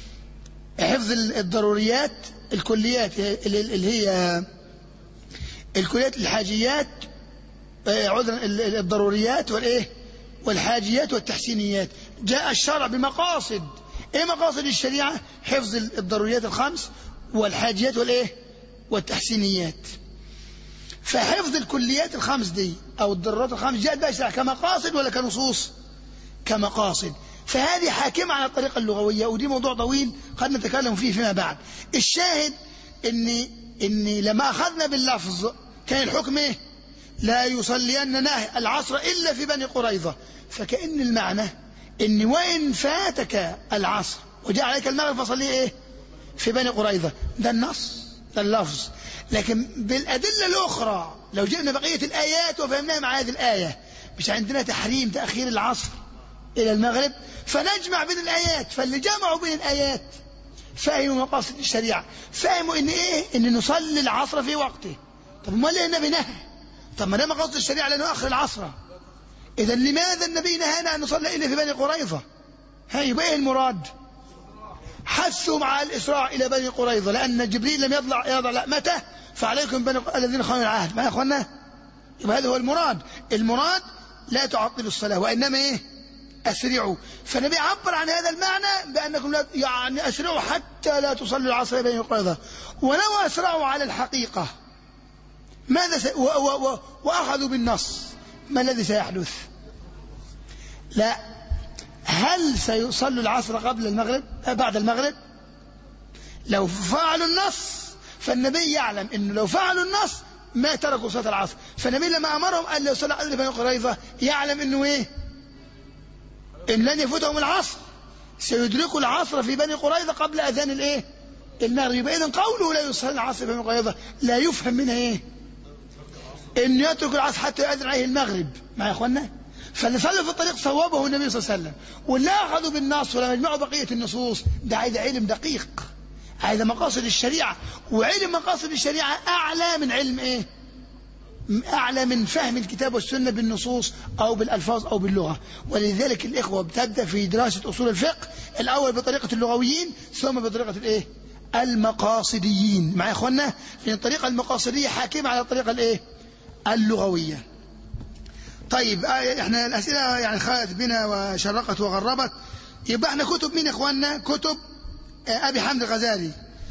حفظ الضروريات الكليات اللي اللي هي الكليات الحاجيات آه، عذرا ال- ال- الضروريات والايه والحاجيات والتحسينيات جاء الشرع بمقاصد ايه مقاصد الشريعه حفظ ال- الضروريات الخمس والحاجيات والايه والتحسينيات فحفظ الكليات الخمس دي او الضرورات الخمس جاءت بقى الشرع كمقاصد ولا كنصوص كمقاصد فهذه حاكمة على الطريقة اللغوية ودي موضوع طويل قد نتكلم فيه فيما بعد الشاهد ان ان لما اخذنا باللفظ كان الحكم ايه لا يصلين نهي العصر الا في بني قريظة فكأن المعنى ان وان فاتك العصر وجاء عليك المغرب فصليه ايه في بني قريظة ده النص ده اللفظ لكن بالأدلة الأخرى لو جئنا بقية الآيات وفهمناها مع هذه الآية مش عندنا تحريم تأخير العصر إلى المغرب فنجمع بين الآيات فاللي جمعوا بين الآيات فهموا مقاصد الشريعة فهموا إن إيه إن نصلي العصر في وقته طب ما ليه النبي نهى طب ما ده مقاصد الشريعة لا نؤخر العصر إذا لماذا النبي نهانا أن نصلي إلا في بني قريظة ها يبقى إيه المراد حثهم على الإسراع إلى بني قريظة لأن جبريل لم يضع يضع لأمته فعليكم بني الذين خانوا العهد ما يا أخوانا يبقى هذا هو المراد المراد لا تعطلوا الصلاة وإنما إيه أسرعوا فالنبي عبر عن هذا المعنى بأنكم لا يعني أسرعوا حتى لا تصلوا العصر بين قريظة ولو أسرعوا على الحقيقة ماذا س... و... و... و... وأخذوا بالنص ما الذي سيحدث لا هل سيصلوا العصر قبل المغرب أه بعد المغرب لو فعلوا النص فالنبي يعلم انه لو فعلوا النص ما تركوا صلاه العصر فالنبي لما امرهم قال لو صلى العصر بني قريظه يعلم انه ايه ان لن يفوتهم العصر سيدركوا العصر في بني قريظه قبل اذان الايه المغرب يبقى اذا قوله لا يصلي العصر في بني قريظه لا يفهم منها ايه ان يترك العصر حتى يؤذن عليه المغرب مع اخواننا فاللي صلوا في الطريق صوبه النبي صلى الله عليه وسلم واللي اخذوا بالنص ولم يجمعوا بقيه النصوص ده عايز علم دقيق عايز مقاصد الشريعه وعلم مقاصد الشريعه اعلى من علم ايه أعلى من فهم الكتاب والسنة بالنصوص أو بالألفاظ أو باللغة ولذلك الإخوة بتبدأ في دراسة أصول الفقه الأول بطريقة اللغويين ثم بطريقة الإيه المقاصديين مع إخواننا لأن الطريقة المقاصدية حاكمة على الطريقة الإيه اللغوية طيب احنا الأسئلة يعني خالت بنا وشرقت وغربت يبقى احنا كتب مين إخواننا كتب أبي حامد الغزالي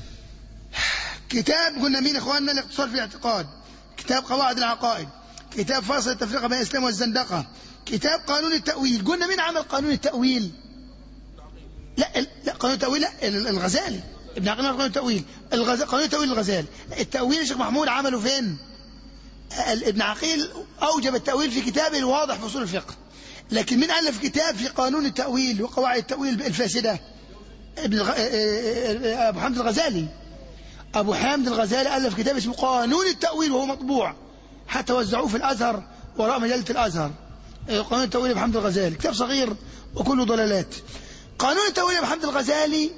كتاب قلنا مين إخواننا الاقتصار في الاعتقاد كتاب قواعد العقائد كتاب فاصل التفرقة بين الإسلام والزندقة كتاب قانون التأويل قلنا مين عمل قانون التأويل لا لا قانون التأويل لا الغزالي ابن عقيل قانون التأويل الغز... قانون التأويل الغزالي التأويل الشيخ محمود عمله فين ابن عقيل أوجب التأويل في كتابه الواضح في أصول الفقه لكن من ألف كتاب في قانون التأويل وقواعد التأويل الفاسدة ابن الغ... أبو حامد الغزالي أبو حامد الغزالي ألف كتاب اسمه قانون التأويل وهو مطبوع حتى وزعوه في الأزهر وراء مجلة الأزهر قانون التأويل أبو حامد الغزالي كتاب صغير وكله ضلالات قانون التأويل أبو حامد الغزالي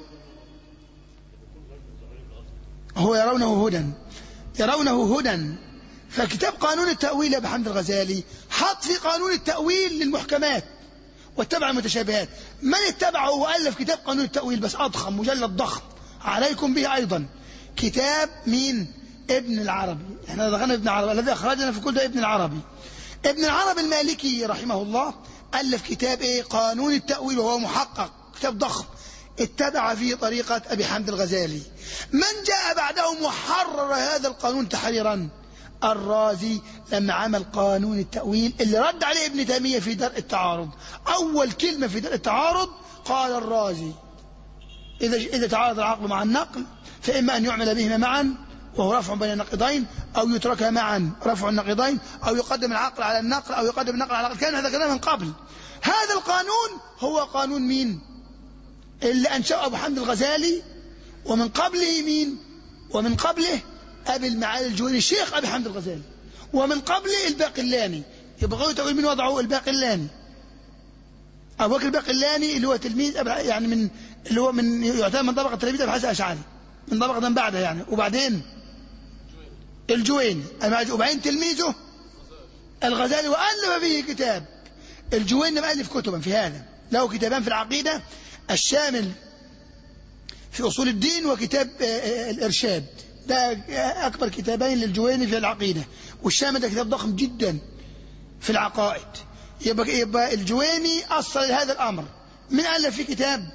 هو يرونه هدى يرونه هدى فكتاب قانون التأويل أبو حامد الغزالي حط في قانون التأويل للمحكمات واتبع المتشابهات من اتبعه وألف كتاب قانون التأويل بس أضخم مجلد ضخم عليكم به أيضا كتاب مين ابن العربي احنا دخلنا ابن العربي الذي اخرجنا في كل ده ابن العربي ابن العربي المالكي رحمه الله الف كتاب ايه قانون التاويل وهو محقق كتاب ضخم اتبع فيه طريقة أبي حمد الغزالي من جاء بعده محرر هذا القانون تحريرا الرازي لما عمل قانون التأويل اللي رد عليه ابن تيمية في درء التعارض أول كلمة في درء التعارض قال الرازي إذا إذا تعارض العقل مع النقل فإما أن يعمل بهما معا وهو رفع بين النقيضين أو يترك معا رفع النقيضين أو يقدم العقل على النقل أو يقدم النقل على العقل كان هذا كلام من قبل هذا القانون هو قانون مين اللي أنشأه أبو حمد الغزالي ومن قبله مين ومن قبله أبي المعالي الجويني الشيخ أبي حمد الغزالي ومن قبله الباقلاني يبغى تقول من وضعه الباقلاني أبو بكر الباقلاني اللي هو تلميذ يعني من اللي هو من يعتبر من طبقة تلاميذ أبو حسن الأشعري من طبقة من بعده يعني وبعدين الجويني وبعدين تلميذه الغزالي وألف فيه كتاب الجويني مؤلف كتبا في هذا له كتابان في العقيدة الشامل في أصول الدين وكتاب الإرشاد ده أكبر كتابين للجويني في العقيدة والشامل ده كتاب ضخم جدا في العقائد يبقى, يبقى الجويني أصل لهذا الأمر من ألف في كتاب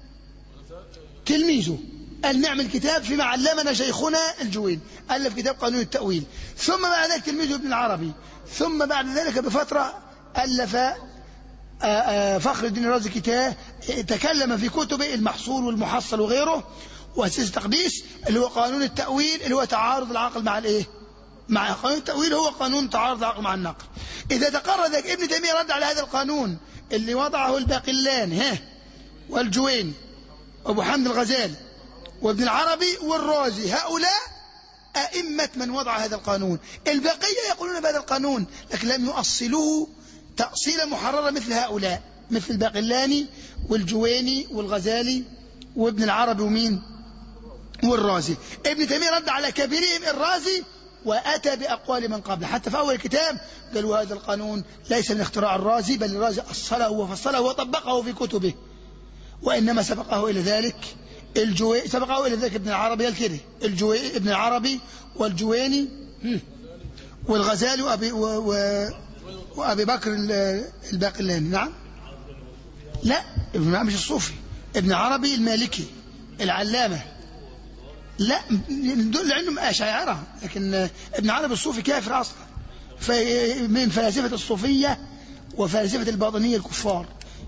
تلميذه أن نعمل كتاب فيما علمنا شيخنا الجويني ألف كتاب قانون التأويل ثم بعد ذلك تلميذه ابن العربي ثم بعد ذلك بفترة ألف فخر الدين الرازي كتاب تكلم في كتبه المحصول والمحصل وغيره وأساس التقديس اللي هو قانون التأويل اللي هو تعارض العقل مع الإيه؟ مع قانون التأويل هو قانون تعارض العقل مع النقل إذا تقرر ذلك ابن تيمية رد على هذا القانون اللي وضعه الباقلان ها والجويني أبو حمد الغزالي وابن العربي والرازي هؤلاء أئمة من وضع هذا القانون البقية يقولون بهذا القانون لكن لم يؤصلوه تأصيلا محررا مثل هؤلاء مثل الباقلاني والجويني والغزالي وابن العربي ومين والرازي ابن تيمية رد على كبيرهم الرازي وأتى بأقوال من قبله حتى في أول الكتاب قالوا هذا القانون ليس من اختراع الرازي بل الرازي أصله وفصله وطبقه في كتبه وإنما سبقه إلى ذلك الجوي سبق أول ذلك ابن العربي قال كده الجوي ابن العربي والجويني هم. والغزالي وأبي, و و وأبي بكر ال- الباقلاني نعم لا ابن مش الصوفي ابن عربي المالكي العلامة لا دول عندهم أشاعرة لكن ابن عربي الصوفي كافر أصلا في- من فلاسفة الصوفية وفلاسفة الباطنية الكفار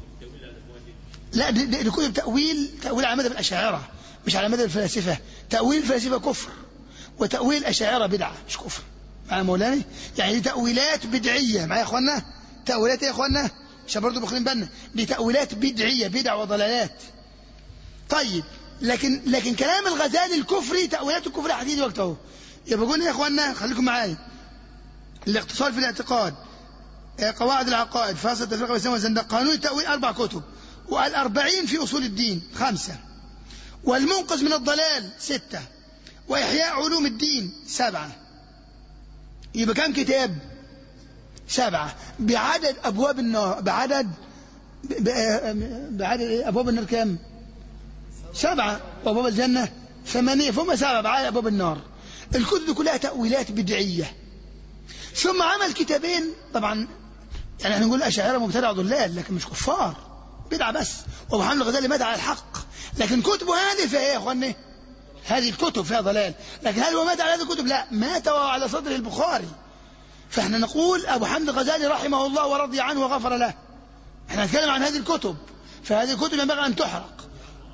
لا دي, دي, دي كتب تأويل تأويل على مذهب الأشاعرة مش على مذهب الفلاسفة تأويل الفلاسفة كفر وتأويل الأشاعرة بدعة مش كفر معايا مولانا يعني دي تأويلات بدعية معايا يا إخوانا تأويلات إيه يا إخوانا عشان برضه باخدين بالنا دي تأويلات بدعية بدع وضلالات طيب لكن لكن كلام الغزالي الكفري تأويلات الكفر هتيجي وقت اهو يبقى قلنا يا إخوانا خليكم معايا الاقتصاد في الاعتقاد آه، قواعد العقائد فاصل التفرقة بين والزندق قانون التأويل أربع كتب والأربعين في أصول الدين خمسة والمنقذ من الضلال ستة وإحياء علوم الدين سبعة يبقى كم كتاب سبعة بعدد أبواب النار بعدد ب- ب- بعدد إيه؟ أبواب النار كم سبعة وأبواب الجنة ثمانية فهم سبعة بعدد أبواب النار الكتب دي كلها تأويلات بدعية ثم عمل كتابين طبعا يعني احنا نقول أشاعرة مبتدع ضلال لكن مش كفار بدعة بس وأبو حامد الغزالي مات على الحق لكن كتبه هذه فيها إيه يا أخواني هذه الكتب فيها ضلال لكن هل هو مات على هذه الكتب لا مات وهو على صدر البخاري فاحنا نقول أبو حامد الغزالي رحمه الله ورضي عنه وغفر له احنا نتكلم عن هذه الكتب فهذه الكتب ينبغي أن تحرق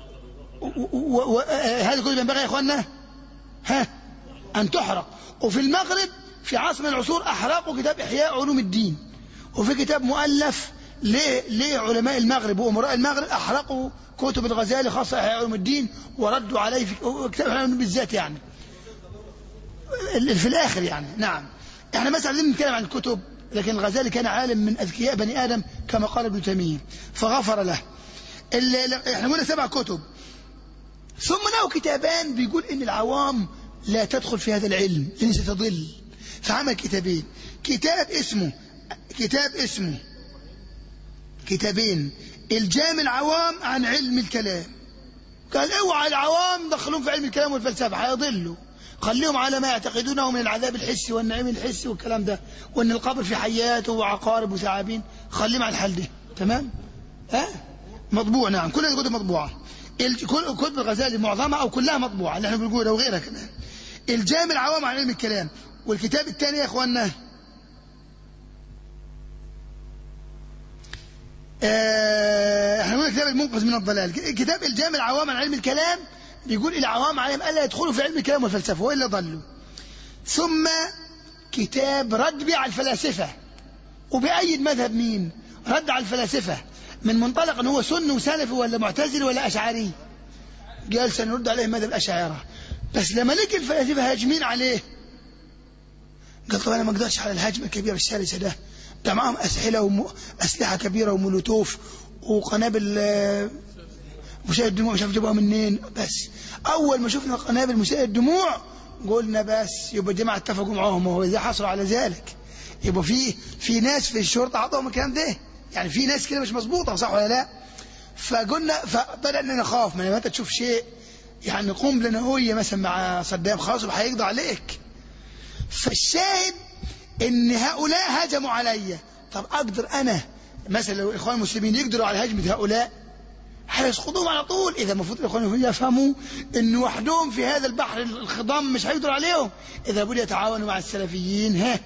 وهذه الكتب ينبغي يا إخواننا ها أن تحرق وفي المغرب في عصر من العصور أحرقوا كتاب إحياء علوم الدين وفي كتاب مؤلف ليه ليه علماء المغرب وأمراء المغرب أحرقوا كتب الغزالي خاصة إحياء علوم الدين وردوا عليه في كتاب إحياء علوم الدين بالذات يعني في الآخر يعني نعم احنا مثلا عايزين نتكلم عن الكتب لكن الغزالي كان عالم من أذكياء بني آدم كما قال ابن تيمية فغفر له ال- احنا قلنا سبع كتب ثم له كتابان بيقول ان العوام لا تدخل في هذا العلم لان ستضل فعمل كتابين كتاب اسمه كتاب اسمه كتابين الجام العوام عن علم الكلام قال اوعى العوام دخلون في علم الكلام والفلسفه هيضلوا خليهم على ما يعتقدونه من العذاب الحسي والنعيم الحسي والكلام ده وان القبر في حياته وعقارب وثعابين خليهم على الحال ده تمام ها مطبوع نعم كل الكتب مطبوعه ال- كل كتب الغزالي معظمها او كلها مطبوعه اللي احنا بنقولها وغيرها كمان الجامع العوام عن علم الكلام والكتاب الثاني يا اخواننا آه، احنا قلنا كتاب المنقذ من الضلال كتاب الجامع العوام عن علم الكلام بيقول العوام عليهم الا يدخلوا في علم الكلام والفلسفه والا ضلوا ثم كتاب رد بيه على الفلاسفه وبأيد مذهب مين رد على الفلاسفه من منطلق ان هو سني وسلفي ولا معتزلي ولا اشعري قال سنرد عليه مذهب الاشاعره بس لما لقي الفلاسفه هاجمين عليه قال طب انا ما اقدرش على الهجمه الكبيره الشرسه ده ده معاهم اسلحه واسلحه كبيره ومولوتوف وقنابل آه، مسيل الدموع مش عارف جابوها منين بس اول ما شفنا قنابل مسيل الدموع قلنا بس يبقى الجماعه اتفقوا معاهم وهو اذا حصلوا على ذلك يبقى في في ناس في الشرطه عطوهم الكلام ده يعني في ناس كده مش مظبوطه صح ولا لا فقلنا فبدانا نخاف ما انت تشوف شيء يعني قنبله نوويه مثلا مع صدام خلاص هيقضي عليك فالشاهد ان هؤلاء هجموا علي طب اقدر انا مثلا لو الاخوان المسلمين يقدروا على هجمه هؤلاء هيسقطوهم على طول اذا المفروض الاخوان المسلمين يفهموا ان وحدهم في هذا البحر الخضم مش هيقدروا عليهم اذا بدوا يتعاونوا مع السلفيين ها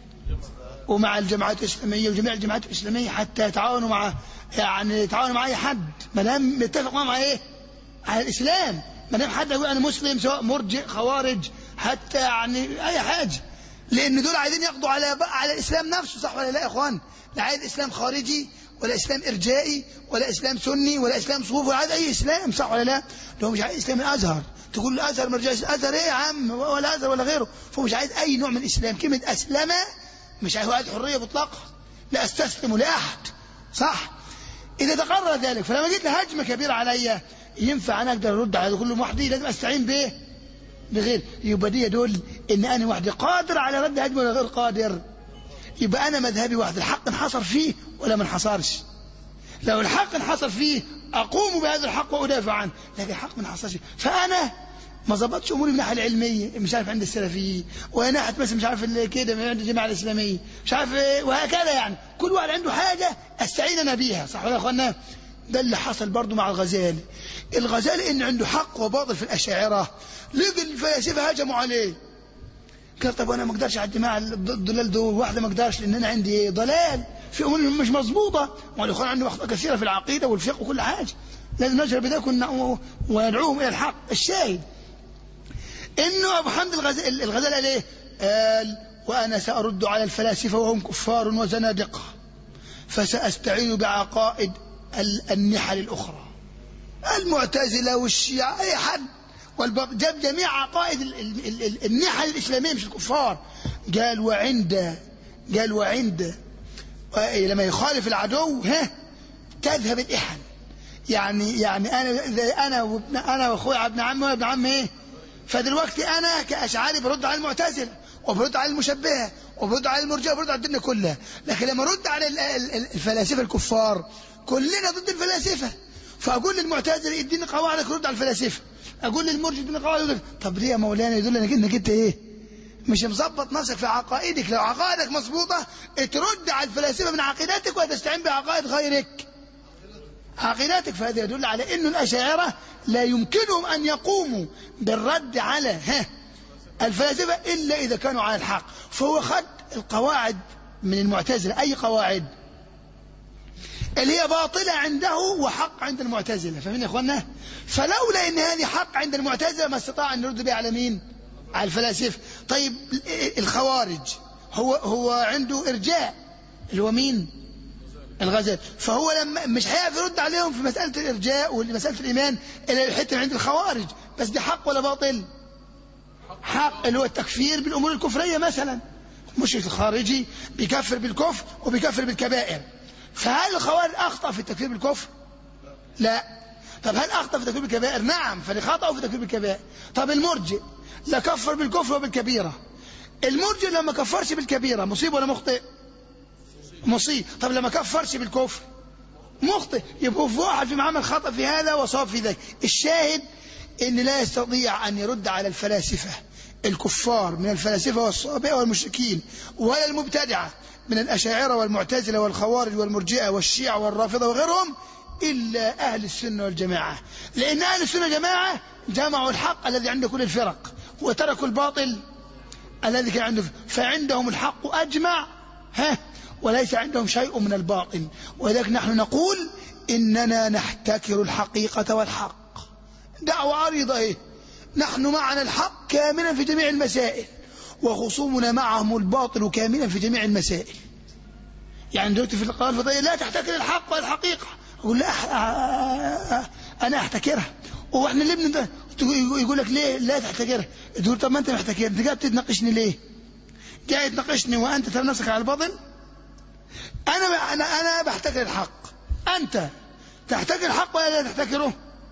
ومع الجماعات الاسلاميه وجميع الجماعات الاسلاميه حتى يتعاونوا مع يعني يتعاونوا مع اي حد ما دام متفق معهم على ايه؟ على الاسلام ما دام حد يقول انا مسلم سواء مرجئ خوارج حتى يعني اي حاجه لان دول عايزين يقضوا على على الاسلام نفسه صح ولا لا يا اخوان؟ لا عايز اسلام خارجي ولا اسلام ارجائي ولا اسلام سني ولا اسلام صوفي ولا عايز اي اسلام صح ولا لا؟ ده هو مش عايز اسلام الازهر تقول الازهر مرجع الازهر ايه يا عم ولا ازهر ولا غيره فهو مش عايز اي نوع من الاسلام كلمه اسلم مش عايز عايز حريه مطلقه لا استسلم لاحد صح؟ اذا تقرر ذلك فلما جيت هجمه كبيره عليا ينفع انا اقدر ارد على كل وحدي لازم استعين بايه؟ بغير يبقى دي يدل ان انا وحدي قادر على رد هجمه ولا غير قادر يبقى انا مذهبي واحد الحق انحصر فيه ولا ما انحصرش لو الحق حصل فيه اقوم بهذا الحق وادافع عنه لكن الحق ما حصلش فانا ما ظبطش اموري من الناحيه العلميه مش عارف عند السلفيين وهي ناحيه مثلا مش عارف ال- كده من عند الجماعه الاسلاميه مش عارف ايه وهكذا يعني كل واحد عنده حاجه استعين انا بيها صح ولا يا اخوانا ده اللي حصل برضه مع الغزالي الغزالي ان عنده حق وباطل في الاشاعره لقى الفلاسفه هجموا عليه قال طب وانا ما اقدرش على الجماعه الضلال دول واحده ما اقدرش لان انا عندي ايه ضلال في امور مش مظبوطه والاخوان عندهم اخطاء كثيره في العقيده والفقه وكل حاجه لازم نشر بذلك ون- وندعوهم الى الحق الشاهد انه ابو حمد الغزالي الغزالي قال ايه؟ قال وانا سارد على الفلاسفه وهم كفار وزنادقه فساستعين بعقائد ال- النحل الاخرى المعتزله والشيعه اي حد والباب جاب جميع عقائد ال- ال- ال- ال- النحل الاسلاميه مش الكفار قال وعند قال وعند لما يخالف العدو ها تذهب الإحن يعني يعني انا زي انا وابن انا واخويا ابن عمي وابن عمي ايه فدلوقتي انا كاشعري برد على المعتزله وبرد على المشبهه وبرد على المرجئه وبرد على الدنيا كلها لكن لما ارد على ال- ال- ال- الفلاسفه الكفار كلنا ضد الفلاسفه فاقول للمعتزله اديني قواعدك رد على الفلاسفه اقول للمرجئ اديني قواعدك طب ليه يا مولانا يدل انك انك انت ايه مش مظبط نفسك في عقائدك لو عقائدك مظبوطه ترد على الفلاسفه من عقيدتك وتستعين بعقائد غيرك عقيدتك فهذا يدل على أن الأشاعرة لا يمكنهم أن يقوموا بالرد على ها الفلاسفة إلا إذا كانوا على الحق فهو خد القواعد من المعتزلة أي قواعد اللي هي باطلة عنده وحق عند المعتزلة فاهمين يا إخوانا فلولا أن هذه حق عند المعتزلة ما استطاع أن يرد بها على مين على الفلاسفة طيب الخوارج هو هو عنده إرجاء اللي هو مين الغزال فهو لما مش هيعرف يرد عليهم في مسألة الإرجاء ومسألة الإيمان إلا الحتة عند الخوارج بس دي حق ولا باطل حق اللي هو التكفير بالأمور الكفرية مثلا مشرك الخارجي بيكفر بالكفر وبيكفر بالكبائر فهل الخوارج أخطأ في التكفير بالكفر لا طب هل أخطأ في التكفير بالكبائر نعم فلخطأ في التكفير بالكبائر طب المرجئ لا كفر بالكفر وبالكبيرة المرجئ لما كفرش بالكبيرة مصيب ولا مخطئ مصيب طب لما كفرش بالكفر مخطئ يبقى في واحد في عمل خطأ في هذا وصاب في ذاك الشاهد ان لا يستطيع ان يرد على الفلاسفة الكفار من الفلاسفة والصابئة والمشركين ولا المبتدعة من الأشاعرة والمعتزلة والخوارج والمرجئة والشيعة والرافضة وغيرهم إلا أهل السنة والجماعة لأن أهل السنة والجماعة جمعوا الحق الذي عند كل الفرق وتركوا الباطل الذي كان عنده فعندهم الحق أجمع ها وليس عندهم شيء من الباطل ولذلك نحن نقول إننا نحتكر الحقيقة والحق دعوة عريضة إيه نحن معنا الحق كاملا في جميع المسائل وخصومنا معهم الباطل كاملا في جميع المسائل يعني دلوقتي في القضايا الفضائية لا تحتكر الحق والحقيقة أقول لا أح... أنا أحتكرها وإحنا اللي ابن يقول لك ليه لا تحتكرها تقول طب ما أنت محتكر أنت قاعد تناقشني ليه جاي تناقشني وأنت ترى نفسك على الباطل أنا أنا أنا بحتكر الحق أنت تحتكر الحق ولا لا تحتكره؟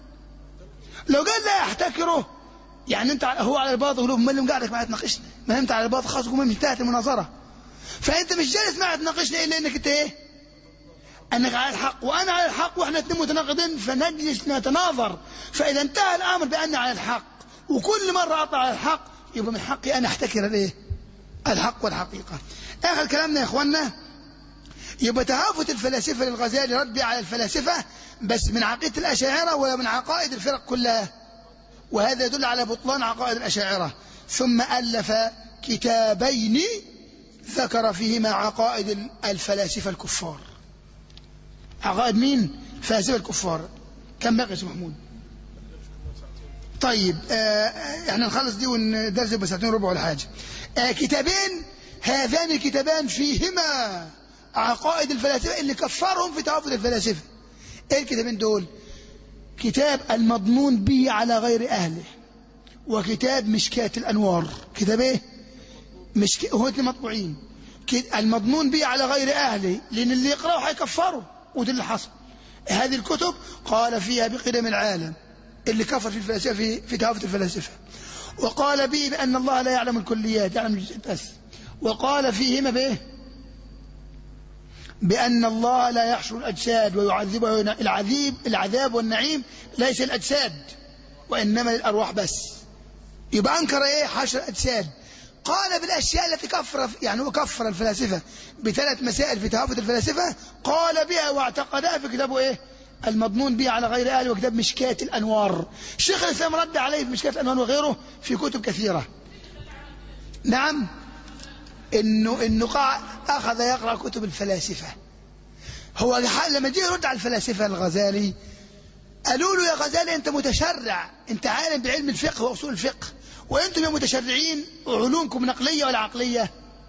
لو قال لا أحتكره يعني أنت هو على الباطل يقول ما اللي مقعدك معي تناقشني ما أنت على الباطل خلاص قوم انتهت المناظرة فأنت مش جالس معي تناقشني إلا إنك أنت إيه؟ أنك على الحق وأنا على الحق وإحنا اثنين متناقضين فنجلس نتناظر فإذا انتهى الأمر بأني على الحق وكل مرة أطلع على الحق يبقى من حقي أن أحتكر الإيه؟ الحق والحقيقة آخر كلامنا يا إخواننا يبقى تهافت الفلاسفة للغزالي رد على الفلاسفة بس من عقيدة الأشاعرة ولا من عقائد الفرق كلها وهذا يدل على بطلان عقائد الأشاعرة ثم ألف كتابين ذكر فيهما عقائد الفلاسفة الكفار عقائد مين؟ الفلاسفة الكفار كم بقي يا محمود؟ طيب آه احنا نخلص دي وندرس يبقى ساعتين ربع ولا حاجة آه كتابين هذان الكتابان فيهما عقائد الفلاسفة اللي كفرهم في توافد الفلاسفة ايه الكتابين دول كتاب المضمون به على غير أهله وكتاب مشكاة الأنوار كتاب ايه مشك... هو اتنين مطبوعين المضمون به على غير أهله لأن اللي يقرأه هيكفره وده اللي حصل هذه الكتب قال فيها بقدم العالم اللي كفر في الفلاسفة في, في توافد الفلاسفة وقال به بأن الله لا يعلم الكليات يعلم الجزئيات بس وقال فيهما بايه بأن الله لا يحشر الأجساد ويعذبها العذيب العذاب والنعيم ليس الأجساد وإنما للأرواح بس يبقى أنكر إيه حشر الأجساد قال بالأشياء التي كفر يعني هو كفر الفلاسفة بثلاث مسائل في تهافت الفلاسفة قال بها واعتقدها في كتابه إيه المضمون به على غير أهل وكتاب مشكاة الأنوار شيخ الإسلام رد عليه في مشكاة الأنوار وغيره في كتب كثيرة نعم إنه إنه قع أخذ يقرأ كتب الفلاسفة هو لما جه يرد على الفلاسفة الغزالي قالوا له يا غزالي أنت متشرع أنت عالم بعلم الفقه وأصول الفقه وأنتم يا متشرعين علومكم نقلية ولا عقلية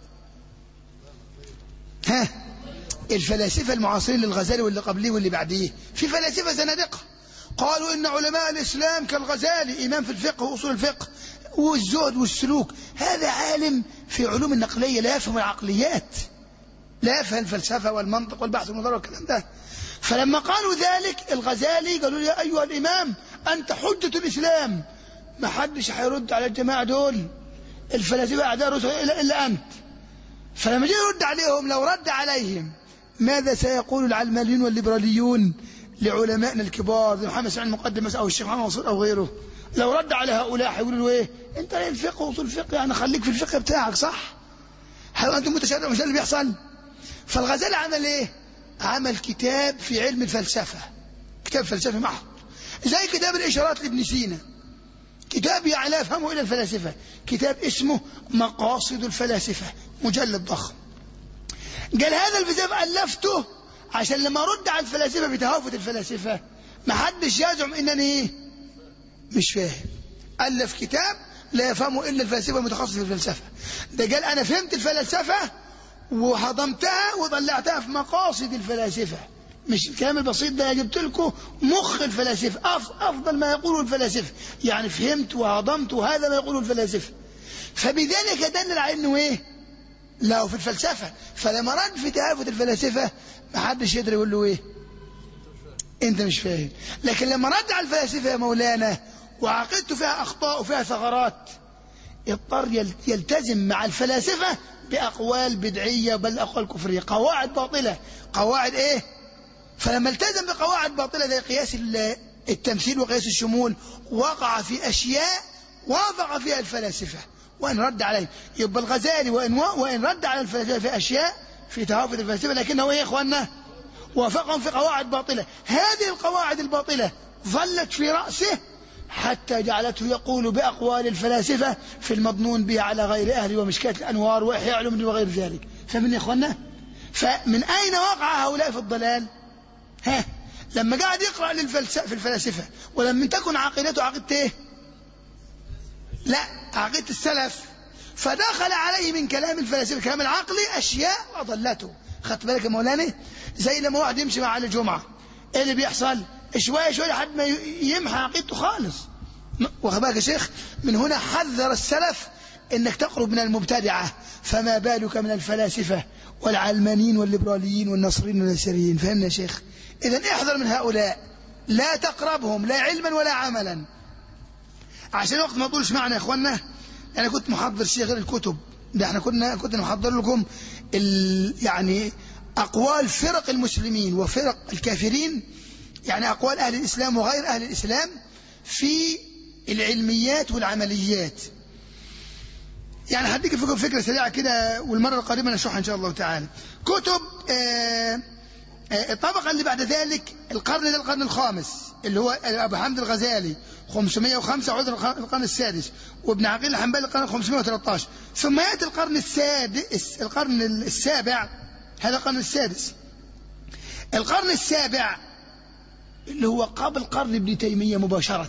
ها الفلاسفة المعاصرين للغزالي واللي قبليه واللي بعديه في فلاسفة زنادقة قالوا إن علماء الإسلام كالغزالي إمام في الفقه وأصول الفقه والزهد والسلوك هذا عالم في علوم النقلية لا يفهم العقليات لا يفهم الفلسفة والمنطق والبحث والنظر والكلام ده فلما قالوا ذلك الغزالي قالوا يا أيها الإمام أنت حجة الإسلام ما حدش هيرد على الجماعة دول الفلاسفة أعداء الرسل إلا, إلا أنت فلما جاء يرد عليهم لو رد عليهم ماذا سيقول العلمانيون والليبراليون لعلمائنا الكبار زي محمد سعيد المقدم أو الشيخ محمد منصور أو غيره لو رد على هؤلاء هيقولوا له إيه أنت إيه الفقه وصول الفقه يعني خليك في الفقه بتاعك صح أنت متشرع مش اللي بيحصل فالغزالي عمل إيه عمل كتاب في علم الفلسفة كتاب فلسفي محض زي كتاب الإشارات لابن سينا كتاب يعني لا يفهمه إلا الفلاسفة كتاب اسمه مقاصد الفلاسفة مجلد ضخم قال هذا الكتاب ألفته عشان لما أرد على الفلاسفة بتهافت الفلاسفة ما حدش يزعم إنني إيه مش فاهم ألف كتاب لا يفهمه إلا الفلاسفة المتخصص في الفلسفة ده قال أنا فهمت الفلسفة وهضمتها وطلعتها في مقاصد الفلاسفة مش الكلام البسيط ده جبت لكم مخ الفلاسفة أفضل ما يقوله الفلاسفة يعني فهمت وهضمت وهذا ما يقوله الفلاسفة فبذلك دلل على انه ايه له في الفلسفة فلما رد في تهافت الفلاسفة ما حدش يقدر يقول له ايه انت مش فاهم لكن لما رد على الفلاسفة يا مولانا وعقدته فيها اخطاء وفيها ثغرات اضطر يلتزم مع الفلاسفة بأقوال بدعية بل أقوال كفرية قواعد باطلة قواعد إيه فلما التزم بقواعد باطلة زي قياس التمثيل وقياس الشمول وقع في أشياء وافق فيها الفلاسفة وإن رد عليه يبقى الغزالي وإن, وإن رد على الفلاسفة في أشياء في تهافت الفلاسفة لكنه إيه يا إخواننا وافقهم في قواعد باطلة هذه القواعد الباطلة ظلت في رأسه حتى جعلته يقول بأقوال الفلاسفة في المضنون به على غير أهله ومشكاة الأنوار وإحياء علوم وغير ذلك فمن يا إخواننا فمن أين وقع هؤلاء في الضلال ها لما قاعد يقرأ للفلسفة في الفلاسفة ولم تكن عقيدته عقيدة ايه لا عقيدة السلف فدخل عليه من كلام الفلاسفة الكلام العقلي أشياء أضلته خدت بالك يا مولانا زي لما واحد يمشي مع علي الجمعة ايه اللي بيحصل شوية شوية لحد ما يمحى عقيدته خالص واخد بالك يا شيخ من هنا حذر السلف انك تقرب من المبتدعة فما بالك من الفلاسفة والعلمانيين والليبراليين والنصريين والنسريين فهمنا يا شيخ إذا احذر من هؤلاء لا تقربهم لا علما ولا عملا عشان الوقت ما طولش معنا يا اخوانا انا كنت محضر شيء غير الكتب ده احنا كنا كنت محضر لكم ال يعني اقوال فرق المسلمين وفرق الكافرين يعني اقوال اهل الاسلام وغير اهل الاسلام في العلميات والعمليات يعني هديك فكره سريعه كده والمره القادمه نشرحها ان شاء الله تعالى كتب آه الطبقة اللي بعد ذلك القرن ده القرن الخامس اللي هو أبو حمد الغزالي 505 عود القرن السادس وابن عقيل الحنبلي القرن 513 ثم يأتي القرن السادس القرن السابع هذا القرن السادس القرن السابع اللي هو قبل قرن ابن تيمية مباشرة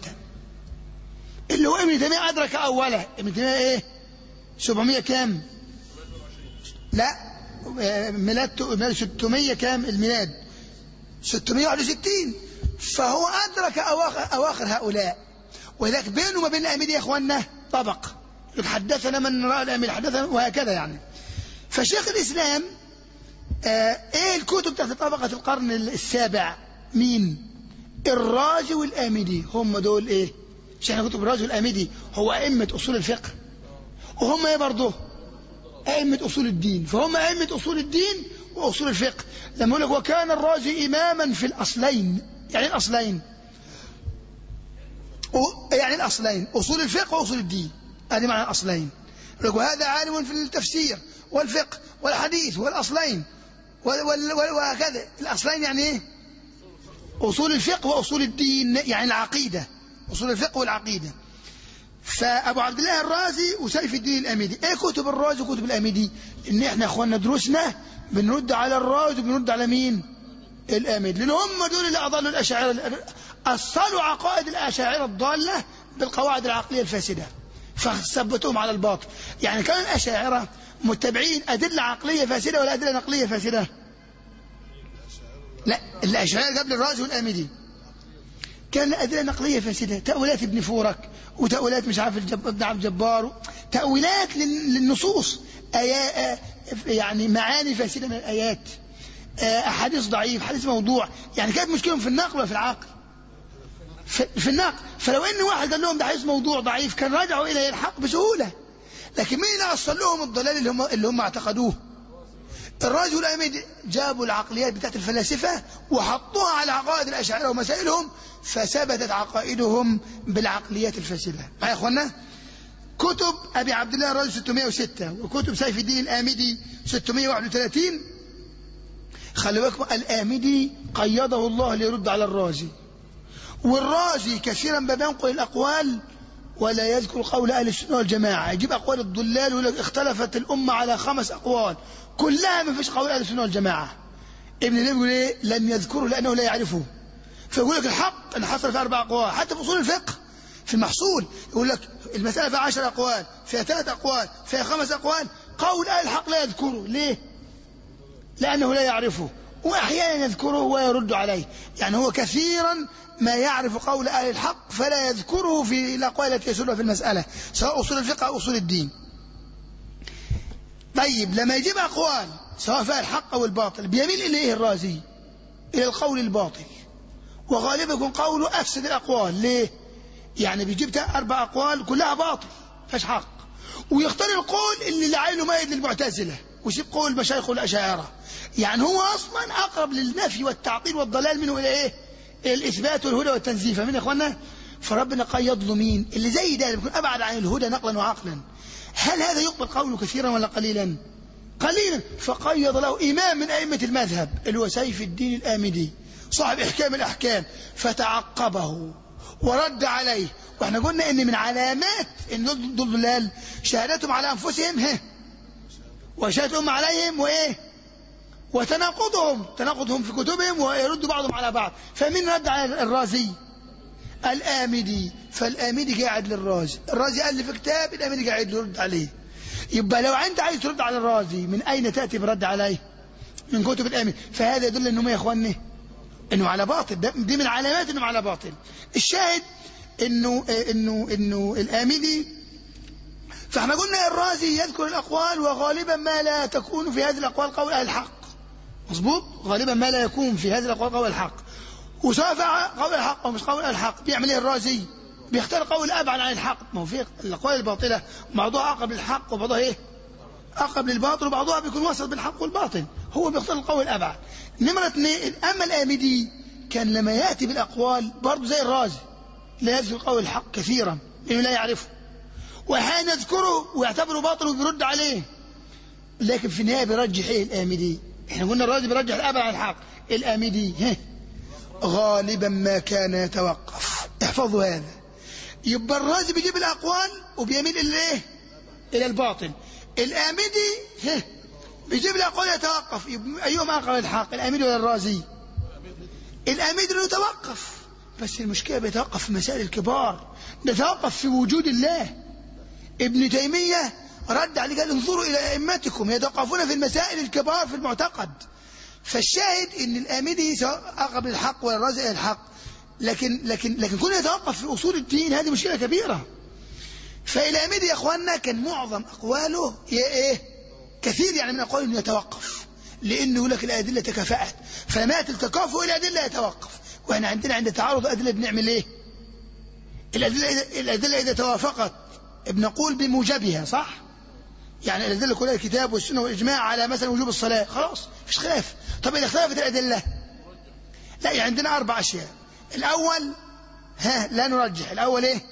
اللي هو ابن تيمية أدرك أوله ابن تيمية إيه 700 كام لا ميلاد 600 كام الميلاد 661 فهو أدرك أواخر, أواخر هؤلاء ولذلك بينه وبين الأمير يا إخواننا طبق حدثنا من رأى الأمير حدثنا وهكذا يعني فشيخ الإسلام آه إيه الكتب تحت طبقة القرن السابع مين الرازي والآمدي هم دول إيه مش احنا كتب الرازي والآمدي هو أئمة أصول الفقه وهم إيه برضه أئمة أصول الدين فهم أئمة أصول الدين وأصول الفقه لما يقول لك وكان الرازي إماما في الأصلين يعني الأصلين و- يعني الأصلين أصول الفقه وأصول الدين هذه معنى الأصلين يقول لك وهذا عالم في التفسير والفقه والحديث والأصلين وال- وال- وال- وهكذا الأصلين يعني إيه أصول الفقه وأصول الدين يعني العقيدة أصول الفقه والعقيدة فأبو عبد الله الرازي وسيف الدين الأميدي إيه كتب الرازي وكتب الأميدي إن إحنا أخواننا دروسنا بنرد على الرازي وبنرد على مين الأميدي لأن هم دول اللي أضلوا الأشاعرة أصلوا عقائد الأشاعرة الضالة بالقواعد العقلية الفاسدة فثبتوهم على الباطل يعني كان الأشاعرة متبعين أدلة عقلية فاسدة ولا أدلة نقلية فاسدة لا الأشاعرة قبل الرازي والأميدي كان أدلة نقلية فاسدة تأويلات ابن فورك وتأويلات مش عارف الجب... ابن عبد الجبار تأويلات لل... للنصوص آيات يعني معاني فاسدة من الآيات آه، أحاديث ضعيف حديث موضوع يعني كانت مشكلهم في النقل ولا في العقل في, في النقل فلو ان واحد قال لهم ده حديث موضوع ضعيف كان رجعوا الى الحق بسهوله لكن مين اللي اصل لهم الضلال اللي هم اللي هم اعتقدوه الرجل الأميد جابوا العقليات بتاعت الفلاسفة وحطوها على عقائد الأشاعرة ومسائلهم فثبتت عقائدهم بالعقليات الفاسدة معايا يا أخوانا كتب أبي عبد الله الرازي 606 وكتب سيف الدين الآمدي 631 خلي بالكم الآمدي قيده الله ليرد على الرازي والرازي كثيرا ما بينقل الأقوال ولا يذكر قول أهل السنة والجماعة يجيب أقوال الضلال ويقول لك اختلفت الأمة على خمس أقوال كلها ما فيش قول أهل السنة والجماعة ابن الإمام يقول إيه لم يذكره لأنه لا يعرفه فيقول لك الحق أن حصل في أربع أقوال حتى في أصول الفقه في المحصول يقول لك المسألة فيها عشر أقوال فيها ثلاث أقوال فيها خمس أقوال قول أهل الحق لا يذكره ليه لأنه لا يعرفه وأحيانا يذكره ويرد عليه يعني هو كثيرا ما يعرف قول أهل الحق فلا يذكره في الأقوال التي يسردها في المسألة سواء أصول الفقه أو أصول الدين طيب لما يجيب أقوال سواء فيها الحق أو الباطل بيميل إليه الرازي إلى القول الباطل وغالبا يكون قوله أفسد الأقوال ليه يعني بيجيب أربع أقوال كلها باطل فيش حق ويختار القول اللي لعينه مايل للمعتزلة ويسيب قول مشايخ الأشاعرة يعني هو أصلا أقرب للنفي والتعطيل والضلال منه إلى إيه إلى الإثبات والهدى والتنزيه فمن يا إخوانا فربنا قيض له مين اللي زي ده اللي بيكون أبعد عن الهدى نقلا وعقلا هل هذا يقبل قوله كثيرا ولا قليلا قليلا فقيض له إمام من أئمة المذهب اللي هو سيف الدين الآمدي صاحب إحكام الأحكام فتعقبه ورد عليه واحنا قلنا ان من علامات ان دول ضلال شهادتهم على انفسهم ها وشهادتهم عليهم وايه وتناقضهم تناقضهم في كتبهم ويرد بعضهم على بعض فمين رد على الرازي الآمدي فالآمدي قاعد للرازي الرازي ألف كتاب الآمدي قاعد يرد عليه يبقى لو أنت عايز ترد على الرازي من أين تأتي برد عليه من كتب الآمدي فهذا يدل أنهم يا إخواني أنه على باطل ده دي من علامات أنه على باطل الشاهد أنه أنه أنه الآمدي فاحنا قلنا الرازي يذكر الأقوال وغالبا ما لا تكون في هذه الأقوال قول أهل الحق مظبوط غالبا ما لا يكون في هذه الأقوال قول الحق وسواء قول الحق أو مش قول الحق بيعمل ايه الرازي بيختار قول أبعد عن الحق ما هو في الأقوال الباطلة بعضها أقرب للحق وبعضها إيه أقرب للباطل وبعضها بيكون وسط بالحق والباطل هو بيختار القول الأبعد نمرة اثنين أما الآمدي كان لما يأتي بالأقوال برضه زي الرازي لا يذكر قول الحق كثيرا لأنه لا يعرفه وأحيانا يذكره ويعتبره باطل وبيرد عليه لكن في النهاية بيرجح إيه الآمدي احنا قلنا الرازي بيرجح الأبعد عن الحق الآمدي هه غالبا ما كان يتوقف احفظوا هذا يبقى الرازي بيجيب الأقوال وبيميل إلى إيه إلى الباطل الآمدي هه بيجيب الأقوال يتوقف أيهما أقرب الحق الآمدي ولا الرازي الآمدي له يتوقف بس المشكلة بيتوقف في مسائل الكبار نتوقف في وجود الله ابن تيمية رد عليه قال انظروا إلى أئمتكم يتوقفون في المسائل الكبار في المعتقد فالشاهد ان الآمدي سواء أقرب للحق ولا الرازي إلى الحق لكن لكن لكن كونه يتوقف في أصول الدين هذه مشكلة كبيرة فالآمدي يا أخواننا كان معظم أقواله إيه كثير يعني من أقواله انه يتوقف لأنه يقول لك الأدلة تكافأت فلما يأتي التكافؤ الأدلة يتوقف وإحنا عندنا عند تعارض أدلة بنعمل إيه الأدلة, الأدلة إذا توافقت بنقول بموجبها صح يعني الأدلة كلها الكتاب والسنة والإجماع على مثلا وجوب الصلاة خلاص مفيش خلاف طب إذا اختلفت الأدلة لا يعني عندنا أربع أشياء الأول ها لا نرجح الأول إيه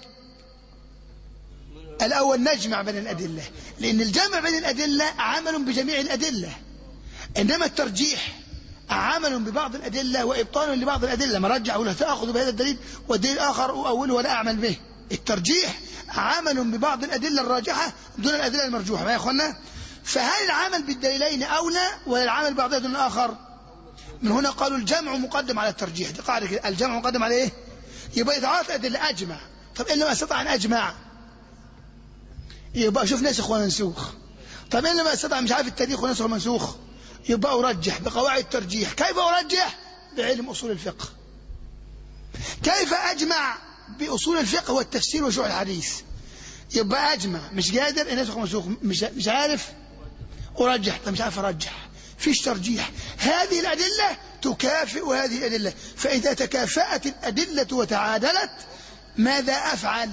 الأول نجمع بين الأدلة لأن الجمع بين الأدلة عمل بجميع الأدلة إنما الترجيح عمل ببعض الأدلة وإبطال لبعض الأدلة مرجع ولا تأخذ بهذا الدليل والدليل الآخر أوله ولا أعمل به الترجيح عمل ببعض الأدلة الراجحة دون الأدلة المرجوحة ما يا أخوانا فهل العمل بالدليلين أولى ولا العمل ببعض دون الآخر من هنا قالوا الجمع مقدم على الترجيح دي قاعدة كده الجمع مقدم على إيه يبقى إذا عرفت الأدلة أجمع طب إن لم أستطع أن أجمع يبقى أشوف ناسخ ومنسوخ طب إن لم أستطع مش عارف التاريخ وناسخ ومنسوخ يبقى أرجح بقواعد الترجيح كيف أرجح بعلم أصول الفقه كيف أجمع بأصول الفقه والتفسير وشروح الحديث يبقى أجمع مش قادر الناس مسوخ مش مش عارف أرجح طب مش عارف أرجح فيش ترجيح هذه الأدلة تكافئ هذه الأدلة فإذا تكافأت الأدلة وتعادلت ماذا أفعل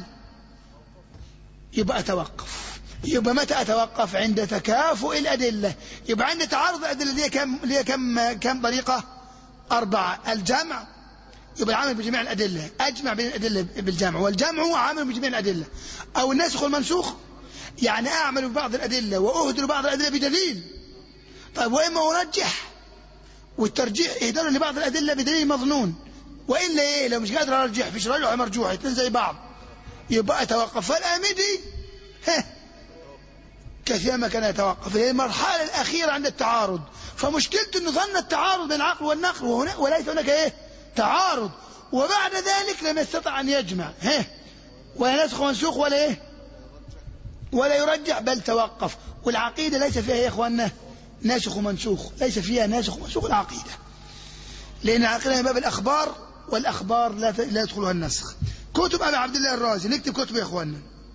يبقى أتوقف يبقى متى أتوقف عند تكافؤ الأدلة يبقى عند تعارض الأدلة ليه كم ليه كم كم طريقة أربعة الجمع يبقى العمل بجميع الأدلة أجمع بين الأدلة بالجمع والجمع هو عمل بجميع الأدلة أو الناسخ والمنسوخ يعني أعمل ببعض الأدلة وأهدر بعض الأدلة بدليل طيب وإما أرجح والترجيح إهدار لبعض الأدلة بدليل مظنون وإلا إيه لو مش قادر أرجح فيش رجح مرجوح اثنين زي بعض يبقى أتوقف فالآمدي ها كثيرا ما كان يتوقف هي المرحلة الأخيرة عند التعارض فمشكلته أنه ظن التعارض بين العقل والنقل وهنا وليس هناك إيه تعارض وبعد ذلك لم يستطع أن يجمع ها ولا نسخ منسوخ ولا إيه ولا يرجح بل توقف والعقيدة ليس فيها يا إخواننا ناسخ ومنسوخ ليس فيها ناسخ ومنسوخ العقيدة لأن العقيدة من باب الأخبار والأخبار لا لا يدخلها النسخ كتب أبي عبد الله الرازي نكتب كتب يا إخواننا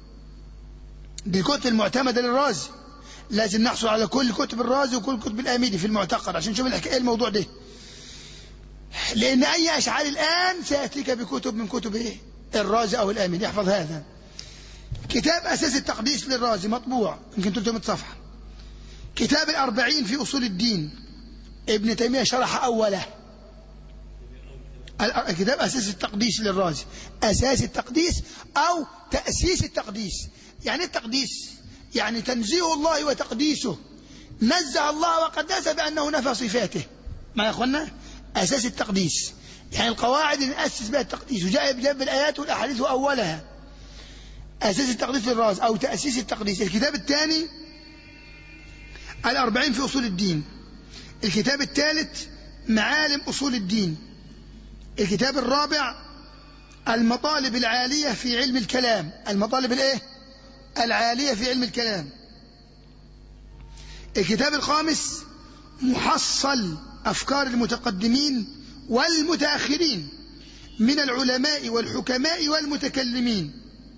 دي الكتب المعتمدة للرازي لازم نحصل على كل كتب الرازي وكل كتب الآمدي في المعتقد عشان نشوف الحكاية الموضوع ده لأن أي أشعار الآن سيأتيك بكتب من كتب إيه؟ الرازي أو الآمدي احفظ هذا كتاب أساس التقديس للرازي مطبوع يمكن 300 صفحة كتاب الأربعين في أصول الدين ابن تيمية شرح أوله كتاب أساس التقديس للرازي أساس التقديس أو تأسيس التقديس يعني التقديس يعني تنزيه الله وتقديسه نزه الله وقدسه بأنه نفى صفاته ما يا أخوانا أساس التقديس يعني القواعد اللي نأسس بها التقديس وجاء بجنب الآيات والأحاديث أولها أساس التقديس للراس أو تأسيس التقديس الكتاب الثاني الأربعين في أصول الدين الكتاب الثالث معالم أصول الدين الكتاب الرابع المطالب العالية في علم الكلام المطالب الايه العالية في علم الكلام الكتاب الخامس محصل أفكار المتقدمين والمتأخرين من العلماء والحكماء والمتكلمين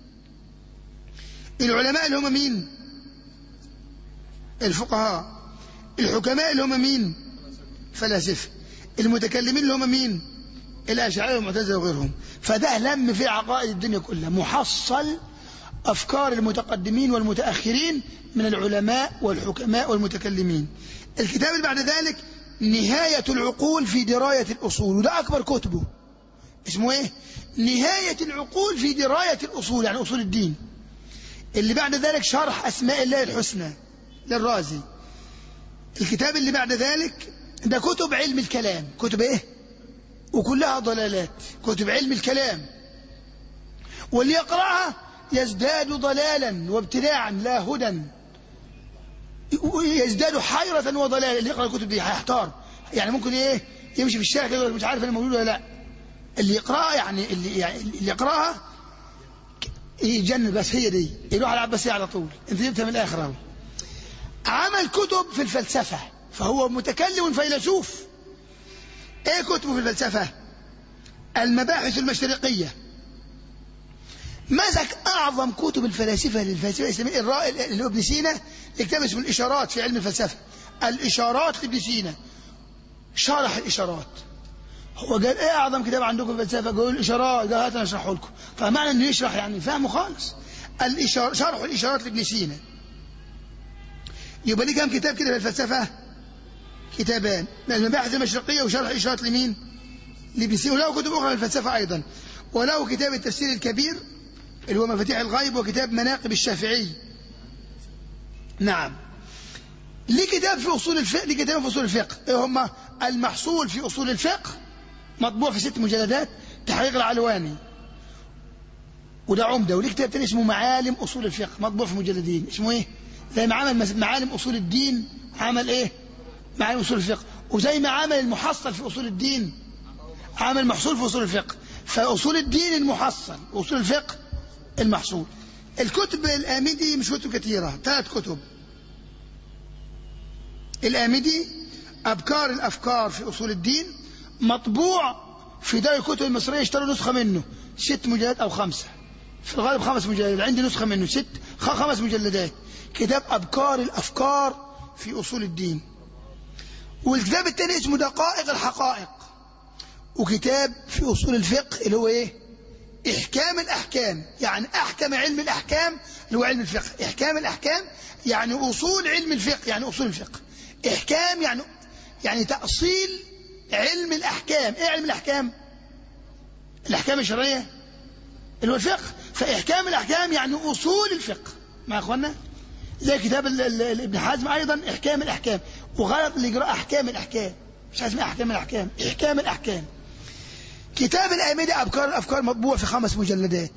العلماء اللي هم مين الفقهاء الحكماء اللي هم مين فلاسفة المتكلمين اللي هم مين الأشاعرة والمعتزلة وغيرهم فده لم في عقائد الدنيا كلها محصل أفكار المتقدمين والمتأخرين من العلماء والحكماء والمتكلمين الكتاب اللي بعد ذلك نهاية العقول في دراية الأصول وده أكبر كتبه اسمه إيه نهاية العقول في دراية الأصول يعني أصول الدين اللي بعد ذلك شرح أسماء الله الحسنى للرازي الكتاب اللي بعد ذلك ده كتب علم الكلام كتب إيه وكلها ضلالات كتب علم الكلام واللي يقرأها يزداد ضلالا وابتداعا لا هدى يزداد حيرة وضلالا اللي يقرأ الكتب دي هيحتار يعني ممكن ايه يمشي في الشارع كده مش عارف انا موجود ولا لا اللي يقراها يعني اللي يعني اللي يقراها يجنن بس هي دي يروح على العباسية على طول انت جبتها من الاخر اهو عمل كتب في الفلسفة فهو متكلم فيلسوف ايه كتبه في الفلسفة المباحث المشرقية مسك أعظم كتب الفلاسفة للفلسفة الإسلامية اللي هو ابن سينا كتاب اسمه الإشارات في علم الفلسفة الإشارات لابن سينا شرح الإشارات هو قال إيه أعظم كتاب عندكم في الفلسفة قالوا الإشارات قال هات أنا أشرحه لكم فمعنى إنه يشرح يعني فهمه خالص الإشار شرح الإشارات لابن سينا يبقى ليه كام كتاب كده في الفلسفة كتابان المباحث المشرقية وشرح إشارات لمين لابن سينا وله كتب أخرى في الفلسفة أيضا وله كتاب التفسير الكبير اللي هو مفاتيح الغيب وكتاب مناقب الشافعي نعم ليه كتاب في أصول الفقه ليه كتاب في أصول الفقه إيه هما المحصول في أصول الفقه مطبوع في ست مجلدات تحقيق العلواني وده عمده وليه كتاب تاني اسمه معالم اصول الفقه مطبوع في مجلدين اسمه ايه زي ما عمل مس- معالم اصول الدين عمل ايه معالم اصول الفقه وزي ما عمل المحصل في اصول الدين عمل محصول في اصول الفقه فاصول الدين المحصل واصول الفقه المحصول الكتب الآمدي مش كتب كثيرة ثلاث كتب الآمدي أبكار الأفكار في أصول الدين مطبوع في دار الكتب المصرية اشتروا نسخة منه ست مجلدات أو خمسة في الغالب خمس مجلدات عندي نسخة منه ست خ- خمس مجلدات كتاب أبكار الأفكار في أصول الدين والكتاب الثاني اسمه دقائق الحقائق وكتاب في أصول الفقه اللي هو إيه إحكام الأحكام يعني أحكم علم الأحكام اللي هو علم الفقه إحكام الأحكام يعني أصول علم الفقه يعني أصول الفقه إحكام يعني يعني تأصيل علم الأحكام إيه علم الأحكام الأحكام الشرعية اللي هو الفقه فإحكام الأحكام يعني أصول الفقه مع أخوانا زي كتاب ال- ال- ال- ابن حزم أيضا إحكام الأحكام وغلط اللي يقرأ أحكام الأحكام مش اسمها أحكام الأحكام إحكام الأحكام كتاب الآمدي أبكار الأفكار مطبوع في خمس مجلدات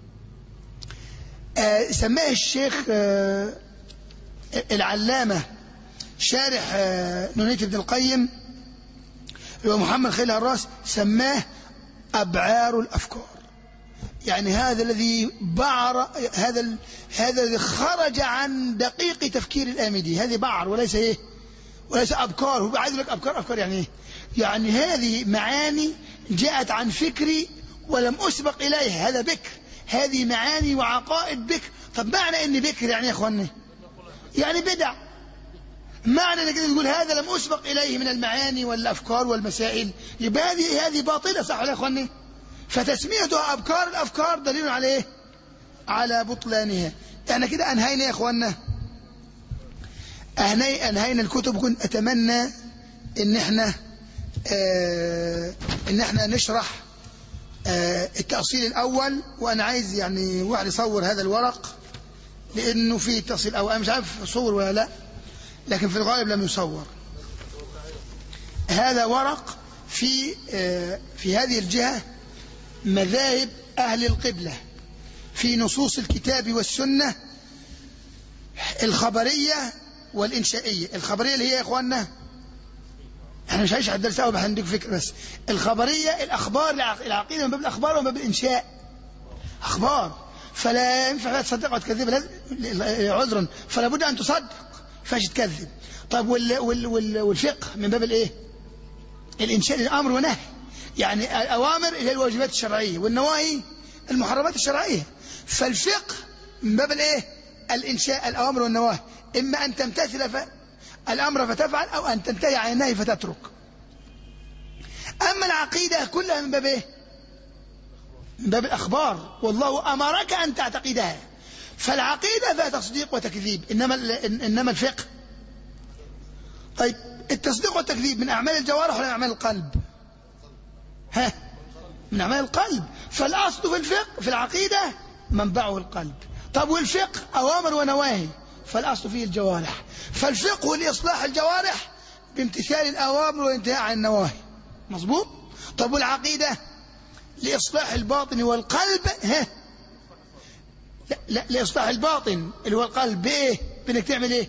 آه سماه الشيخ آه العلامة شارح آه نونية ابن القيم اللي هو محمد خليل الراس سماه أبعار الأفكار يعني هذا الذي بعر هذا ال... هذا الذي خرج عن دقيق تفكير الآمدي هذه بعر وليس ايه وليس أبكار هو عايز لك أبكار أفكار يعني ايه يعني هذه معاني جاءت عن فكري ولم أسبق إليها هذا بكر هذه معاني وعقائد بكر طب معنى إن بكر يعني يا إخواني يعني بدع معنى انك كده تقول هذا لم اسبق اليه من المعاني والافكار والمسائل يبقى هذه هذه باطله صح ولا يا اخواني؟ فتسميتها ابكار الافكار دليل على ايه؟ على بطلانها يعني كده انهينا يا اخواننا أهني انهينا الكتب كنت اتمنى ان احنا آه ان احنا نشرح آه التأصيل الاول وانا عايز يعني واحد يصور هذا الورق لانه فيه تأصيل او انا مش عارف صور ولا لا لكن في الغالب لم يصور هذا ورق في آه في هذه الجهة مذاهب أهل القبلة في نصوص الكتاب والسنة الخبرية والإنشائية الخبرية اللي هي يا إخواننا احنا مش هنشرح الدرس أول هنديك فكرة بس الخبرية الأخبار العقيدة من باب الأخبار ومن باب الإنشاء أخبار فلا ينفع تصدق وتكذب لازم- عذرا فلا بد أن تصدق فاش تكذب طيب وال وال وال والفقه من باب الايه الانشاء الامر ونهي يعني الاوامر اللي هي الواجبات الشرعيه والنواهي المحرمات الشرعيه فالفقه من باب الايه الانشاء الاوامر والنواهي اما ان تمتثل ف... الامر فتفعل او ان تنتهي عن النهي فتترك اما العقيده كلها من باب ايه من باب الاخبار والله امرك ان تعتقدها فالعقيدة فيها تصديق وتكذيب إنما ال- إنما الفقه طيب التصديق والتكذيب من أعمال الجوارح ولا من أعمال القلب ها من أعمال القلب فالأصل في الفقه في العقيدة منبعه القلب طب والفقه أوامر ونواهي فالأصل فيه الجوارح فالفقه لإصلاح الجوارح بامتثال الأوامر والانتهاء عن النواهي مظبوط طب والعقيدة لإصلاح الباطن والقلب ها لا, لا لإصلاح الباطن اللي هو القلب بإيه بأنك تعمل إيه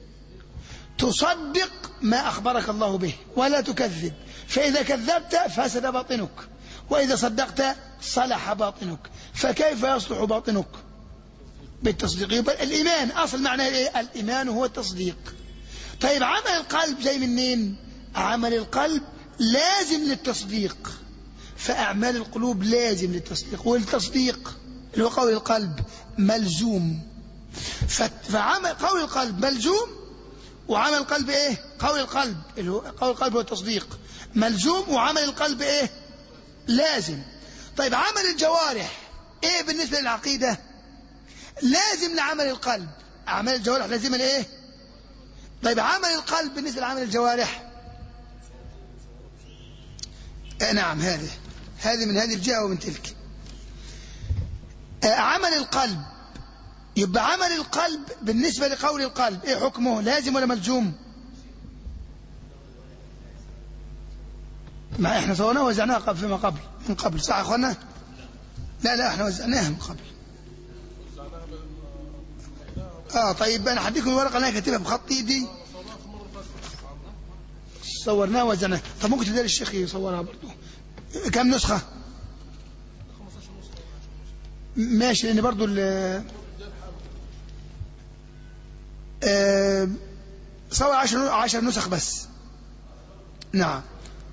تصدق ما أخبرك الله به ولا تكذب فإذا كذبت فسد باطنك وإذا صدقت صلح باطنك فكيف يصلح باطنك بالتصديق يبقى الإيمان أصل معناه إيه الإيمان هو التصديق طيب عمل القلب زي منين عمل القلب لازم للتصديق فأعمال القلوب لازم للتصديق والتصديق اللي هو قول القلب ملزوم ف- فعمل قول القلب ملزوم وعمل القلب ايه قول القلب اللي هو قول القلب هو التصديق ملزوم وعمل القلب ايه لازم طيب عمل الجوارح ايه بالنسبة للعقيدة لازم لعمل القلب اعمال الجوارح لازم الايه طيب عمل القلب بالنسبة لعمل الجوارح آه نعم هذه هذه من هذه الجهة ومن تلك آه عمل القلب يبقى عمل القلب بالنسبة لقول القلب ايه حكمه لازم ولا ملزوم ما احنا صورناه وزعناه قبل فيما قبل من قبل صح يا اخوانا لا لا احنا وزعناها من قبل اه طيب انا هديكم الورقه اللي انا كاتبها بخط ايدي صورناها وزعناها طب ممكن تدير الشيخ يصورها برضه كم نسخه ماشي لان برضه ال آه، صور عشر عشر نسخ بس نعم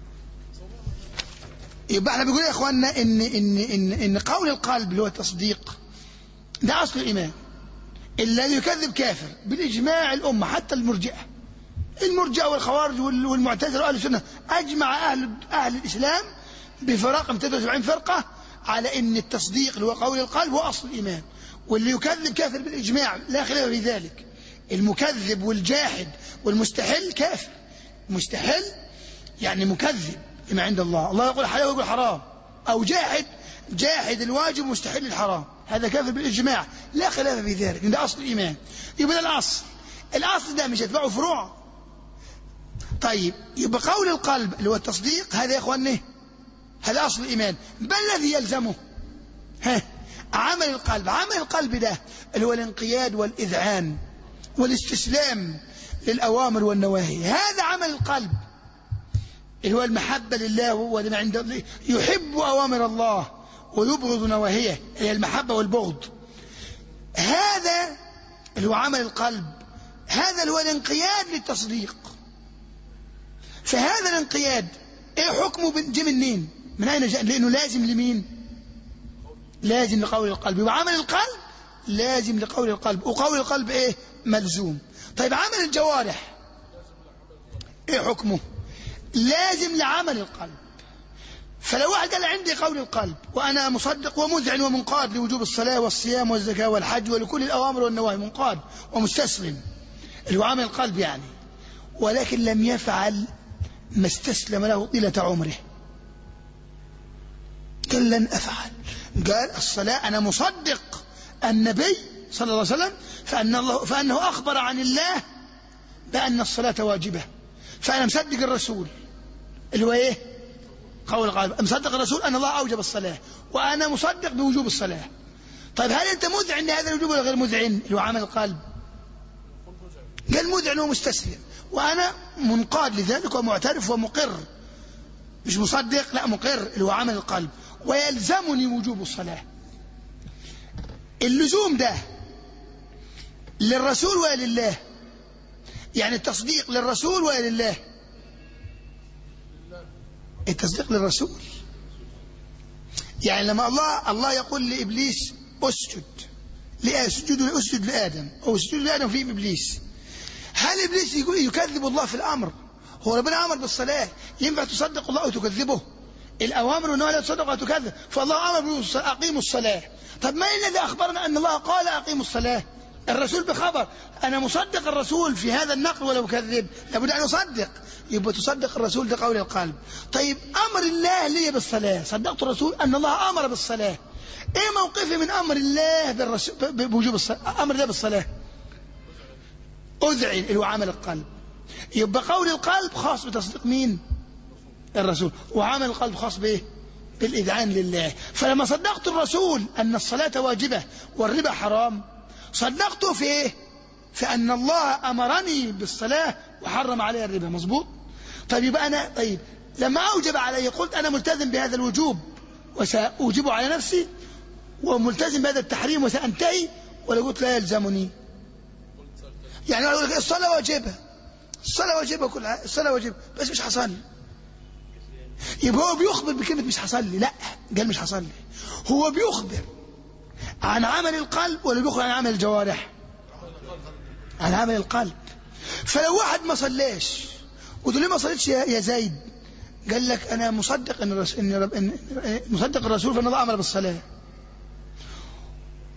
يبقى احنا بنقول يا اخواننا ان ان ان ان قول القلب اللي هو التصديق ده اصل الايمان الذي يكذب كافر بالاجماع الامه حتى المرجئه المرجئه والخوارج وال- والمعتزله واهل السنه اجمع اهل اهل الاسلام بفرق 270 فرقه على ان التصديق اللي هو قول القلب هو اصل الايمان واللي يكذب كافر بالاجماع لا خلاف في ذلك المكذب والجاحد والمستحل كافر مستحل يعني مكذب لما عند الله الله يقول حلال ويقول حرام أو جاحد جاحد الواجب مستحل الحرام هذا كافر بالإجماع لا خلاف في ذلك ده أصل الإيمان يبقى ده الأصل الأصل ده مش يتبعه فروع طيب يبقى قول القلب اللي هو التصديق هذا يا إخواني هذا أصل الإيمان ما الذي يلزمه ها عمل القلب عمل القلب ده اللي هو الانقياد والإذعان والاستسلام للأوامر والنواهي هذا عمل القلب اللي هو المحبة لله ولما عند الله يحب أوامر الله ويبغض نواهيه اللي هي المحبة والبغض هذا اللي هو عمل القلب هذا اللي هو الانقياد للتصديق فهذا الانقياد ايه حكمه بن- جه منين من اين جاء لانه لازم لمين لازم لقول القلب وعمل القلب لازم لقول القلب وقول القلب ايه ملزوم طيب عمل الجوارح ايه حكمه لازم لعمل القلب فلو واحد قال عندي قول القلب وأنا مصدق ومذعن ومنقاد لوجوب الصلاة والصيام والزكاة والحج ولكل الأوامر والنواهي منقاد ومستسلم اللي هو عامل القلب يعني ولكن لم يفعل ما استسلم له طيلة عمره قال لن أفعل قال الصلاة أنا مصدق النبي صلى الله عليه وسلم فأن الله فأنه أخبر عن الله بأن الصلاة واجبة فأنا مصدق الرسول اللي هو إيه قول القلب مصدق الرسول أن الله أوجب الصلاة وأنا مصدق بوجوب الصلاة طيب هل أنت مذعن لهذا الوجوب ولا غير مذعن اللي هو عمل القلب قال مذعن ومستسلم وأنا منقاد لذلك ومعترف ومقر مش مصدق لا مقر اللي هو عمل القلب ويلزمني وجوب الصلاة اللزوم ده للرسول ولله يعني التصديق للرسول ولله التصديق للرسول يعني لما الله الله يقول لابليس اسجد لاسجد اسجد لادم او اسجد لادم في ابليس هل ابليس يقول يكذب الله في الامر هو ربنا امر بالصلاه ينفع تصدق الله او تكذبه الاوامر والنواهي لا تصدق ولا تكذب فالله امر اقيموا الصلاه طب ما الذي اخبرنا ان الله قال اقيموا الصلاه الرسول بخبر انا مصدق الرسول في هذا النقل ولا اكذب لابد ان اصدق يبقى تصدق الرسول ده قول القلب طيب امر الله لي بالصلاه صدقت الرسول ان الله امر بالصلاه ايه موقفي من امر الله بالرسول بوجوب الصلاه امر الله بالصلاه اذعن اللي هو عمل القلب يبقى قول القلب خاص بتصديق مين الرسول وعمل القلب خاص بايه بالاذعان لله فلما صدقت الرسول ان الصلاه واجبه والربا حرام صدقته في ايه في ان الله امرني بالصلاه وحرم علي الربا مظبوط طيب يبقى انا طيب لما اوجب علي قلت انا ملتزم بهذا الوجوب وساوجبه على نفسي وملتزم بهذا التحريم وسانتهي ولا قلت لا يلزمني يعني اقول لك الصلاه واجبه الصلاه واجبه كل الصلاه واجبه بس مش حصل يبقى هو بيخبر بكلمه مش حصل لي لا قال مش حصل لي هو بيخبر عن عمل القلب ولا بيخبر عن عمل الجوارح عن عمل القلب فلو واحد ما صلاش وتقول لي ما صليتش يا زيد قال لك انا مصدق ان الرسول إن, رب إن مصدق الرسول فان الله امر بالصلاه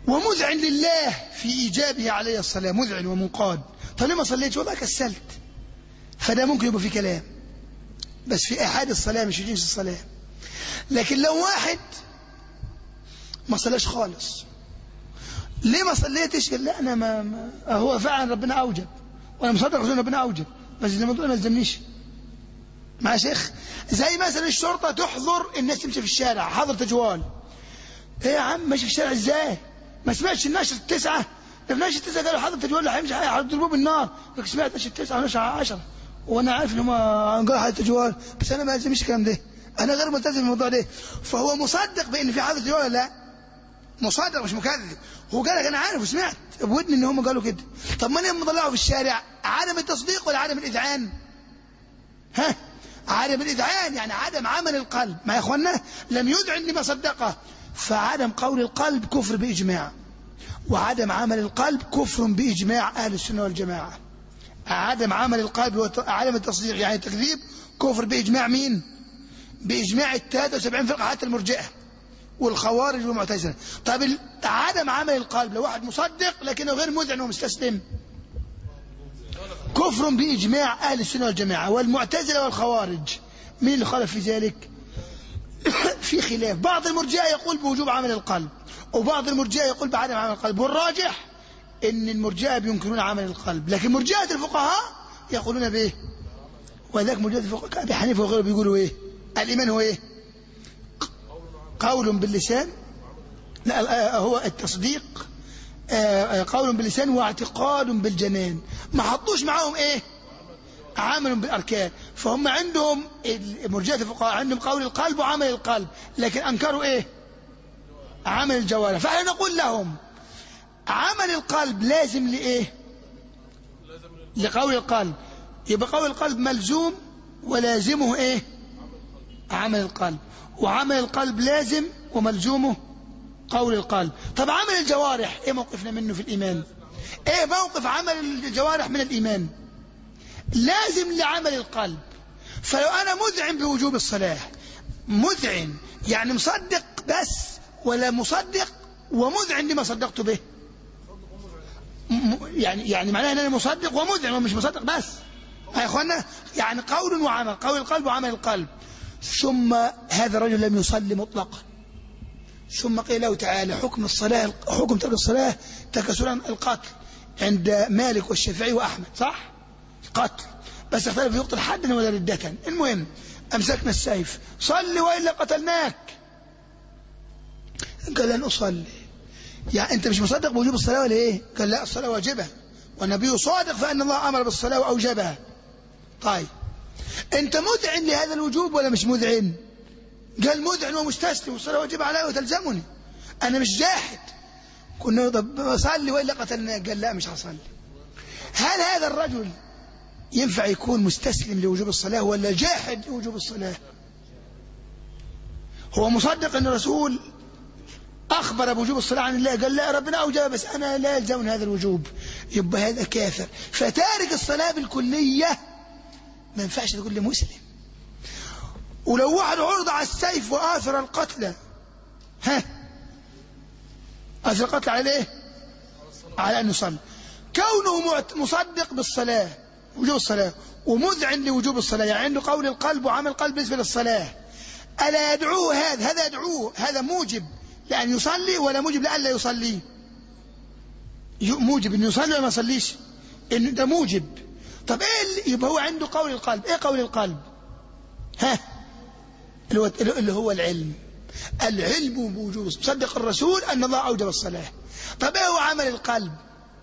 ومذعن لله في إيجابه عليه الصلاة مذعن ومنقاد طب ليه ما صليتش والله كسلت فده ممكن يبقى في كلام بس في أحد الصلاة مش في جنس الصلاة لكن لو واحد ما صلاش خالص ليه ما صليتش قال لا أنا ما, ما هو فعلا ربنا أوجب وأنا مصدق رسول ربنا أوجب بس الموضوع ما يلزمنيش مع شيخ زي مثلا الشرطة تحضر الناس تمشي في الشارع حظر تجوال ايه يا عم ماشي في الشارع ازاي ما سمعتش النشر التسعة ده في نشر التسعة قالوا حظر تجوال هيمشي هيضربوه بالنار لك سمعت نشر التسعة ونشر عشرة وانا عارف ان هم قالوا حظر تجوال بس انا ما يلزمنيش الكلام ده انا غير ملتزم بالموضوع ده فهو مصدق بان في حظر تجوال ولا لا مصدق مش مكذب هو قال لك انا عارف وسمعت بودني ان هم قالوا كده طب ما لما طلعوا في الشارع عدم التصديق ولا عدم الاذعان ها عدم الإذعان يعني عدم عمل القلب ما يا أخوانا لم يذعن لما صدقه فعدم قول القلب كفر بإجماع وعدم عمل القلب كفر بإجماع أهل السنة والجماعة عدم عمل القلب وعدم التصديق يعني التكذيب كفر بإجماع مين بإجماع التادة وسبعين فرقة حتى المرجئة والخوارج والمعتزلة طب عدم عمل القلب لو واحد مصدق لكنه غير مذعن ومستسلم كفر بإجماع أهل السنة والجماعة والمعتزلة والخوارج مين اللي خالف في ذلك في خلاف بعض المرجئة يقول بوجوب عمل القلب وبعض المرجئة يقول بعدم عمل القلب والراجح ان المرجئة بينكرون عمل القلب لكن مرجئة الفقهاء يقولون بايه وذاك مرجئة الفقهاء ابي حنيفه وغيره بيقولوا ايه الايمان هو ايه قول باللسان لا هو التصديق قول باللسان واعتقاد بالجنان ما حطوش معاهم ايه عمل بالاركان فهم عندهم مرجئه الفقهاء عندهم قول القلب وعمل القلب لكن انكروا ايه عمل الجوارح فاحنا نقول لهم عمل القلب لازم لايه لقول القلب يبقى قول القلب ملزوم ولازمه ايه عمل القلب وعمل القلب لازم وملزومه قول القلب طب عمل الجوارح ايه موقفنا منه في الايمان ايه موقف عمل الجوارح من الايمان لازم لعمل القلب فلو انا مذعن بوجوب الصلاه مذعن يعني مصدق بس ولا مصدق ومذعن لما صدقت به يعني يعني معناه ان انا مصدق ومذعن ومش مصدق بس يا اخوانا يعني قول وعمل قول القلب وعمل القلب ثم هذا الرجل لم يصلي مطلقا ثم قيل له تعالى حكم الصلاة حكم ترك الصلاة تكسرا القتل عند مالك والشافعي وأحمد صح؟ قتل بس اختلف يقتل حدا ولا ردة المهم أمسكنا السيف صل وإلا قتلناك قال لن أصلي يعني أنت مش مصدق بوجوب الصلاة ولا إيه؟ قال لا الصلاة واجبة والنبي صادق فأن الله أمر بالصلاة وأوجبها طيب أنت مذعن لهذا الوجوب ولا مش مذعن؟ قال مذعن ومستسلم والصلاة واجب علي وتلزمني أنا مش جاحد كنا طب أصلي وإلا قتلنا قال لا مش هصلي هل هذا الرجل ينفع يكون مستسلم لوجوب الصلاة ولا جاحد لوجوب الصلاة هو مصدق أن الرسول أخبر بوجوب الصلاة عن الله قال لا ربنا أوجب بس أنا لا يلزمني هذا الوجوب يبقى هذا كافر فتارك الصلاة بالكلية ما ينفعش تقول لمسلم ولو واحد عرض على السيف وآثر القتل ها آثر القتل على ايه على أن يصلي كونه مصدق بالصلاة وجوب الصلاة ومذعن لوجوب الصلاة يعني عنده قول القلب وعمل القلب بالنسبة للصلاة ألا يدعوه هذا هذا يدعوه هذا موجب لأن يصلي ولا موجب لأن لا يصلي موجب أن يصلي ولا ما يصليش إن ده موجب طب إيه اللي يبقى هو عنده قول القلب إيه قول القلب ها اللي هو, اللي هو العلم العلم بوجوب صدق الرسول أن الله أوجب الصلاة طب إيه هو عمل القلب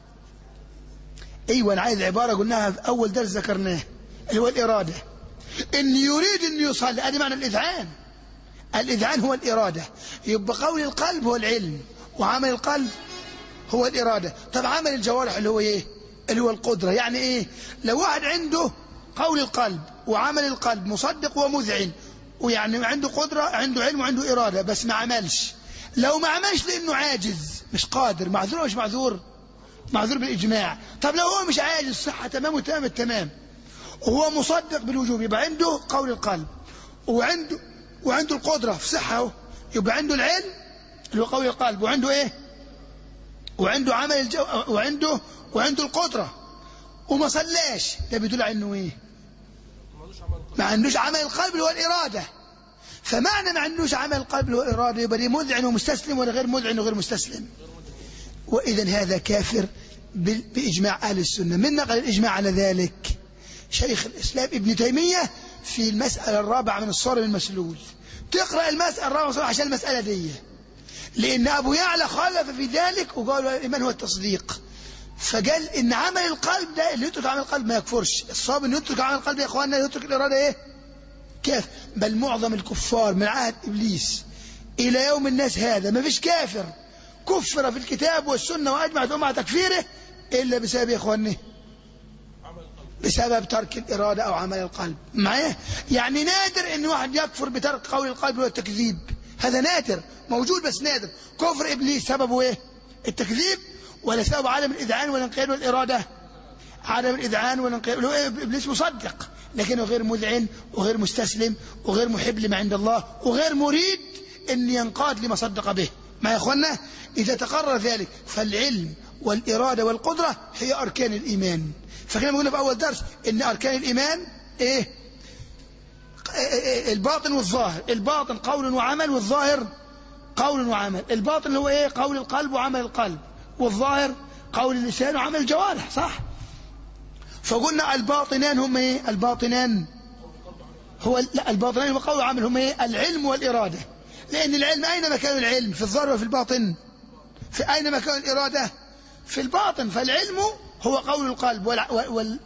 أيوة أنا عايز عبارة قلناها في أول درس ذكرناه اللي هو الإرادة إن يريد أن يصلي هذا معنى الإذعان الإذعان هو الإرادة يبقى قول القلب هو العلم وعمل القلب هو الإرادة طب عمل الجوارح اللي هو إيه اللي هو القدرة يعني إيه لو واحد عنده قول القلب وعمل القلب مصدق ومذعن ويعني عنده قدرة عنده علم وعنده إرادة بس ما عملش لو ما عملش لأنه عاجز مش قادر معذور مش معذور معذور بالإجماع طب لو هو مش عاجز صحة تمام وتمام التمام وهو مصدق بالوجوب يبقى عنده قول القلب وعنده وعنده القدرة في صحة اهو يبقى عنده العلم اللي هو قول القلب وعنده ايه وعنده عمل الجو وعنده وعنده القدرة وما صلاش ده بيدل على انه ايه ما عندوش عمل قلب ما عندوش عمل القلب اللي هو الإرادة فمعنى ما عندوش عمل القلب اللي هو الإرادة يبقى دي مذعن ومستسلم ولا غير مذعن وغير مستسلم وإذا هذا كافر ب- بإجماع أهل السنة من نقل الإجماع على ذلك شيخ الإسلام ابن تيمية في المسألة الرابعة من الصارم المسلول تقرأ المسألة الرابعة من الصارم عشان المسألة دي لأن أبو يعلى خالف في ذلك وقال الإيمان هو التصديق فقال إن عمل القلب ده اللي يترك عمل القلب ما يكفرش الصواب إنه يترك عمل القلب يا إخواننا يترك الإرادة إيه كيف بل معظم الكفار من عهد إبليس إلى يوم الناس هذا ما فيش كافر كفر في الكتاب والسنة وأجمعت أمة على تكفيره إلا بسبب يا إخواني عمل القلب بسبب ترك الإرادة أو عمل القلب معايا يعني نادر إن واحد يكفر بترك قول القلب والتكذيب هذا نادر موجود بس نادر كفر إبليس سببه إيه التكذيب ولا سبب عدم الإذعان والانقياد والإرادة عدم الإذعان والانقياد هو إبليس مصدق لكنه غير مذعن وغير مستسلم وغير محب لما عند الله وغير مريد أن ينقاد لما صدق به ما يا أخوانا إذا تقرر ذلك فالعلم والإرادة والقدرة هي أركان الإيمان فكما قلنا في أول درس إن أركان الإيمان إيه الباطن والظاهر الباطن قول وعمل والظاهر قول وعمل الباطن هو ايه قول القلب وعمل القلب والظاهر قول اللسان وعمل الجوارح صح فقلنا الباطنان هم ايه الباطنان هو لا الباطنان هو قول وعمل هم ايه العلم والإرادة لأن العلم أين مكان العلم في الظاهر وفي الباطن في أين مكان الإرادة في الباطن فالعلم هو قول القلب وال, وال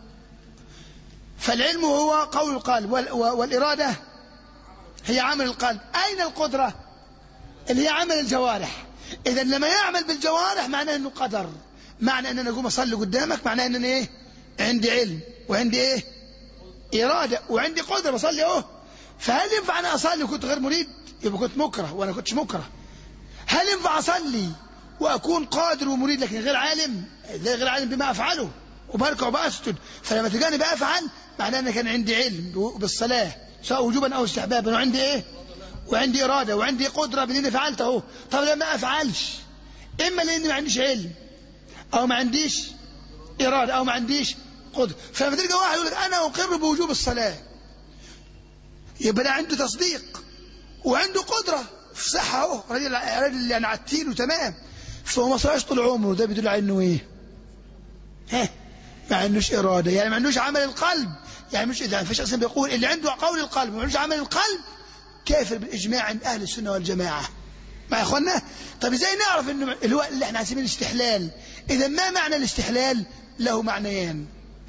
فالعلم هو قول القلب وال والإرادة هي عمل القلب أين القدرة اللي هي عمل الجوارح إذا لما يعمل بالجوارح معناه أنه قدر معنى أن أنا أقوم أصلي قدامك معناه أن أنا إيه عندي علم وعندي إيه إرادة وعندي قدرة بصلي أهو فهل ينفع أنا أصلي وكنت غير مريد يبقى كنت مكره وأنا كنتش مكره هل ينفع أصلي وأكون قادر ومريد لكن غير عالم زي غير عالم بما أفعله وبركع وبأسجد فلما تجاني بأفعل معناه أن كان عندي علم بالصلاة سواء وجوبا أو استحبابا وعندي إيه وعندي إرادة وعندي قدرة بإني فعلته طب لما أفعلش إما لأني ما عنديش علم أو ما عنديش إرادة أو ما عنديش قدرة فلما تلقى واحد يقول لك أنا أقر بوجوب الصلاة يبقى ده عنده تصديق وعنده قدرة في صحة أهو راجل راجل يعني عتيل وتمام فهو ما صلاش طول عمره ده بيدل على إنه إيه؟ ها ما عندوش إرادة يعني ما عندوش عمل القلب يعني مش إذا فيش أصلا بيقول اللي عنده قول القلب وما عندوش عمل القلب كافر بالإجماع عند أهل السنة والجماعة مع إخواننا طب إزاي نعرف إنه اللي هو اللي إحنا عايزين الاستحلال إذا ما معنى الاستحلال له معنيان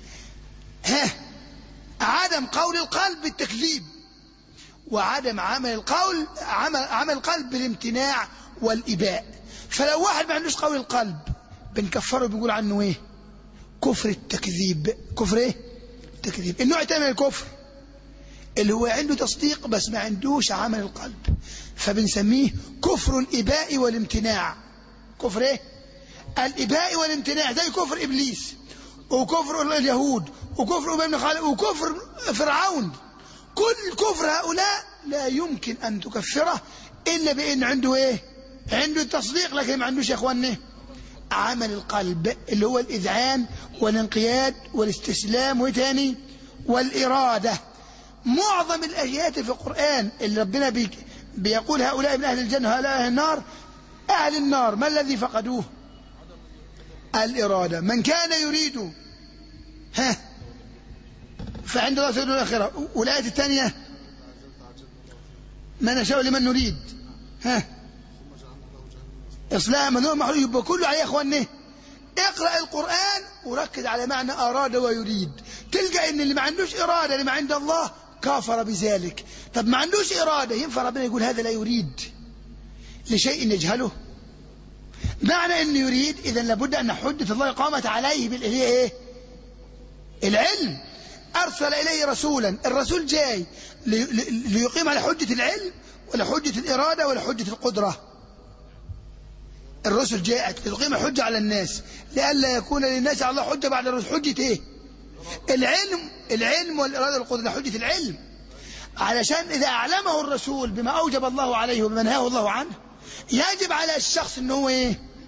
ها عدم قول القلب بالتكذيب وعدم عمل القول عمل, عمل القلب بالامتناع والإباء فلو واحد ما عندوش قول القلب بنكفره بنقول عنه ايه كفر التكذيب كفر ايه التكذيب النوع الثاني من الكفر اللي هو عنده تصديق بس ما عندوش عمل القلب فبنسميه كفر الإباء والامتناع كفر ايه الإباء والامتناع زي كفر إبليس وكفر اليهود وكفر أبي بن خالد وكفر فرعون كل كفر هؤلاء لا يمكن أن تكفره إلا بأن عنده إيه عنده التصديق لكن ما عندوش يا إخواني عمل القلب اللي هو الإذعان والانقياد والاستسلام وتاني والإرادة معظم الآيات في القرآن اللي ربنا بي بيقول هؤلاء من أهل الجنة هؤلاء أهل النار أهل النار ما الذي فقدوه الإرادة من كان يريد ها فعند الله سيد الآخرة والآية الثانية ما نشاء لمن نريد ها إصلاح من محلول يبقى كله عليه يا إخواني اقرأ القرآن وركز على معنى أراد ويريد تلقى إن اللي ما عندوش إرادة اللي ما عند الله كافر بذلك طب ما عندوش إرادة ينفع ربنا يقول هذا لا يريد لشيء يجهله معنى أنه يريد إذا لابد أن حجة الله قامت عليه بالإيه إيه العلم أرسل إليه رسولا الرسول جاي ليقيم على حجة العلم ولا حجة الإرادة ولا حجة القدرة الرسل جاءت لتقيم الحجة على الناس لئلا يكون للناس على الله حجة بعد الرسل حجة إيه العلم العلم والإرادة والقدرة حجة العلم علشان إذا أعلمه الرسول بما أوجب الله عليه وبما نهاه الله عنه يجب على الشخص أنه هو إيه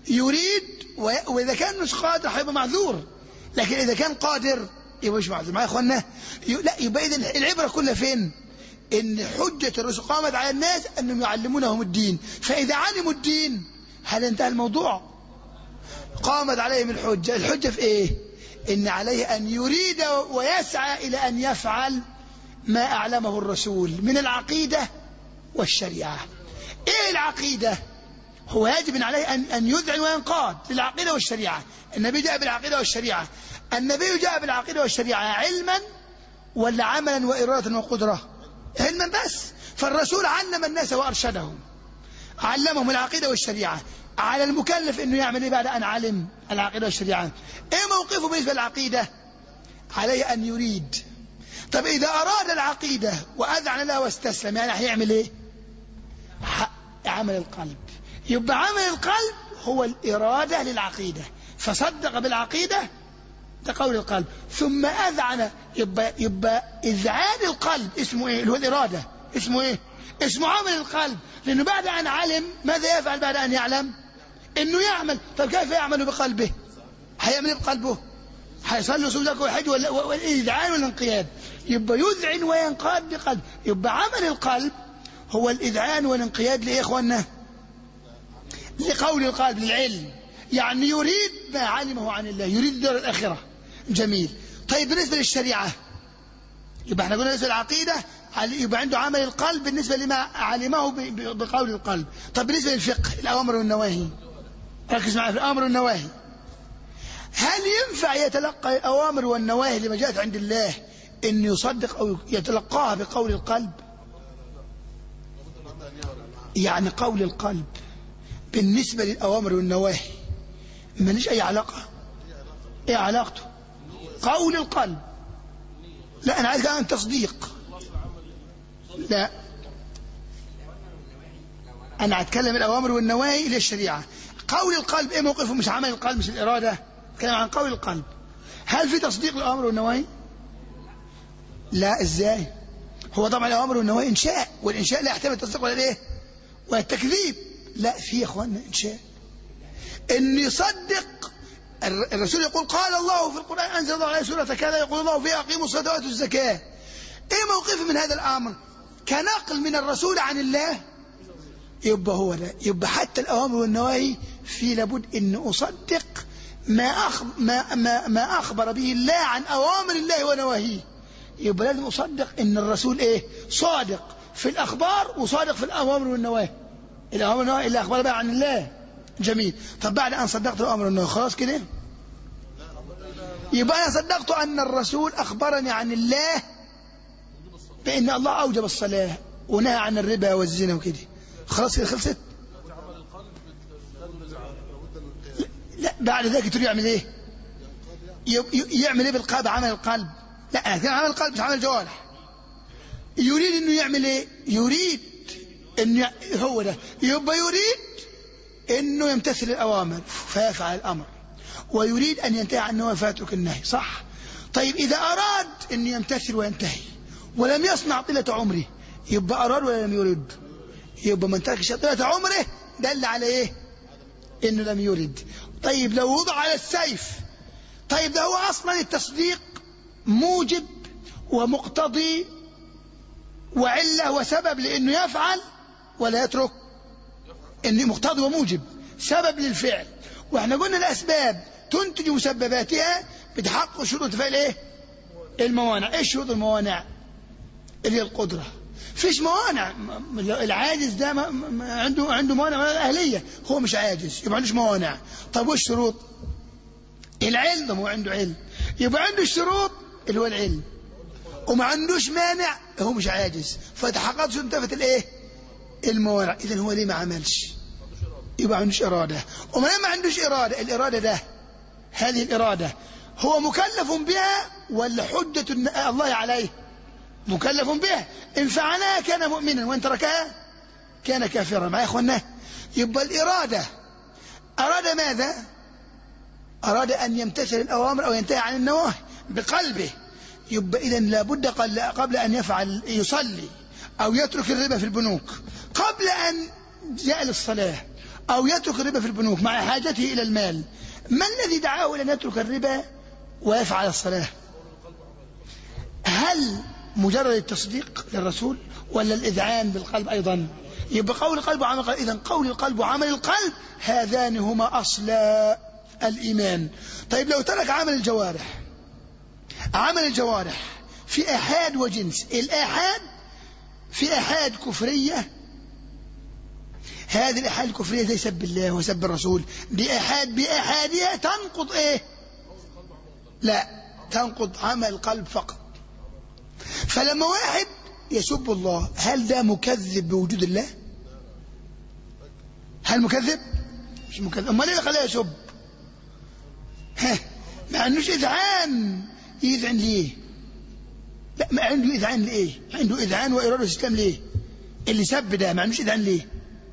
يريد وي- وإذا كان مش قادر هيبقى معذور لكن إذا كان قادر يبقى مش معذور معايا يا إخوانا ي- لا يبقى إذا العبرة كلها فين إن حجة الرسل قامت على الناس أنهم يعلمونهم الدين فإذا علموا الدين هل انتهى الموضوع قامت عليهم الحجة الحجة في إيه إن عليه أن يريد ويسعى إلى أن يفعل ما أعلمه الرسول من العقيدة والشريعة إيه العقيدة هو يجب عليه أن أن يذعن وينقاد للعقيدة والشريعة النبي جاء بالعقيدة والشريعة النبي جاء بالعقيدة والشريعة علما ولا عملا وإرادة وقدرة علما بس فالرسول علم الناس وأرشدهم علمهم العقيدة والشريعة على المكلف أنه يعمل إيه بعد أن علم العقيدة والشريعة إيه موقفه بالنسبة للعقيدة عليه أن يريد طب إذا أراد العقيدة وأذعن لها واستسلم يعني هيعمل إيه ح- عمل القلب يبقى عمل القلب هو الإرادة للعقيدة فصدق بالعقيدة ده قول القلب ثم أذعن يبقى, يبقى إذعان القلب اسمه إيه اللي هو الإرادة اسمه إيه اسمه عمل القلب لأنه بعد أن علم ماذا يفعل بعد أن يعلم إنه يعمل طب كيف يعمل بقلبه هيعمل إيه بقلبه هيصلي سجودك ويحج ولا- والإذعان والانقياد يبقى يذعن وينقاد بقلب يبقى عمل القلب هو الإذعان والانقياد لإيه يا إخوانا لقول القلب للعلم يعني يريد ما علمه عن الله يريد الدار الآخرة جميل طيب بالنسبة للشريعة يبقى احنا قلنا بالنسبة للعقيدة علي- يبقى عنده عمل القلب بالنسبة لما علمه ب- ب- بقول القلب طب بالنسبة للفقه الأوامر والنواهي ركز معي في الأوامر والنواهي هل ينفع يتلقى الأوامر والنواهي لما جاءت عند الله أن يصدق أو يتلقاها بقول القلب يعني قول القلب بالنسبة للأوامر والنواهي ماليش أي علاقة إيه علاقته قول القلب لا أنا عايز كمان تصديق لا أنا أتكلم الأوامر والنواهي إلى الشريعة قول القلب إيه موقفه مش عمل القلب مش الإرادة أتكلم عن قول القلب هل في تصديق الأوامر والنواهي لا إزاي هو طبعا الأوامر والنواهي إنشاء والإنشاء لا يحتمل التصديق ولا الإيه والتكذيب لا في يا اخوانا انشاء ان يصدق الر- الرسول يقول قال الله في القران انزل الله عليه سوره كذا يقول الله فيها اقيموا الصلاه واتوا الزكاه ايه موقفه من هذا الامر كنقل من الرسول عن الله يبقى هو ده يبقى حتى الاوامر والنواهي في لابد ان اصدق ما أخ ما ما, ما اخبر به الله عن اوامر الله ونواهيه يبقى لازم اصدق ان الرسول ايه صادق في الاخبار وصادق في الاوامر والنواهي الأوامر والنواهي اللي أخبر بها عن الله جميل طب بعد أن صدقت الأمر والنواهي خلاص كده يبقى أنا صدقت أن الرسول أخبرني عن الله بأن الله أوجب الصلاة ونهى عن الربا والزنا وكده خلاص كده خلصت لا بعد ذلك تريد يعمل ايه ي- ي- يعمل ايه بالقلب عمل القلب لا انا كان عمل القلب مش عمل الجوارح يريد انه يعمل ايه يريد انه ي- هو ده يبقى يريد انه يمتثل الاوامر فيفعل الامر ويريد ان ينتهي عن النهي فيترك النهي صح طيب اذا اراد ان يمتثل وينتهي ولم يصنع طيله عمره يبقى اراد ولا لم يرد يبقى من ترك شيء طيله عمره دل على ايه انه لم يرد طيب لو وضع على السيف طيب ده هو اصلا التصديق موجب ومقتضي وعله وسبب لانه يفعل ولا يترك ان مقتضي وموجب سبب للفعل واحنا قلنا الاسباب تنتج مسبباتها بتحقق شروط فعل ايه الموانع ايش شروط الموانع اللي هي القدره فيش موانع م- م- العاجز ده ما ما عنده عنده موانع موانع اهليه هو مش عاجز يبقى ما عندوش موانع طب وش الشروط العلم هو عنده علم يبقى عنده الشروط اللي هو العلم وما عندوش مانع هو مش عاجز فتحققت انتفت الايه الموانع اذا هو ليه ما عملش يبقى ما عندوش اراده وما دام ما عندوش اراده الاراده ده هذه الاراده هو مكلف بها ولا حجه الله عليه مكلف بها ان فعلها كان مؤمنا وان تركها كان كافرا معايا يا اخوانا يبقى الاراده اراد ماذا اراد ان يمتثل الاوامر او ينتهي عن النواهي بقلبه يبقى اذا لابد قل- قبل ان يفعل يصلي او يترك الربا في البنوك قبل ان جاء للصلاه أو يترك الربا في البنوك مع حاجته إلى المال ما الذي دعاه إلى أن يترك الربا ويفعل الصلاة هل مجرد التصديق للرسول ولا الإذعان بالقلب أيضا يبقى قول القلب وعمل القلب إذن قول القلب وعمل القلب هذان هما أصل الإيمان طيب لو ترك عمل الجوارح عمل الجوارح في آحاد وجنس الآحاد في آحاد كفرية هذه الآحاد الكفرية زي سب الله وسب الرسول بآحاد بآحادها تنقض إيه لا تنقض عمل القلب فقط فلما واحد يسب الله هل ده مكذب بوجود الله هل مكذب مش مكذب امال ايه اللي خلاه يسب ها ما عندوش اذعان يذعن ليه لا ما عنده اذعان لايه عنده اذعان واراده الاسلام ليه اللي سب ده ما عندوش اذعان ليه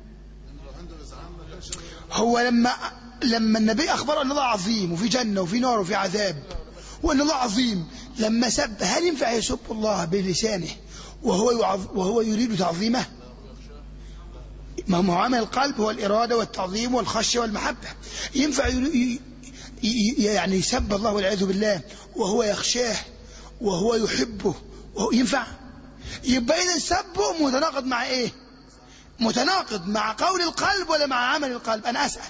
هو لما لما النبي اخبر ان الله عظيم وفي جنه وفي نار وفي عذاب وان الله عظيم لما سب هل ينفع يسب الله بلسانه وهو يعظ وهو يريد تعظيمه ما هو عمل القلب هو الإرادة والتعظيم والخشية والمحبة ينفع ي- ي- يعني يسب الله والعياذ بالله وهو يخشاه وهو يحبه وهو ينفع يبقى إذا سبه متناقض مع إيه متناقض مع قول القلب ولا مع عمل القلب أنا أسأل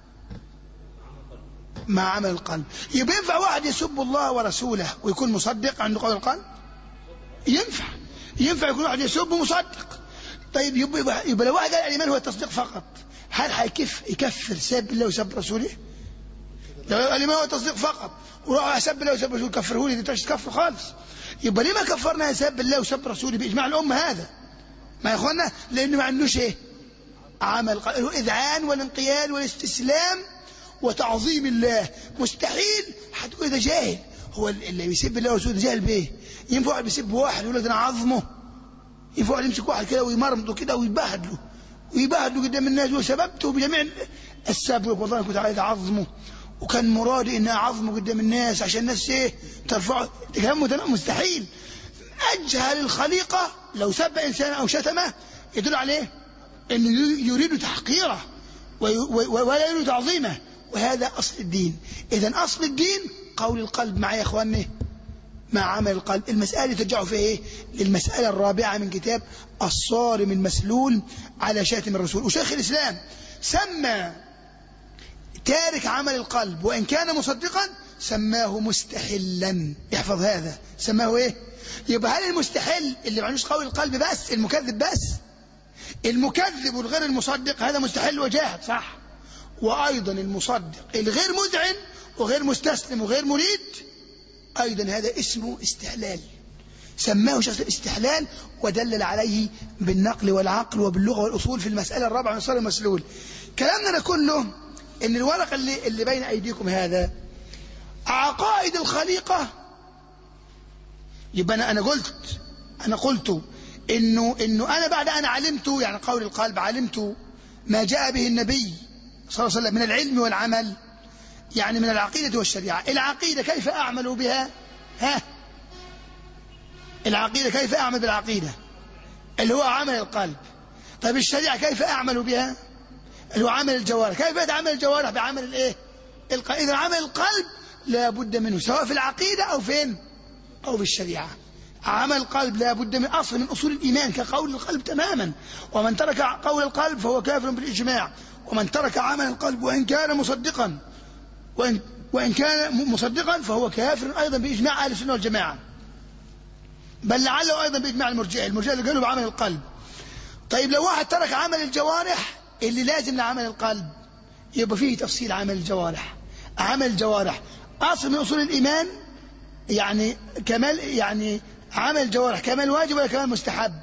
مع عمل القلب يبقى ينفع واحد يسب الله ورسوله ويكون مصدق عنده قول القلب ينفع ينفع يكون واحد يسب مصدق طيب يبقى, يبقى, يبقى لو واحد قال الايمان هو التصديق فقط هل هيكف يكفر سب الله وسب رسوله؟ لو قال الايمان هو التصديق فقط وراح سب الله وسب رسوله كفره لي دي مش تكفر خالص يبقى ليه ما كفرنا سب الله وسب رسوله باجماع الامه هذا؟ ما يا اخوانا لانه ما عندوش ايه؟ عمل له اذعان والانقياد والاستسلام وتعظيم الله مستحيل هتقول ده جاهل هو اللي بيسب الله ورسوله جاهل بايه؟ ينفع واحد بيسب واحد يقول لك ده انا عظمه ينفع واحد يمسك واحد كده ويمرمطه كده ويبهدله ويبهدله قدام الناس وسببته بجميع السب والله انا كنت عايز اعظمه وكان مرادي ان اعظمه قدام الناس عشان الناس ايه ترفعه كلام متنا- مستحيل اجهل الخليقه لو سب انسان او شتمه يدل عليه انه يريد تحقيره وي- و- ولا يريد تعظيمه وهذا اصل الدين اذا اصل الدين قول القلب معي يا اخواني مع عمل القلب المسألة ترجع في إيه للمسألة الرابعة من كتاب الصارم المسلول على شاتم الرسول وشيخ الإسلام سمى تارك عمل القلب وإن كان مصدقا سماه مستحلا احفظ هذا سماه إيه يبقى هل المستحل اللي ما عندوش قول القلب بس المكذب بس المكذب والغير المصدق هذا مستحل وجاهد صح وأيضا المصدق الغير مذعن وغير مستسلم وغير مريد أيضا هذا اسمه استحلال سماه شخص الاستحلال ودلل عليه بالنقل والعقل وباللغة والأصول في المسألة الرابعة من صار المسلول كلامنا ده كله ان الورق اللي, اللي بين أيديكم هذا عقائد الخليقة يبقى أنا, أنا قلت أنا قلت إنه, إنه أنا بعد أن علمت يعني قول القلب علمت ما جاء به النبي صلى الله عليه وسلم من العلم والعمل يعني من العقيدة والشريعة العقيدة كيف أعمل بها ها العقيدة كيف أعمل بالعقيدة اللي هو عمل القلب طيب الشريعة كيف أعمل بها اللي هو عمل الجوارح كيف يتعامل الجوارح بعمل الايه القلب إذا عمل القلب لا بد منه سواء في العقيدة أو فين أو في الشريعة عمل القلب لا بد من أصل من أصول الإيمان كقول القلب تماما ومن ترك قول القلب فهو كافر بالإجماع ومن ترك عمل القلب وإن كان مصدقا وإن, وإن كان مصدقا فهو كافر أيضا بإجماع أهل السنة والجماعة بل لعله أيضا بإجماع المرجئة المرجئة اللي قالوا بعمل القلب طيب لو واحد ترك عمل الجوارح اللي لازم لعمل القلب يبقى فيه تفصيل عمل الجوارح عمل الجوارح أصل من أصول الإيمان يعني كمال يعني عمل الجوارح كمال واجب ولا كمال مستحب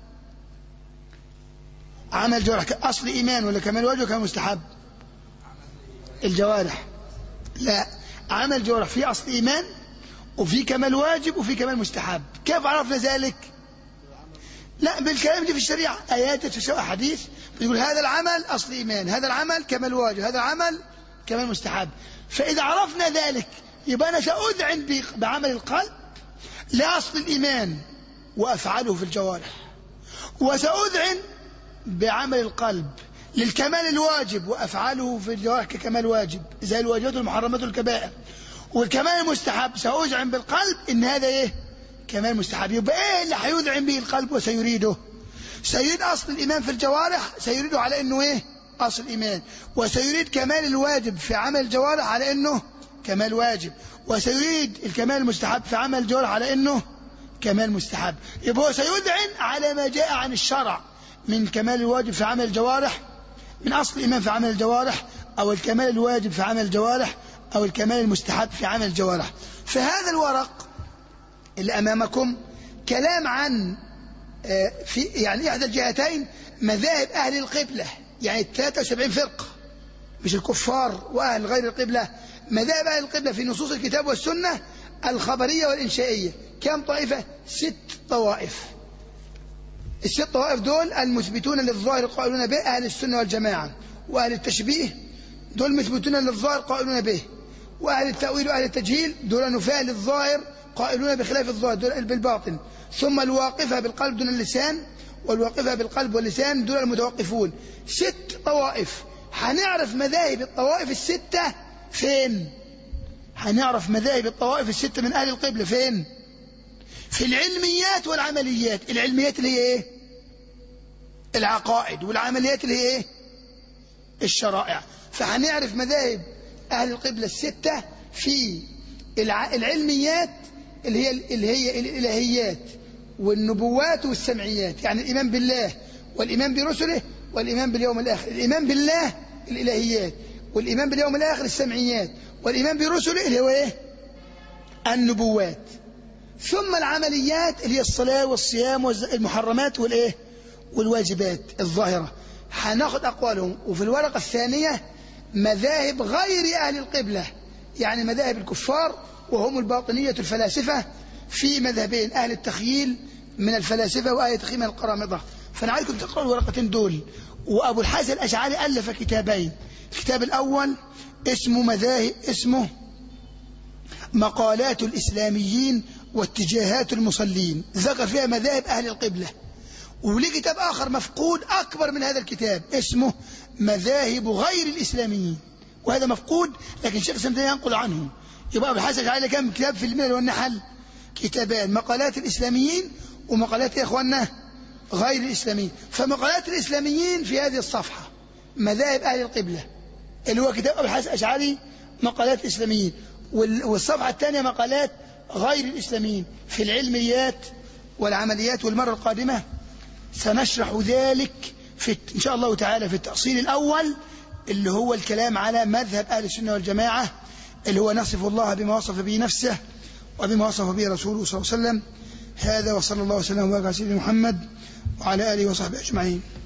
عمل الجوارح أصل إيمان ولا كمال واجب ولا كمال مستحب الجوارح لا عمل الجوارح في أصل إيمان وفي كمال واجب وفي كمال مستحب كيف عرفنا ذلك لا بالكلام دي في الشريعة آيات تسوى حديث بتقول هذا العمل أصل إيمان هذا العمل كمال واجب هذا العمل كمال مستحب فإذا عرفنا ذلك يبقى أنا سأذعن بعمل القلب لأصل الإيمان وأفعله في الجوارح وسأذعن بعمل القلب للكمال الواجب وأفعاله في الجوارح ككمال واجب زي الواجبات والمحرمات والكبائر والكمال المستحب سأزعم بالقلب إن هذا إيه كمال مستحب يبقى إيه اللي هيذعن به القلب وسيريده سيريد أصل الإيمان في الجوارح سيريده على إنه إيه أصل الإيمان وسيريد كمال الواجب في عمل الجوارح على إنه كمال واجب وسيريد الكمال المستحب في عمل الجوارح على إنه كمال مستحب يبقى هو سيذعن على ما جاء عن الشرع من كمال الواجب في عمل الجوارح من أصل الإيمان في عمل الجوارح أو الكمال الواجب في عمل الجوارح أو الكمال المستحب في عمل الجوارح فهذا الورق اللي أمامكم كلام عن في يعني إحدى الجهتين مذاهب أهل القبلة يعني 73 فرقة مش الكفار وأهل غير القبلة مذاهب أهل القبلة في نصوص الكتاب والسنة الخبرية والإنشائية كم طائفة؟ ست طوائف الست طوائف دول المثبتون للظاهر قائلون به أهل السنة والجماعة وأهل التشبيه دول مثبتون للظاهر قائلون به وأهل التأويل وأهل التجهيل دول نفاة للظاهر قائلون بخلاف الظاهر دول بالباطن ثم الواقفة بالقلب دون اللسان والواقفة بالقلب واللسان دول المتوقفون ست طوائف هنعرف مذاهب الطوائف الستة فين هنعرف مذاهب الطوائف الستة من أهل القبلة فين في العلميات والعمليات العلميات اللي هي ايه العقائد والعمليات اللي هي ايه الشرائع فهنعرف مذاهب أهل القبلة الستة في الع... العلميات اللي هي اللي هي الإلهيات والنبوات والسمعيات يعني الإيمان بالله والإيمان برسله والإيمان باليوم الآخر الإيمان بالله الإلهيات والإيمان باليوم الآخر السمعيات والإيمان برسله اللي هو إيه النبوات ثم العمليات اللي هي الصلاة والصيام والمحرمات والإيه والواجبات الظاهرة هناخد أقوالهم وفي الورقة الثانية مذاهب غير أهل القبلة يعني مذاهب الكفار وهم الباطنية الفلاسفة في مذهبين أهل التخييل من الفلاسفة وأهل التخييل من القرامطة فأنا عايزكم تقرأوا الورقتين دول وأبو الحسن الأشعري ألف كتابين الكتاب الأول اسمه مذاهب اسمه مقالات الإسلاميين واتجاهات المصلين ذكر فيها مذاهب أهل القبلة وليه كتاب آخر مفقود أكبر من هذا الكتاب اسمه مذاهب غير الإسلاميين وهذا مفقود لكن شيخ الإسلام ينقل عنه يبقى أبو الحسن عليه كم كتاب في الملل والنحل كتابان مقالات الإسلاميين ومقالات يا إخواننا غير الإسلاميين فمقالات الإسلاميين في هذه الصفحة مذاهب أهل القبلة اللي هو كتاب أبو الحسن الأشعري مقالات الإسلاميين والصفحة الثانية مقالات غير الإسلاميين في العلميات والعمليات والمرة القادمة سنشرح ذلك في إن شاء الله تعالى في التأصيل الأول اللي هو الكلام على مذهب أهل السنة والجماعة اللي هو نصف الله بما وصف به نفسه وبما وصف به رسوله صلى الله عليه وسلم هذا وصلى الله وسلم وبارك على سيدنا محمد وعلى آله وصحبه أجمعين